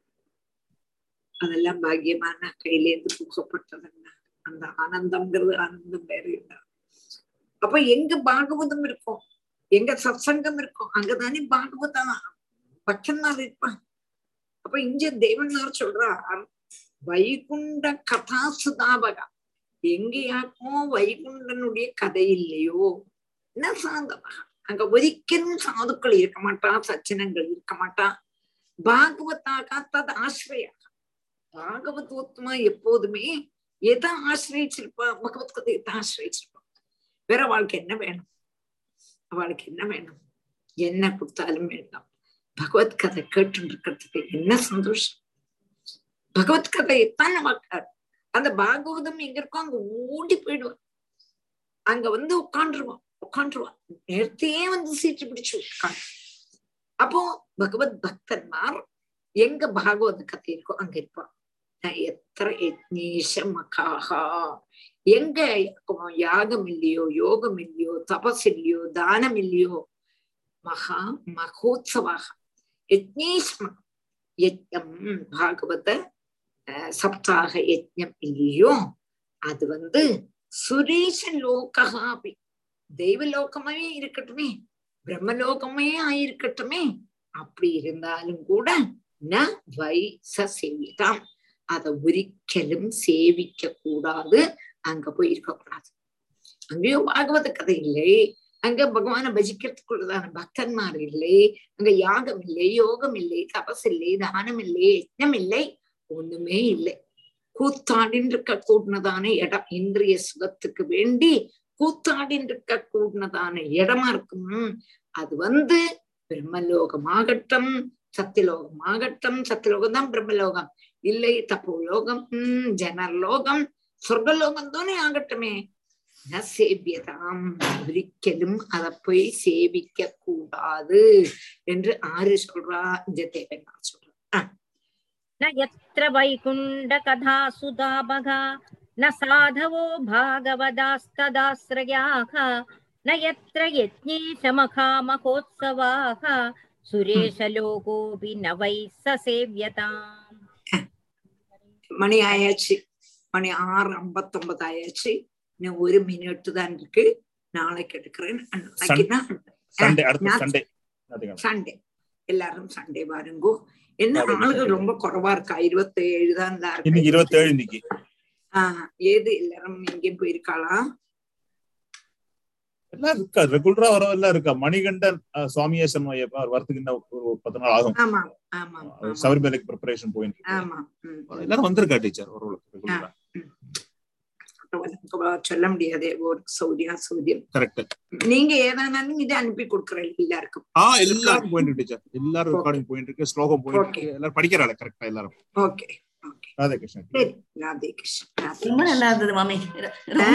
அதெல்லாம் பாக்கியமான கையிலேருந்து தூக்கப்பட்டதல்ல அந்த ஆனந்தம்ங்கிறது ஆனந்தம் வேற இல்ல அப்ப எங்க பாகவதம் இருக்கும் எங்க சத்சங்கம் இருக்கும் அங்கதானே பாகவதம் பக்தன்மார் இருப்பான் அப்ப இங்க தேவனார் சொல்றார் வைகுண்ட கதா சுதாபகா எங்கேயாக்கோ வைகுண்டனுடைய கதை இல்லையோ என்ன சாந்தமாக அங்க ஒரிக்கலும் சாதுக்கள் இருக்க மாட்டா சச்சினங்கள் இருக்க மாட்டா பாகவத்தாக தது ஆசிரியாக பாகவத்வத்மா எப்போதுமே எதை ஆசிரியச்சிருப்பா பகவத் கதையை தான் ஆசிரியச்சிருப்பா வேற அவளுக்கு என்ன வேணும் அவளுக்கு என்ன வேணும் என்ன கொடுத்தாலும் வேண்டாம் பகவத் கதை கேட்டு இருக்கிறதுக்கு என்ன சந்தோஷம் பகவத் கதையைத்தான் நமக்கு அந்த பாகவதம் எங்க இருக்கோ அங்க ஓடி போயிடுவான் அங்க வந்து உட்காந்துருவான் உட்காந்துருவான் நேரத்தையே வந்து சீட்டு பிடிச்சு உட்காந்து அப்போ பகவத் பக்தன்மார் எங்க பாகவத கதை இருக்கோ அங்க இருப்பான் எத்திர யஜ்னீஷ மகாஹா எங்க யாகம் இல்லையோ யோகம் இல்லையோ தபஸ் இல்லையோ தானம் இல்லையோ மகா மகோத்சவாக யஜ்னீஷ்ம யஜ்யம் பாகவத சப்தாக யஜ்யம் இல்லையோ அது வந்து சுரேஷ லோகஹாபி தெய்வலோகமே இருக்கட்டுமே பிரம்மலோகமே ஆயிருக்கட்டுமே அப்படி இருந்தாலும் கூட ந வை சேவிதாம் அதை ஒரிக்கலும் சேவிக்க கூடாது அங்க போய் இருக்க கூடாது அங்கேயும் பாகவத கதை இல்லை அங்க பகவான பஜிக்கிறதுக்குள்ளதான பக்தன்மார் இல்லை அங்க யாகம் இல்லை யோகம் இல்லை தபஸ் இல்லை தானம் இல்லை யஜ்னம் இல்லை ஒண்ணுமே இல்லை கூத்தாடின் இருக்க கூடினதான இடம் இந்திரிய சுகத்துக்கு வேண்டி கூத்தாடின் இருக்க கூடினதான இடமா இருக்கும் அது வந்து பிரம்மலோகமாகட்டும் சத்தியலோகமாகட்டும் சத்தியலோகம் தான் பிரம்மலோகம் இல்லை தப்போலோகம் உம் ஜனர்லோகம் சொர்க்கலோகம் தானே ஆகட்டுமே ந சேவியதாம் ஒரிக்கலும் அதை போய் சேவிக்க கூடாது என்று ஆறு சொல்றா இந்த தேவனார் சொல்றா न यत्र वैकुण्ठकथा सुधाभगा न साधवो भागवदास्तदाश्रयाः न यत्र यज्ञेशमखामहोत्सवाः सुरेशलोकोऽपि न वै स सेव्यताम् மணி ஆயாச்சு மணி ஆறு ஐம்பத்தொன்பது ஆயாச்சு இன்னும் ஒரு மினிட் தான் இருக்கு நாளைக்கு எடுக்கிறேன் நாளைக்குன்னா சண்டே அடுத்த ஞாயிற்று- சண்டே சண்டே எல்லாரும் சண்டே பாருங்கோ என்ன நாளைக்கு ஆளுகள் Sunday. ரொம்ப குறைவா இருக்கா இருபத்தி ஏழு தான் தான் இன்னைக்கு இருக்கா இருபத்தேழு இன்னைக்கு ஆஹ் ஏது எல்லாரும் எங்கேயும் போயிருக்காளா எல்லாம் இருக்கா ரெகுலரா வரவெல்லாம் இருக்கா மணிகண்டன் அஹ், சுவாமியேசன் ஐயப்பா அவர் வரதுக்கு இன்னும் ஒரு பத்து நாள் ஆகும் ஆமா ஆமா ஆமா சபரிமலைக்கு ப்ரிப்பரேஷன் போயிட்டு இருக்கு. ஆமா ம், ம். எல்லாரும் வந்திருக்கா டீச்சர் ஒரு ரெகுலரா நமக்கு சொல்ல முடியாது ஒரு சௌரியம் சௌரியம் கரெக்ட் நீங்க ஏதானாலும் இதை அனுப்பி கொடுக்குறேன் எல்லாருக்கும் ஆ எல்லாரும் போயிட்டு இருக்கு டீச்சர் எல்லாரும் ரெக்கார்டிங் போயிட்டு இருக்கு ஸ்லோகம் போயிட்டு இருக்கு எல்லாரும் படிக்கிறாள் கரெக்டா எல்லாரும் ஓகே ராதாகிருஷ்ணன் சரி ராதே கிருஷ்ணன் ராதே ரொம்ப நல்லா இருந்தது மாமி ரொம்ப